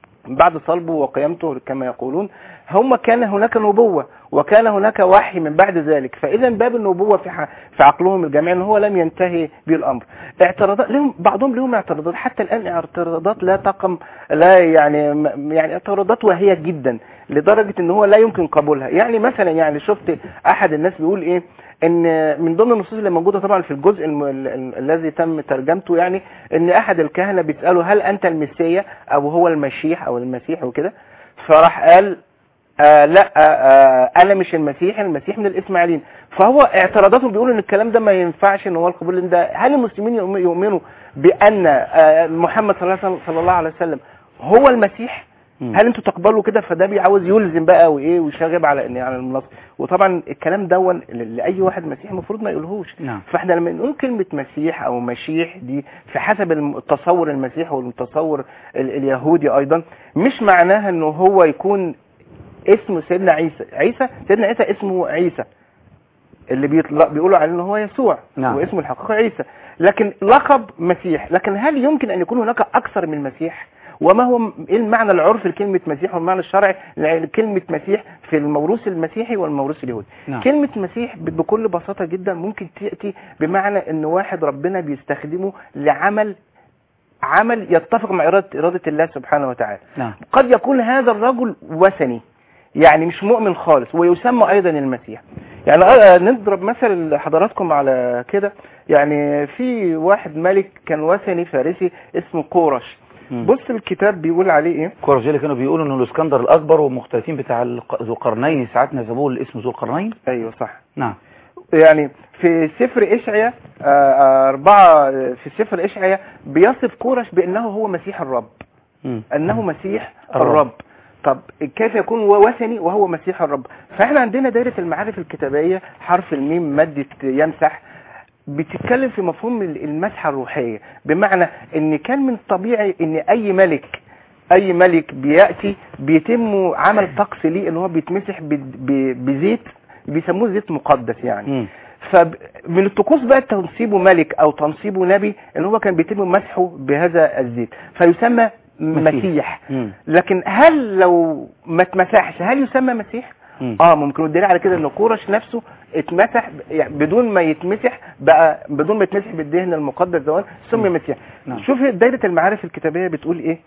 بعد صلبه وقيامته كما يقولون هم كان هناك نبوة وكان هناك وحي من بعد ذلك فإذا باب النبوة في, ح- في عقلهم الجميع ان هو لم ينتهي به الأمر اعتراضات لهم بعضهم لهم اعتراضات حتى الآن اعتراضات لا تقم لا يعني م- يعني اعتراضات واهية جدا لدرجة ان هو لا يمكن قبولها يعني مثلا يعني شفت احد الناس بيقول ايه ان من ضمن النصوص اللي موجوده طبعا في الجزء الم... ال- ال- الذي تم ترجمته يعني ان احد الكهنه بيساله هل انت المسيا او هو المشيح او المسيح وكده فراح قال آه لا آه آه انا مش المسيح المسيح من الاسماعيليين فهو اعتراضاتهم بيقولوا ان الكلام ده ما ينفعش ان هو القبول لأن ده هل المسلمين يؤم- يؤمنوا بان آه محمد صلى الله عليه- صلى الله عليه وسلم هو المسيح مم. هل انتوا تقبلوا كده فده بيعاوز يلزم بقى وايه ويشاغب على ان على المنصه وطبعا الكلام دون ل- لاي واحد مسيحي المفروض ما يقولهوش نعم فاحنا لما نقول كلمة مسيح او مشيح دي في حسب الم- التصور المسيحي والتصور ال- اليهودي ايضا مش معناها انه هو يكون اسمه سيدنا عيسى عيسى سيدنا عيسى اسمه عيسى اللي بيطلق بيقولوا عليه ان هو يسوع نعم. واسمه الحقيقي عيسى لكن لقب مسيح لكن هل يمكن ان يكون هناك اكثر من مسيح وما هو م- ايه المعنى العرفي لكلمه مسيح والمعنى الشرعي لكلمه مسيح في الموروث المسيحي والموروث اليهودي نعم. كلمة مسيح ب- بكل بساطة جدا ممكن تأتي بمعنى ان واحد ربنا بيستخدمه لعمل عمل يتفق مع إرادة, إرادة الله سبحانه وتعالى نعم قد يكون هذا الرجل وثني يعني مش مؤمن خالص ويسمى أيضا المسيح يعني آه، نضرب مثل لحضراتكم على كده يعني في واحد ملك كان وثني فارسي اسمه قورش مم. بص الكتاب بيقول عليه ايه كورج اللي كانوا بيقولوا انه الاسكندر الاكبر والمختلفين بتاع الق- ذو القرنين ساعات نسبوه لاسم ذو القرنين ايوه صح نعم يعني في سفر اشعيا آه، آه، أربعة آه، في سفر اشعيا بيصف كورش بأنه هو مسيح الرب مم. أنه مسيح الرب. الرب طب كيف يكون هو وثني وهو مسيح الرب فاحنا عندنا دائرة المعارف الكتابية حرف الميم مادة يمسح بتتكلم في مفهوم ال- المسحة الروحية بمعنى ان كان من الطبيعي ان اي ملك اي ملك بيأتي بيتم عمل طقس ليه ان هو بيتمسح ب- ب- بزيت بيسموه زيت مقدس يعني مم. فمن الطقوس بقى تنصيبه ملك او تنصيبه نبي ان هو كان بيتم مسحه بهذا الزيت فيسمى مسيح. مسيح مم. لكن هل لو ما اتمسحش هل يسمى مسيح مم. اه ممكن والدليل على كده ان كورش نفسه اتمسح يعني بدون ما يتمسح بقى بدون ما يتمسح بالدهن المقدس ده سمي مسيح نعم. شوف دايره المعارف الكتابيه بتقول ايه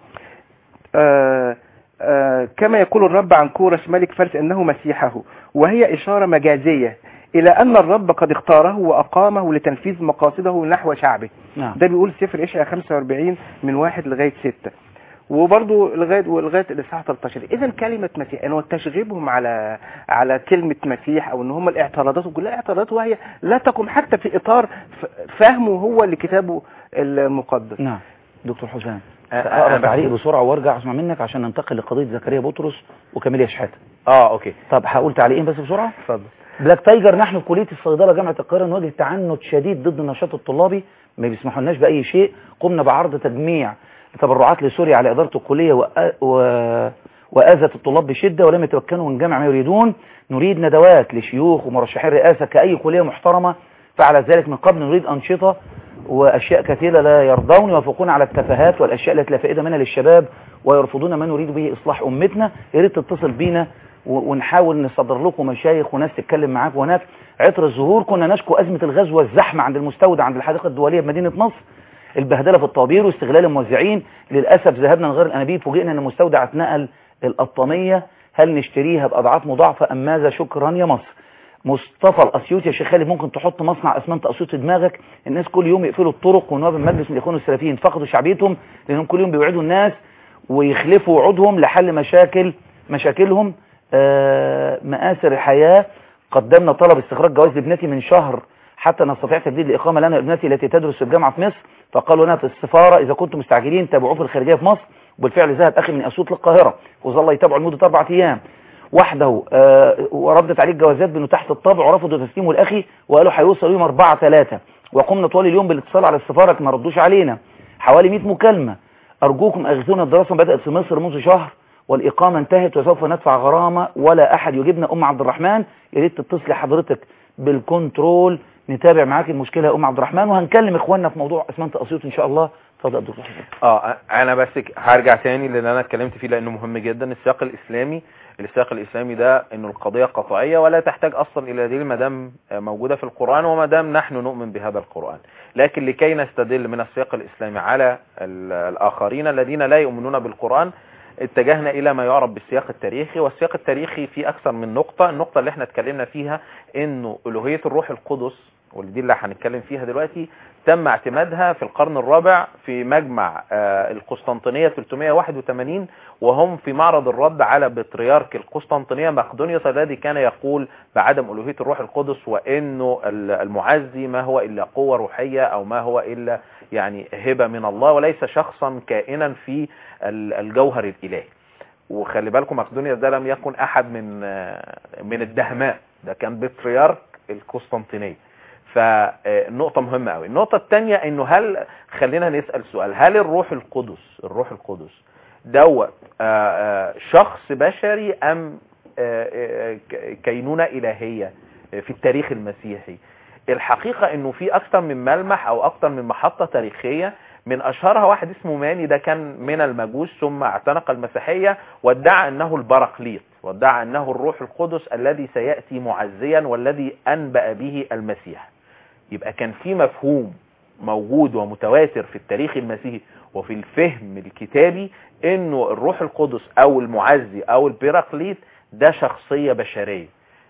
آه آه كما يقول الرب عن كورش ملك فارس انه مسيحه وهي اشاره مجازيه الى ان الرب قد اختاره واقامه لتنفيذ مقاصده نحو شعبه نعم ده بيقول سفر اشعياء 45 من واحد لغايه 6 وبرضه لغايه ولغايه الاصحاح 13 اذا كلمه مسيح ان هو تشغيبهم على على كلمه مسيح او ان هم الاعتراضات كلها اعتراضات وهي لا تقوم حتى في اطار ف- فهمه هو لكتابه المقدس نعم دكتور حسام أ- اقرا أنا تعليق بسرعه وارجع اسمع منك عشان ننتقل لقضيه زكريا بطرس وكاميليا شحاته اه اوكي طب هقول تعليقين بس بسرعه اتفضل بلاك تايجر نحن في كليه الصيدله جامعه القاهره نواجه تعنت شديد ضد النشاط الطلابي ما بيسمحوا لناش باي شيء قمنا بعرض تجميع تبرعات لسوريا على اداره الكليه وأ- و... واذت الطلاب بشده ولم يتمكنوا من جمع ما يريدون نريد ندوات لشيوخ ومرشحين رئاسه كاي كليه محترمه فعل ذلك من قبل نريد انشطه واشياء كثيره لا يرضون يوافقون على التفاهات والاشياء التي لا فائده منها للشباب ويرفضون ما نريد به اصلاح امتنا يا ريت تتصل بينا و- ونحاول نصدر لكم مشايخ وناس تتكلم معاك وهناك عطر الزهور كنا نشكو أزمة الغزو والزحمة عند المستودع عند الحديقة الدولية بمدينة نصر البهدلة في الطوابير واستغلال الموزعين للأسف ذهبنا لغير الأنابيب فوجئنا أن المستودع اتنقل القطامية هل نشتريها بأضعاف مضاعفة أم ماذا شكرا يا مصر مصطفى الأسيوطي يا شيخ خالد ممكن تحط مصنع أسمنت أسيوط في دماغك الناس كل يوم يقفلوا الطرق ونواب المجلس من الإخوان السلفيين فقدوا شعبيتهم لأنهم كل يوم بيوعدوا الناس ويخلفوا وعودهم لحل مشاكل مشاكلهم آه، مآثر الحياة قدمنا طلب استخراج جواز لابنتي من شهر حتى نستطيع تجديد الإقامة لنا ابنتي التي تدرس في الجامعة في مصر فقالوا لنا في السفارة إذا كنتم مستعجلين تابعوه في الخارجية في مصر وبالفعل ذهب أخي من أسيوط للقاهرة وظل يتابعه لمدة أربعة أيام وحده آه، وردت عليه الجوازات بأنه تحت الطبع ورفضوا تسليمه الأخي وقالوا هيوصل يوم أربعة ثلاثة وقمنا طوال اليوم بالاتصال على السفارة لكن ما ردوش علينا حوالي 100 مكالمة أرجوكم أغثونا الدراسة بدأت في مصر منذ شهر والإقامة انتهت وسوف ندفع غرامة ولا أحد يجيبنا أم عبد الرحمن يا ريت تتصلي حضرتك بالكنترول نتابع معاك المشكلة يا أم عبد الرحمن وهنكلم إخواننا في موضوع أسمنت أسيوط إن شاء الله اتفضل يا دكتور حسين اه انا بس ك- هرجع تاني للي انا اتكلمت فيه لانه مهم جدا السياق الاسلامي السياق الاسلامي ده انه القضيه قطعيه ولا تحتاج اصلا الى دليل ما دام موجوده في القران وما دام نحن نؤمن بهذا القران لكن لكي نستدل من السياق الاسلامي على ال- الاخرين الذين لا يؤمنون بالقران اتجهنا الى ما يعرف بالسياق التاريخي والسياق التاريخي فيه اكثر من نقطه النقطه اللي احنا اتكلمنا فيها انه الوهيه الروح القدس ودي اللي هنتكلم فيها دلوقتي تم اعتمادها في القرن الرابع في مجمع آه، القسطنطينية 381 وهم في معرض الرد على بطريرك القسطنطينية مقدونيوس الذي كان يقول بعدم ألوهية الروح القدس وإنه ال- المعزي ما هو إلا قوة روحية أو ما هو إلا يعني هبة من الله وليس شخصا كائنا في ال- الجوهر الإلهي وخلي بالكم مقدونيوس ده لم يكن أحد من آه، من الدهماء ده كان بطريرك القسطنطينية فنقطة مهمة قوي النقطة الثانية انه هل خلينا نسأل سؤال هل الروح القدس الروح القدس دوت آه، آه، شخص بشري ام آه، آه، ك- كينونة الهية في التاريخ المسيحي الحقيقة انه في اكتر من ملمح او اكتر من محطة تاريخية من اشهرها واحد اسمه ماني ده كان من المجوس ثم اعتنق المسيحية وادعى انه البراقليط وادعى انه الروح القدس الذي سيأتي معزيا والذي انبأ به المسيح يبقى كان في مفهوم موجود ومتواتر في التاريخ المسيحي وفي الفهم الكتابي انه الروح القدس او المعزي او البراقليط ده شخصية بشرية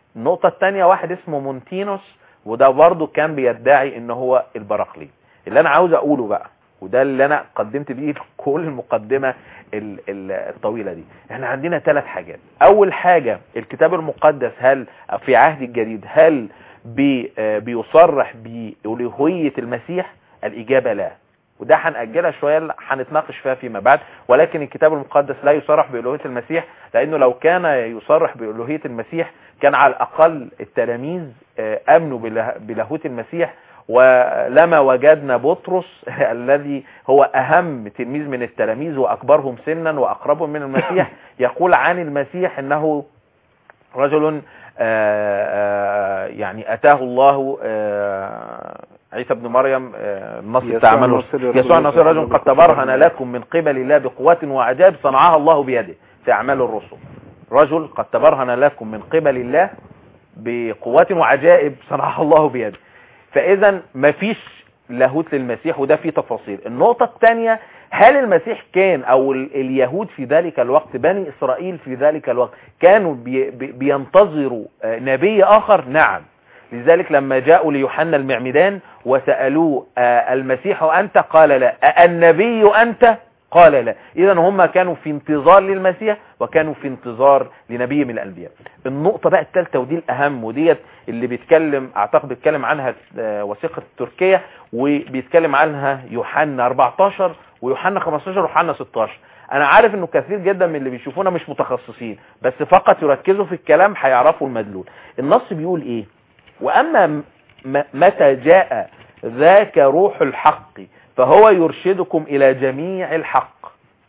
النقطة الثانية واحد اسمه مونتينوس وده برضه كان بيدعي ان هو البراقلي اللي انا عاوز اقوله بقى وده اللي انا قدمت بيه في كل المقدمة ال- ال- الطويلة دي احنا عندنا ثلاث حاجات اول حاجة الكتاب المقدس هل في عهد الجديد هل بي آه بيصرح بألوهية المسيح الاجابة لا وده هنأجلها شوية هنتناقش فيها فيما بعد ولكن الكتاب المقدس لا يصرح بألوهية المسيح لأنه لو كان يصرح بألوهية المسيح كان على الأقل التلاميذ آه، آمنوا بله- بلاهوت المسيح ولما وجدنا بطرس الذي هو أهم تلميذ من التلاميذ وأكبرهم سنا وأقربهم من المسيح يقول عن المسيح أنه رجل آه، آه، يعني أتاه الله آه، عيسى ابن مريم آه، النص يسوع بتاع عمله الناصري رجل يسوع الناصري رجل يعمل قد تبرهن لكم من قبل الله بقوات وعجائب صنعها الله بيده في أعمال الرسل رجل قد تبرهن لكم من قبل الله بقوات وعجائب صنعها الله بيده فإذا مفيش لاهوت للمسيح وده فيه تفاصيل النقطة الثانية هل المسيح كان او ال- اليهود في ذلك الوقت بني اسرائيل في ذلك الوقت كانوا بي بي- بينتظروا آه، نبي اخر نعم لذلك لما جاءوا ليوحنا المعمدان وسألوه آه، المسيح أنت قال لا آه، النبي أنت قال لا إذا هم كانوا في انتظار للمسيح وكانوا في انتظار لنبي من الأنبياء النقطة بقى الثالثة ودي الأهم وديت اللي بيتكلم أعتقد بيتكلم عنها آه، وثيقة تركيا وبيتكلم عنها يوحنا 14 ويوحنا 15 ويوحنا 16 انا عارف انه كثير جدا من اللي بيشوفونا مش متخصصين بس فقط يركزوا في الكلام هيعرفوا المدلول النص بيقول ايه واما م- م- متى جاء ذاك روح الحق فهو يرشدكم الى جميع الحق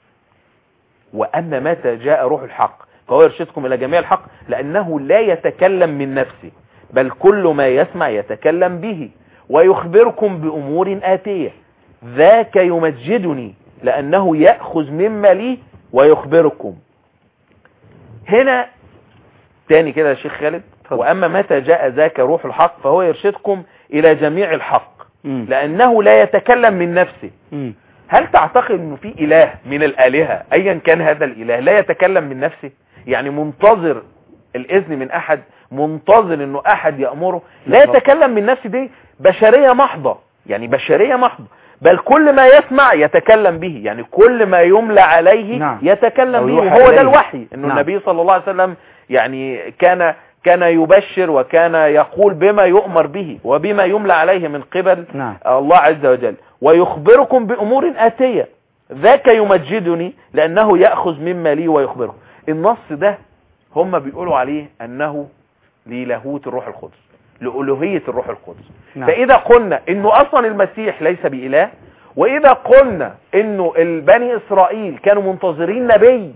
واما متى جاء روح الحق فهو يرشدكم الى جميع الحق لانه لا يتكلم من نفسه بل كل ما يسمع يتكلم به ويخبركم بامور اتيه ذاك يمجدني لانه ياخذ مما لي ويخبركم هنا تاني كده يا شيخ خالد واما متى جاء ذاك روح الحق فهو يرشدكم الى جميع الحق مم. لانه لا يتكلم من نفسه مم. هل تعتقد انه في اله من الالهه ايا كان هذا الاله لا يتكلم من نفسه يعني منتظر الاذن من احد منتظر انه احد يامره لا يتكلم من نفسه دي بشريه محضه يعني بشريه محضه بل كل ما يسمع يتكلم به يعني كل ما يملى عليه نعم. يتكلم أو به يوحى وهو إليه. ده الوحي انه نعم. النبي صلى الله عليه وسلم يعني كان كان يبشر وكان يقول بما يؤمر به وبما يملى عليه من قبل نعم الله عز وجل ويخبركم بأمور آتية ذاك يمجدني لأنه يأخذ مما لي ويخبركم النص ده هم بيقولوا عليه أنه للاهوت الروح القدس لألوهية الروح القدس نعم. فإذا قلنا أنه أصلا المسيح ليس بإله وإذا قلنا أنه البني إسرائيل كانوا منتظرين نبي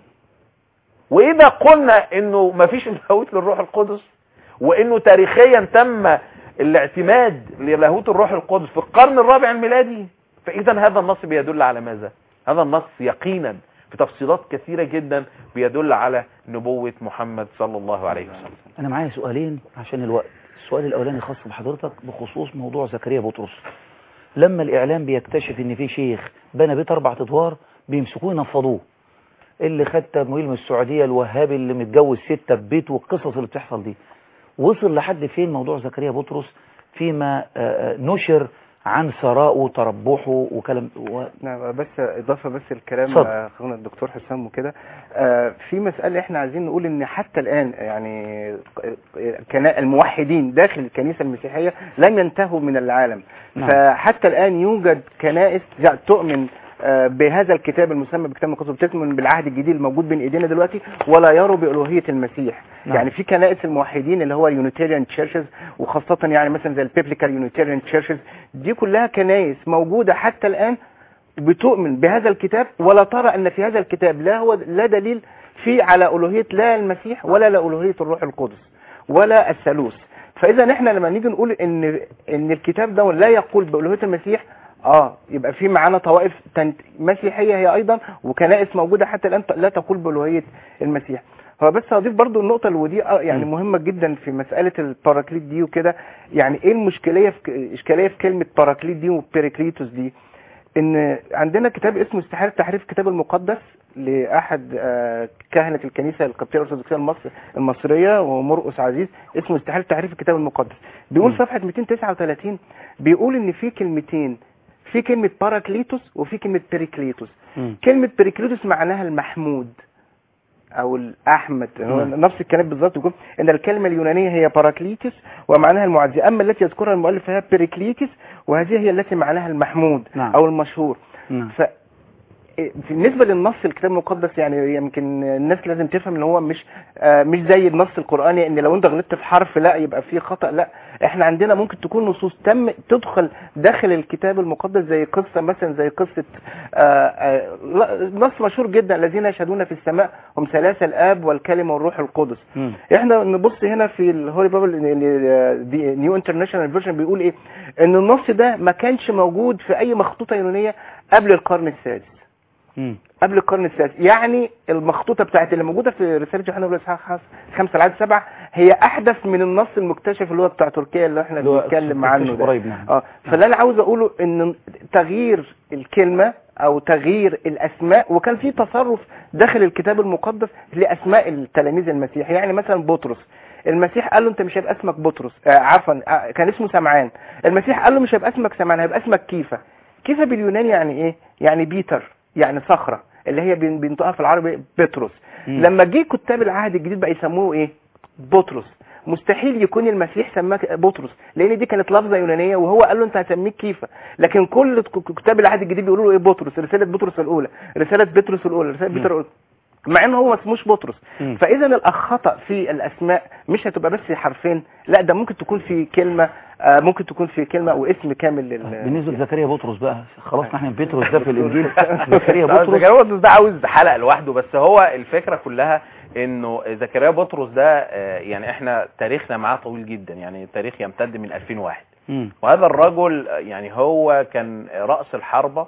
وإذا قلنا أنه مفيش لاهوت للروح القدس وأنه تاريخيا تم الاعتماد للاهوت الروح القدس في القرن الرابع الميلادي فإذا هذا النص بيدل على ماذا؟ هذا النص يقينا في تفصيلات كثيرة جدا بيدل على نبوة محمد صلى الله عليه وسلم انا معايا سؤالين عشان الوقت السؤال الاولاني خاص بحضرتك بخصوص موضوع زكريا بطرس لما الاعلام بيكتشف ان في شيخ بنى بيت اربع ادوار بيمسكوه ينفضوه اللي خد تمويل من السعوديه الوهابي اللي متجوز سته ببيت والقصص اللي بتحصل دي وصل لحد فين موضوع زكريا بطرس فيما آه، آه، نشر عن ثراءه وتربحه وكلام و... نعم بس اضافه بس الكلام اتفضل. آه، اخونا الدكتور حسام وكده آه، في مساله احنا عايزين نقول ان حتى الان يعني كنا- الموحدين داخل الكنيسه المسيحيه لم ينتهوا من العالم نعم. فحتى الان يوجد كنائس تؤمن آه، بهذا الكتاب المسمى بكتاب المقدس بتؤمن بالعهد الجديد الموجود بين ايدينا دلوقتي ولا يروا بالوهيه المسيح نعم. يعني في كنائس الموحدين اللي هو اليونيتيريان تشيرشز وخاصه يعني مثلا زي البيبليكال يونيتيريان تشيرشز دي كلها كنائس موجوده حتى الان بتؤمن بهذا الكتاب ولا ترى ان في هذا الكتاب لا هو لا دليل فيه على الوهيه لا المسيح ولا لالوهيه الروح القدس ولا الثالوث فاذا احنا لما نيجي نقول ان ان الكتاب ده لا يقول بالوهيه المسيح اه يبقى في معانا طوائف تنت- مسيحيه هي ايضا وكنائس موجوده حتى الان لا تقول بالوهيه المسيح هو بس هضيف برضو النقطه اللي ودي آه يعني م. مهمه جدا في مساله الباراكليت دي وكده يعني ايه المشكليه في اشكاليه في كلمه باراكليت دي وبيريكليتوس دي ان عندنا كتاب اسمه استحاله تحريف الكتاب المقدس لاحد آه، كهنه الكنيسه القبطيه الارثوذكسيه المصر المصريه ومرقس عزيز اسمه استحاله تحريف الكتاب المقدس بيقول مم. صفحه 239 بيقول ان في كلمتين في كلمه باراكليتوس وفي كلمه بيريكليتوس مم. كلمه بيريكليتوس معناها المحمود او الاحمد هو مم. نفس الكلام بالظبط يقول ان الكلمه اليونانيه هي باراكليتس ومعناها المعزي اما التي يذكرها المؤلف فهي بيريكليتس وهذه هي التي معناها المحمود نعم. او المشهور نعم. ف بالنسبه للنص الكتاب المقدس يعني يمكن الناس لازم تفهم ان هو مش آه، مش زي النص القراني ان لو انت غلطت في حرف لا يبقى فيه خطا لا احنا عندنا ممكن تكون نصوص تم تدخل داخل الكتاب المقدس زي قصه مثلا زي قصه آه، آه، لا، نص مشهور جدا الذين يشهدون في السماء هم ثلاثه الاب والكلمه والروح القدس مم. احنا نبص هنا في الهولي بابل نيو انترناشونال فيرجن بيقول ايه ان النص ده ما كانش موجود في اي مخطوطه يونانيه قبل القرن السادس مم. قبل القرن السادس يعني المخطوطه بتاعت اللي موجوده في رساله يوحنا بن اسحاق 5 العدد 7 هي احدث من النص المكتشف اللي هو بتاع تركيا اللي احنا اللي هو بنتكلم عنه مكتشف ده. قريب نعم اه فاللي انا عاوز اقوله ان تغيير الكلمه او تغيير الاسماء وكان في تصرف داخل الكتاب المقدس لاسماء التلاميذ المسيح يعني مثلا بطرس المسيح قال له انت مش هيبقى اسمك بطرس آه عفوا آه كان اسمه سمعان المسيح قال له مش هيبقى اسمك سمعان هيبقى اسمك كيفا كيفا باليوناني يعني ايه يعني بيتر يعني صخره اللي هي بين- بينطقها في العربي بطرس مم. لما جه كتاب العهد الجديد بقى يسموه ايه بطرس مستحيل يكون المسيح سماك بطرس لان دي كانت لفظه يونانيه وهو قال له انت هسميك كيفا لكن كل ك- كتاب العهد الجديد بيقولوا له ايه بطرس رساله بطرس الاولى رساله بطرس الاولى رساله مم. بطرس الاولى مع ان هو ما اسموش بطرس مم. فاذا الخطا في الاسماء مش هتبقى بس حرفين لا ده ممكن تكون في كلمه آه، ممكن تكون في كلمه واسم كامل لل بالنسبه لزكريا بطرس بقى خلاص احنا من بطرس ده في الانجيل زكريا لا، بطرس زكريا بطرس ده عاوز حلقه لوحده بس هو الفكره كلها انه زكريا بطرس ده آه، يعني احنا تاريخنا معاه طويل جدا يعني تاريخ يمتد من 2001 مم. وهذا الرجل آه، يعني هو كان راس الحربه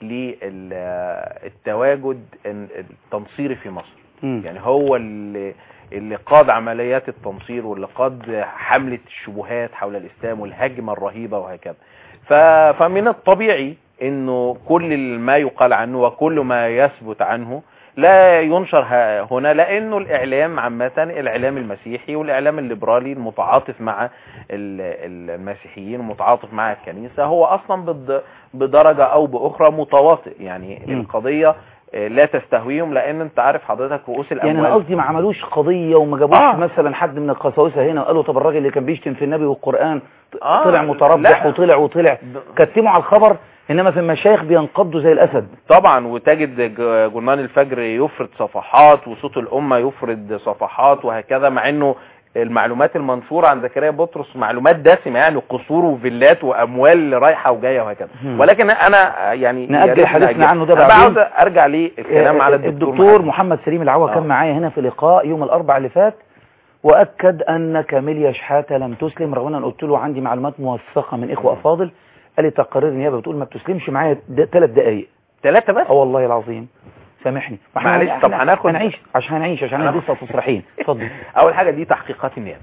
للتواجد التنصيري في مصر مم. يعني هو اللي اللي قاد عمليات التنصير واللي قاد حملة الشبهات حول الإسلام والهجمة الرهيبة وهكذا ف... فمن الطبيعي انه كل ما يقال عنه وكل ما يثبت عنه لا ينشر ه- هنا لانه الاعلام عامه الاعلام المسيحي والاعلام الليبرالي المتعاطف مع ال- ال- المسيحيين المتعاطف مع الكنيسه هو اصلا بد- بدرجه او باخرى متواطئ يعني مم. القضيه آه، لا تستهويهم لان انت عارف حضرتك رؤوس يعني الاموال انا قصدي ما عملوش قضيه وما جابوش آه. مثلا حد من القساوسه هنا وقالوا طب الراجل اللي كان بيشتم في النبي والقران آه، طلع متربح لا. وطلع وطلع كتموا على الخبر انما في المشايخ بينقضوا زي الاسد طبعا وتجد ج- جرنان الفجر يفرد صفحات وصوت الأمة يفرد صفحات وهكذا مع انه المعلومات المنشورة عن زكريا بطرس معلومات دسمة يعني قصور وفيلات واموال رايحة وجاية وهكذا هم. ولكن انا يعني نأجل يا ريت حديثنا نأجل. عنه ده أنا بعدين. عاوز ارجع للكلام على الدكتور, الدكتور محمد سليم العوا آه. كان معايا هنا في لقاء يوم الاربع اللي فات واكد ان كاميليا شحاته لم تسلم رغم ان أنا قلت له عندي معلومات موثقه من اخوه افاضل قال لي تقارير النيابه بتقول ما بتسلمش معايا ثلاث دقائق ثلاثة بس اه والله العظيم سامحني ما إحنا- معلش، طب إحنا هناخد- هنعيش عشان هنعيش عشان هناخد- لسه تصريحين اتفضل اول حاجة دي تحقيقات النيابة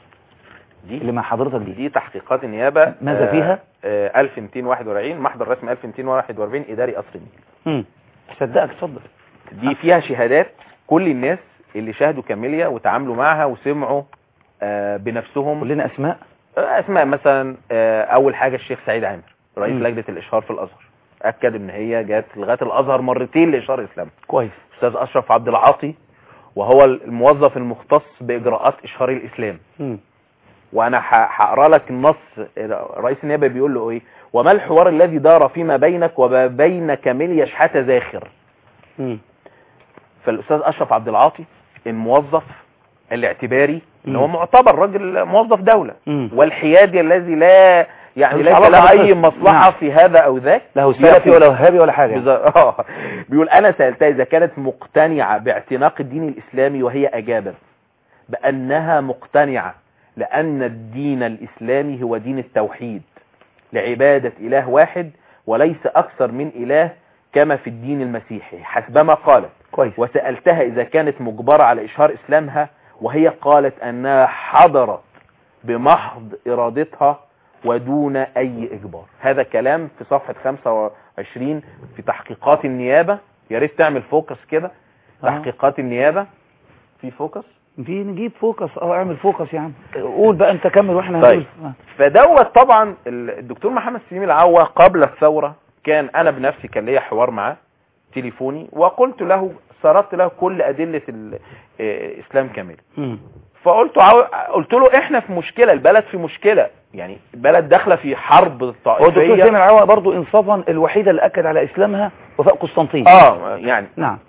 دي اللي مع حضرتك دي دي تحقيقات النيابة ماذا آه، فيها؟ آه 1241 محضر رسمي 1241 اداري قصر النيل امم صدقك اتفضل دي فيها شهادات كل الناس اللي شاهدوا كاميليا وتعاملوا معها وسمعوا آه، بنفسهم قول لنا اسماء آه، اسماء مثلا آه، اول حاجة الشيخ سعيد عامر رئيس مم. لجنة الاشهار في الازهر اكد ان هي جت لغايه الازهر مرتين لاشهار الاسلام كويس استاذ اشرف عبد العاطي وهو الموظف المختص باجراءات اشهار الاسلام امم وانا ه- هقرا لك النص رئيس النيابه بيقول له ايه وما الحوار الذي دار فيما بينك وبين كاميليا شحاته زاخر امم فالاستاذ اشرف عبد العاطي الموظف الاعتباري اللي هو مم. معتبر راجل موظف دوله مم. والحيادي الذي لا يعني ملوش ليس علاقة له اي بالقسم. مصلحه نعم. في هذا او ذاك لا سلفي بيقول- ولا وهابي ولا حاجه بز- آه. بيقول انا سالتها اذا كانت مقتنعه باعتناق الدين الاسلامي وهي اجابت بانها مقتنعه لان الدين الاسلامي هو دين التوحيد لعباده اله واحد وليس اكثر من اله كما في الدين المسيحي حسبما قالت كويس وسالتها اذا كانت مجبره على اشهار اسلامها وهي قالت انها حضرت بمحض ارادتها ودون اي اجبار هذا كلام في صفحه 20 في تحقيقات النيابة يا ريت تعمل فوكس كده آه. تحقيقات النيابة في فوكس في نجيب فوكس اه اعمل فوكس يا عم قول بقى انت كمل واحنا طيب. هنقول. فدوت طبعا ال- الدكتور محمد سليم العوا قبل الثورة كان انا بنفسي كان ليا حوار معاه تليفوني وقلت له سردت له كل ادلة الاسلام كامل مم. فقلت عاو... قلت له احنا في مشكلة البلد في مشكلة يعني البلد داخله في حرب هو الدكتور طائفية سامي العوا برضو انصافا الوحيدة اللي اكد على اسلامها وفاء قسطنطين اه يعني نعم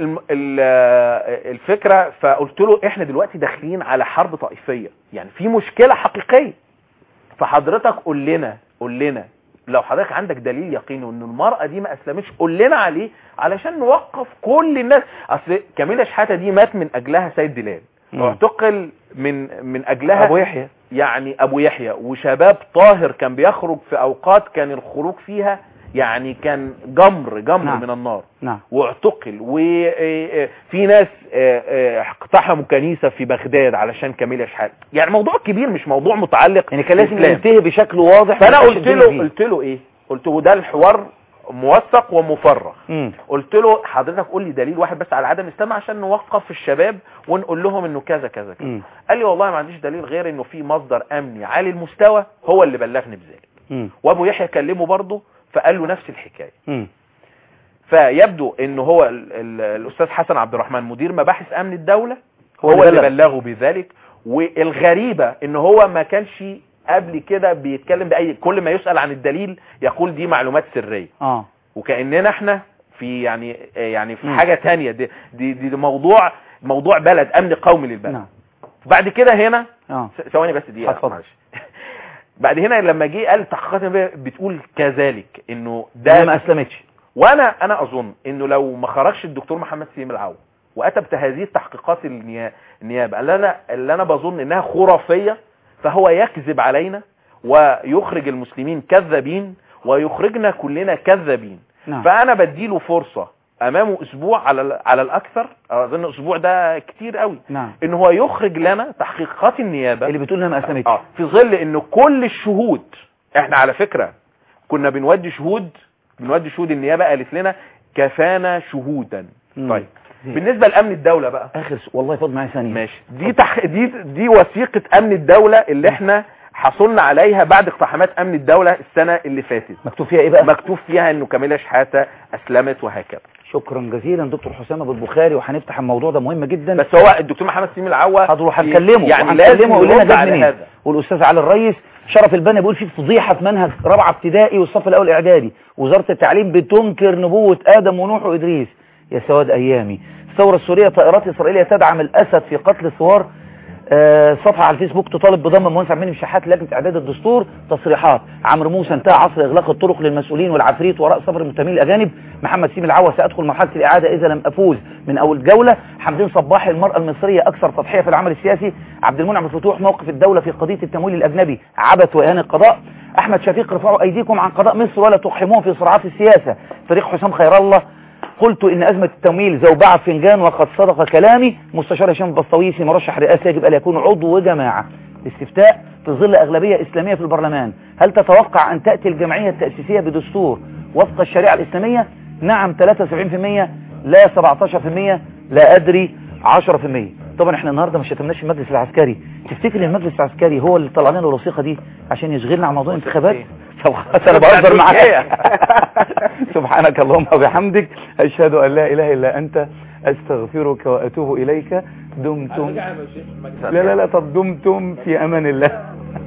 فالفكرة فقلت له احنا دلوقتي داخلين على حرب طائفية يعني في مشكلة حقيقية فحضرتك قول لنا قول لنا لو حضرتك عندك دليل يقيني ان المرأة دي ما اسلمتش قول لنا عليه علشان نوقف كل الناس اصل كاميلا شحاتة دي مات من اجلها سيد بلال مم. واعتقل من من اجلها ابو يحيى يعني ابو يحيى وشباب طاهر كان بيخرج في اوقات كان الخروج فيها يعني كان جمر جمر نعم. من النار نعم واعتقل وفي ناس آه، آه، اقتحموا كنيسة في بغداد علشان كاميلا شحات يعني موضوع كبير مش موضوع متعلق يعني كان لازم بالإسلام. ينتهي بشكل واضح فانا ما يبقاش قلت الدنيا له فيه. قلت له ايه قلت له ده الحوار موثق ومفرغ مم. قلت له حضرتك قول لي دليل واحد بس على عدم الاسلام عشان نوقف الشباب ونقول لهم انه كذا كذا كذا مم. قال لي والله ما عنديش دليل غير انه في مصدر امني عالي المستوى هو اللي بلغني بذلك مم. وابو يحيى كلمه برضه فقال له نفس الحكايه مم. فيبدو انه هو ال ال الاستاذ حسن عبد الرحمن مدير مباحث امن الدوله هو هو, اللي اللي بلغ. بلغه بذلك والغريبة ان هو ما كانش قبل كده بيتكلم باي كل ما يسأل عن الدليل يقول دي معلومات سرية اه وكأننا احنا في يعني يعني في مم. حاجة تانية دي, دي, دي موضوع موضوع بلد امن قومي للبلد نعم بعد كده هنا اه ث- ثواني بس دقيقة اتفضل. معلش بعد هنا لما جه قال تحقيقات النبي بتقول كذلك انه ده ده ما اسلمتش وانا انا اظن انه لو ما خرجش الدكتور محمد سليم العو واتى بهذه التحقيقات النيا- النيابه اللي انا اللي انا بظن انها خرافيه فهو يكذب علينا ويخرج المسلمين كذابين ويخرجنا كلنا كذابين نعم فانا بديله فرصه امامه اسبوع على ال- على الاكثر اظن اسبوع ده كتير قوي نعم ان هو يخرج لنا تحقيقات النيابه اللي بتقول انها ما اسلمتش اه في ظل ان كل الشهود احنا على فكرة كنا بنودي شهود بنودي شهود النيابة قالت لنا كفانا شهودا مم. طيب بالنسبة لأمن الدولة بقى اخر س... والله فاضل معايا ثانيه ماشي دي تح... دي دي وثيقة أمن الدولة اللي احنا حصلنا عليها بعد اقتحامات أمن الدولة السنة اللي فاتت مكتوب فيها ايه بقى مكتوب فيها انه كاميلا شحاتة أسلمت وهكذا شكرا جزيلا دكتور حسام ابو البخاري وهنفتح الموضوع ده مهم جدا بس هو الدكتور محمد سليم العوا حاضر هنكلمه يعني وهنكلمه لازم ويقول لنا يرد جاب على منين هذا والاستاذ علي الريس شرف البنا بيقول في فضيحه في منهج رابعه ابتدائي والصف الاول اعدادي وزاره التعليم بتنكر نبوه ادم ونوح وادريس يا سواد ايامي الثوره السوريه طائرات اسرائيليه تدعم الاسد في قتل ثوار آه، صفحه على الفيسبوك تطالب بضم المهندس عبد المنعم شحات لجنه اعداد الدستور تصريحات عمرو موسى انتهى عصر اغلاق الطرق للمسؤولين والعفريت وراء سفر المنتمين الاجانب محمد سيم العوا سادخل مرحله الاعاده اذا لم افوز من اول جوله حمدين صباحي المراه المصريه اكثر تضحيه في العمل السياسي عبد المنعم الفتوح موقف الدوله في قضيه التمويل الاجنبي عبث واهانه القضاء احمد شفيق ارفعوا ايديكم عن قضاء مصر ولا تقحموهم في صراعات السياسه فريق حسام خير الله قلت ان ازمه التمويل زوبعه فنجان وقد صدق كلامي مستشار هشام البسطويسي مرشح رئاسه يجب ان يكون عضو جماعه استفتاء في ظل اغلبيه اسلاميه في البرلمان هل تتوقع ان تاتي الجمعيه التاسيسيه بدستور وفق الشريعه الاسلاميه نعم 73% لا 17% لا ادري 10% طبعا احنا النهارده ما شتمناش المجلس العسكري تفتكر ان المجلس العسكري هو اللي طلع لنا الوثيقه دي عشان يشغلنا عن موضوع الانتخابات طب خلاص انا بهزر معاك سبحانك اللهم وبحمدك اشهد ان لا اله الا انت استغفرك واتوب اليك دمتم لا لا لا طب دمتم في امان الله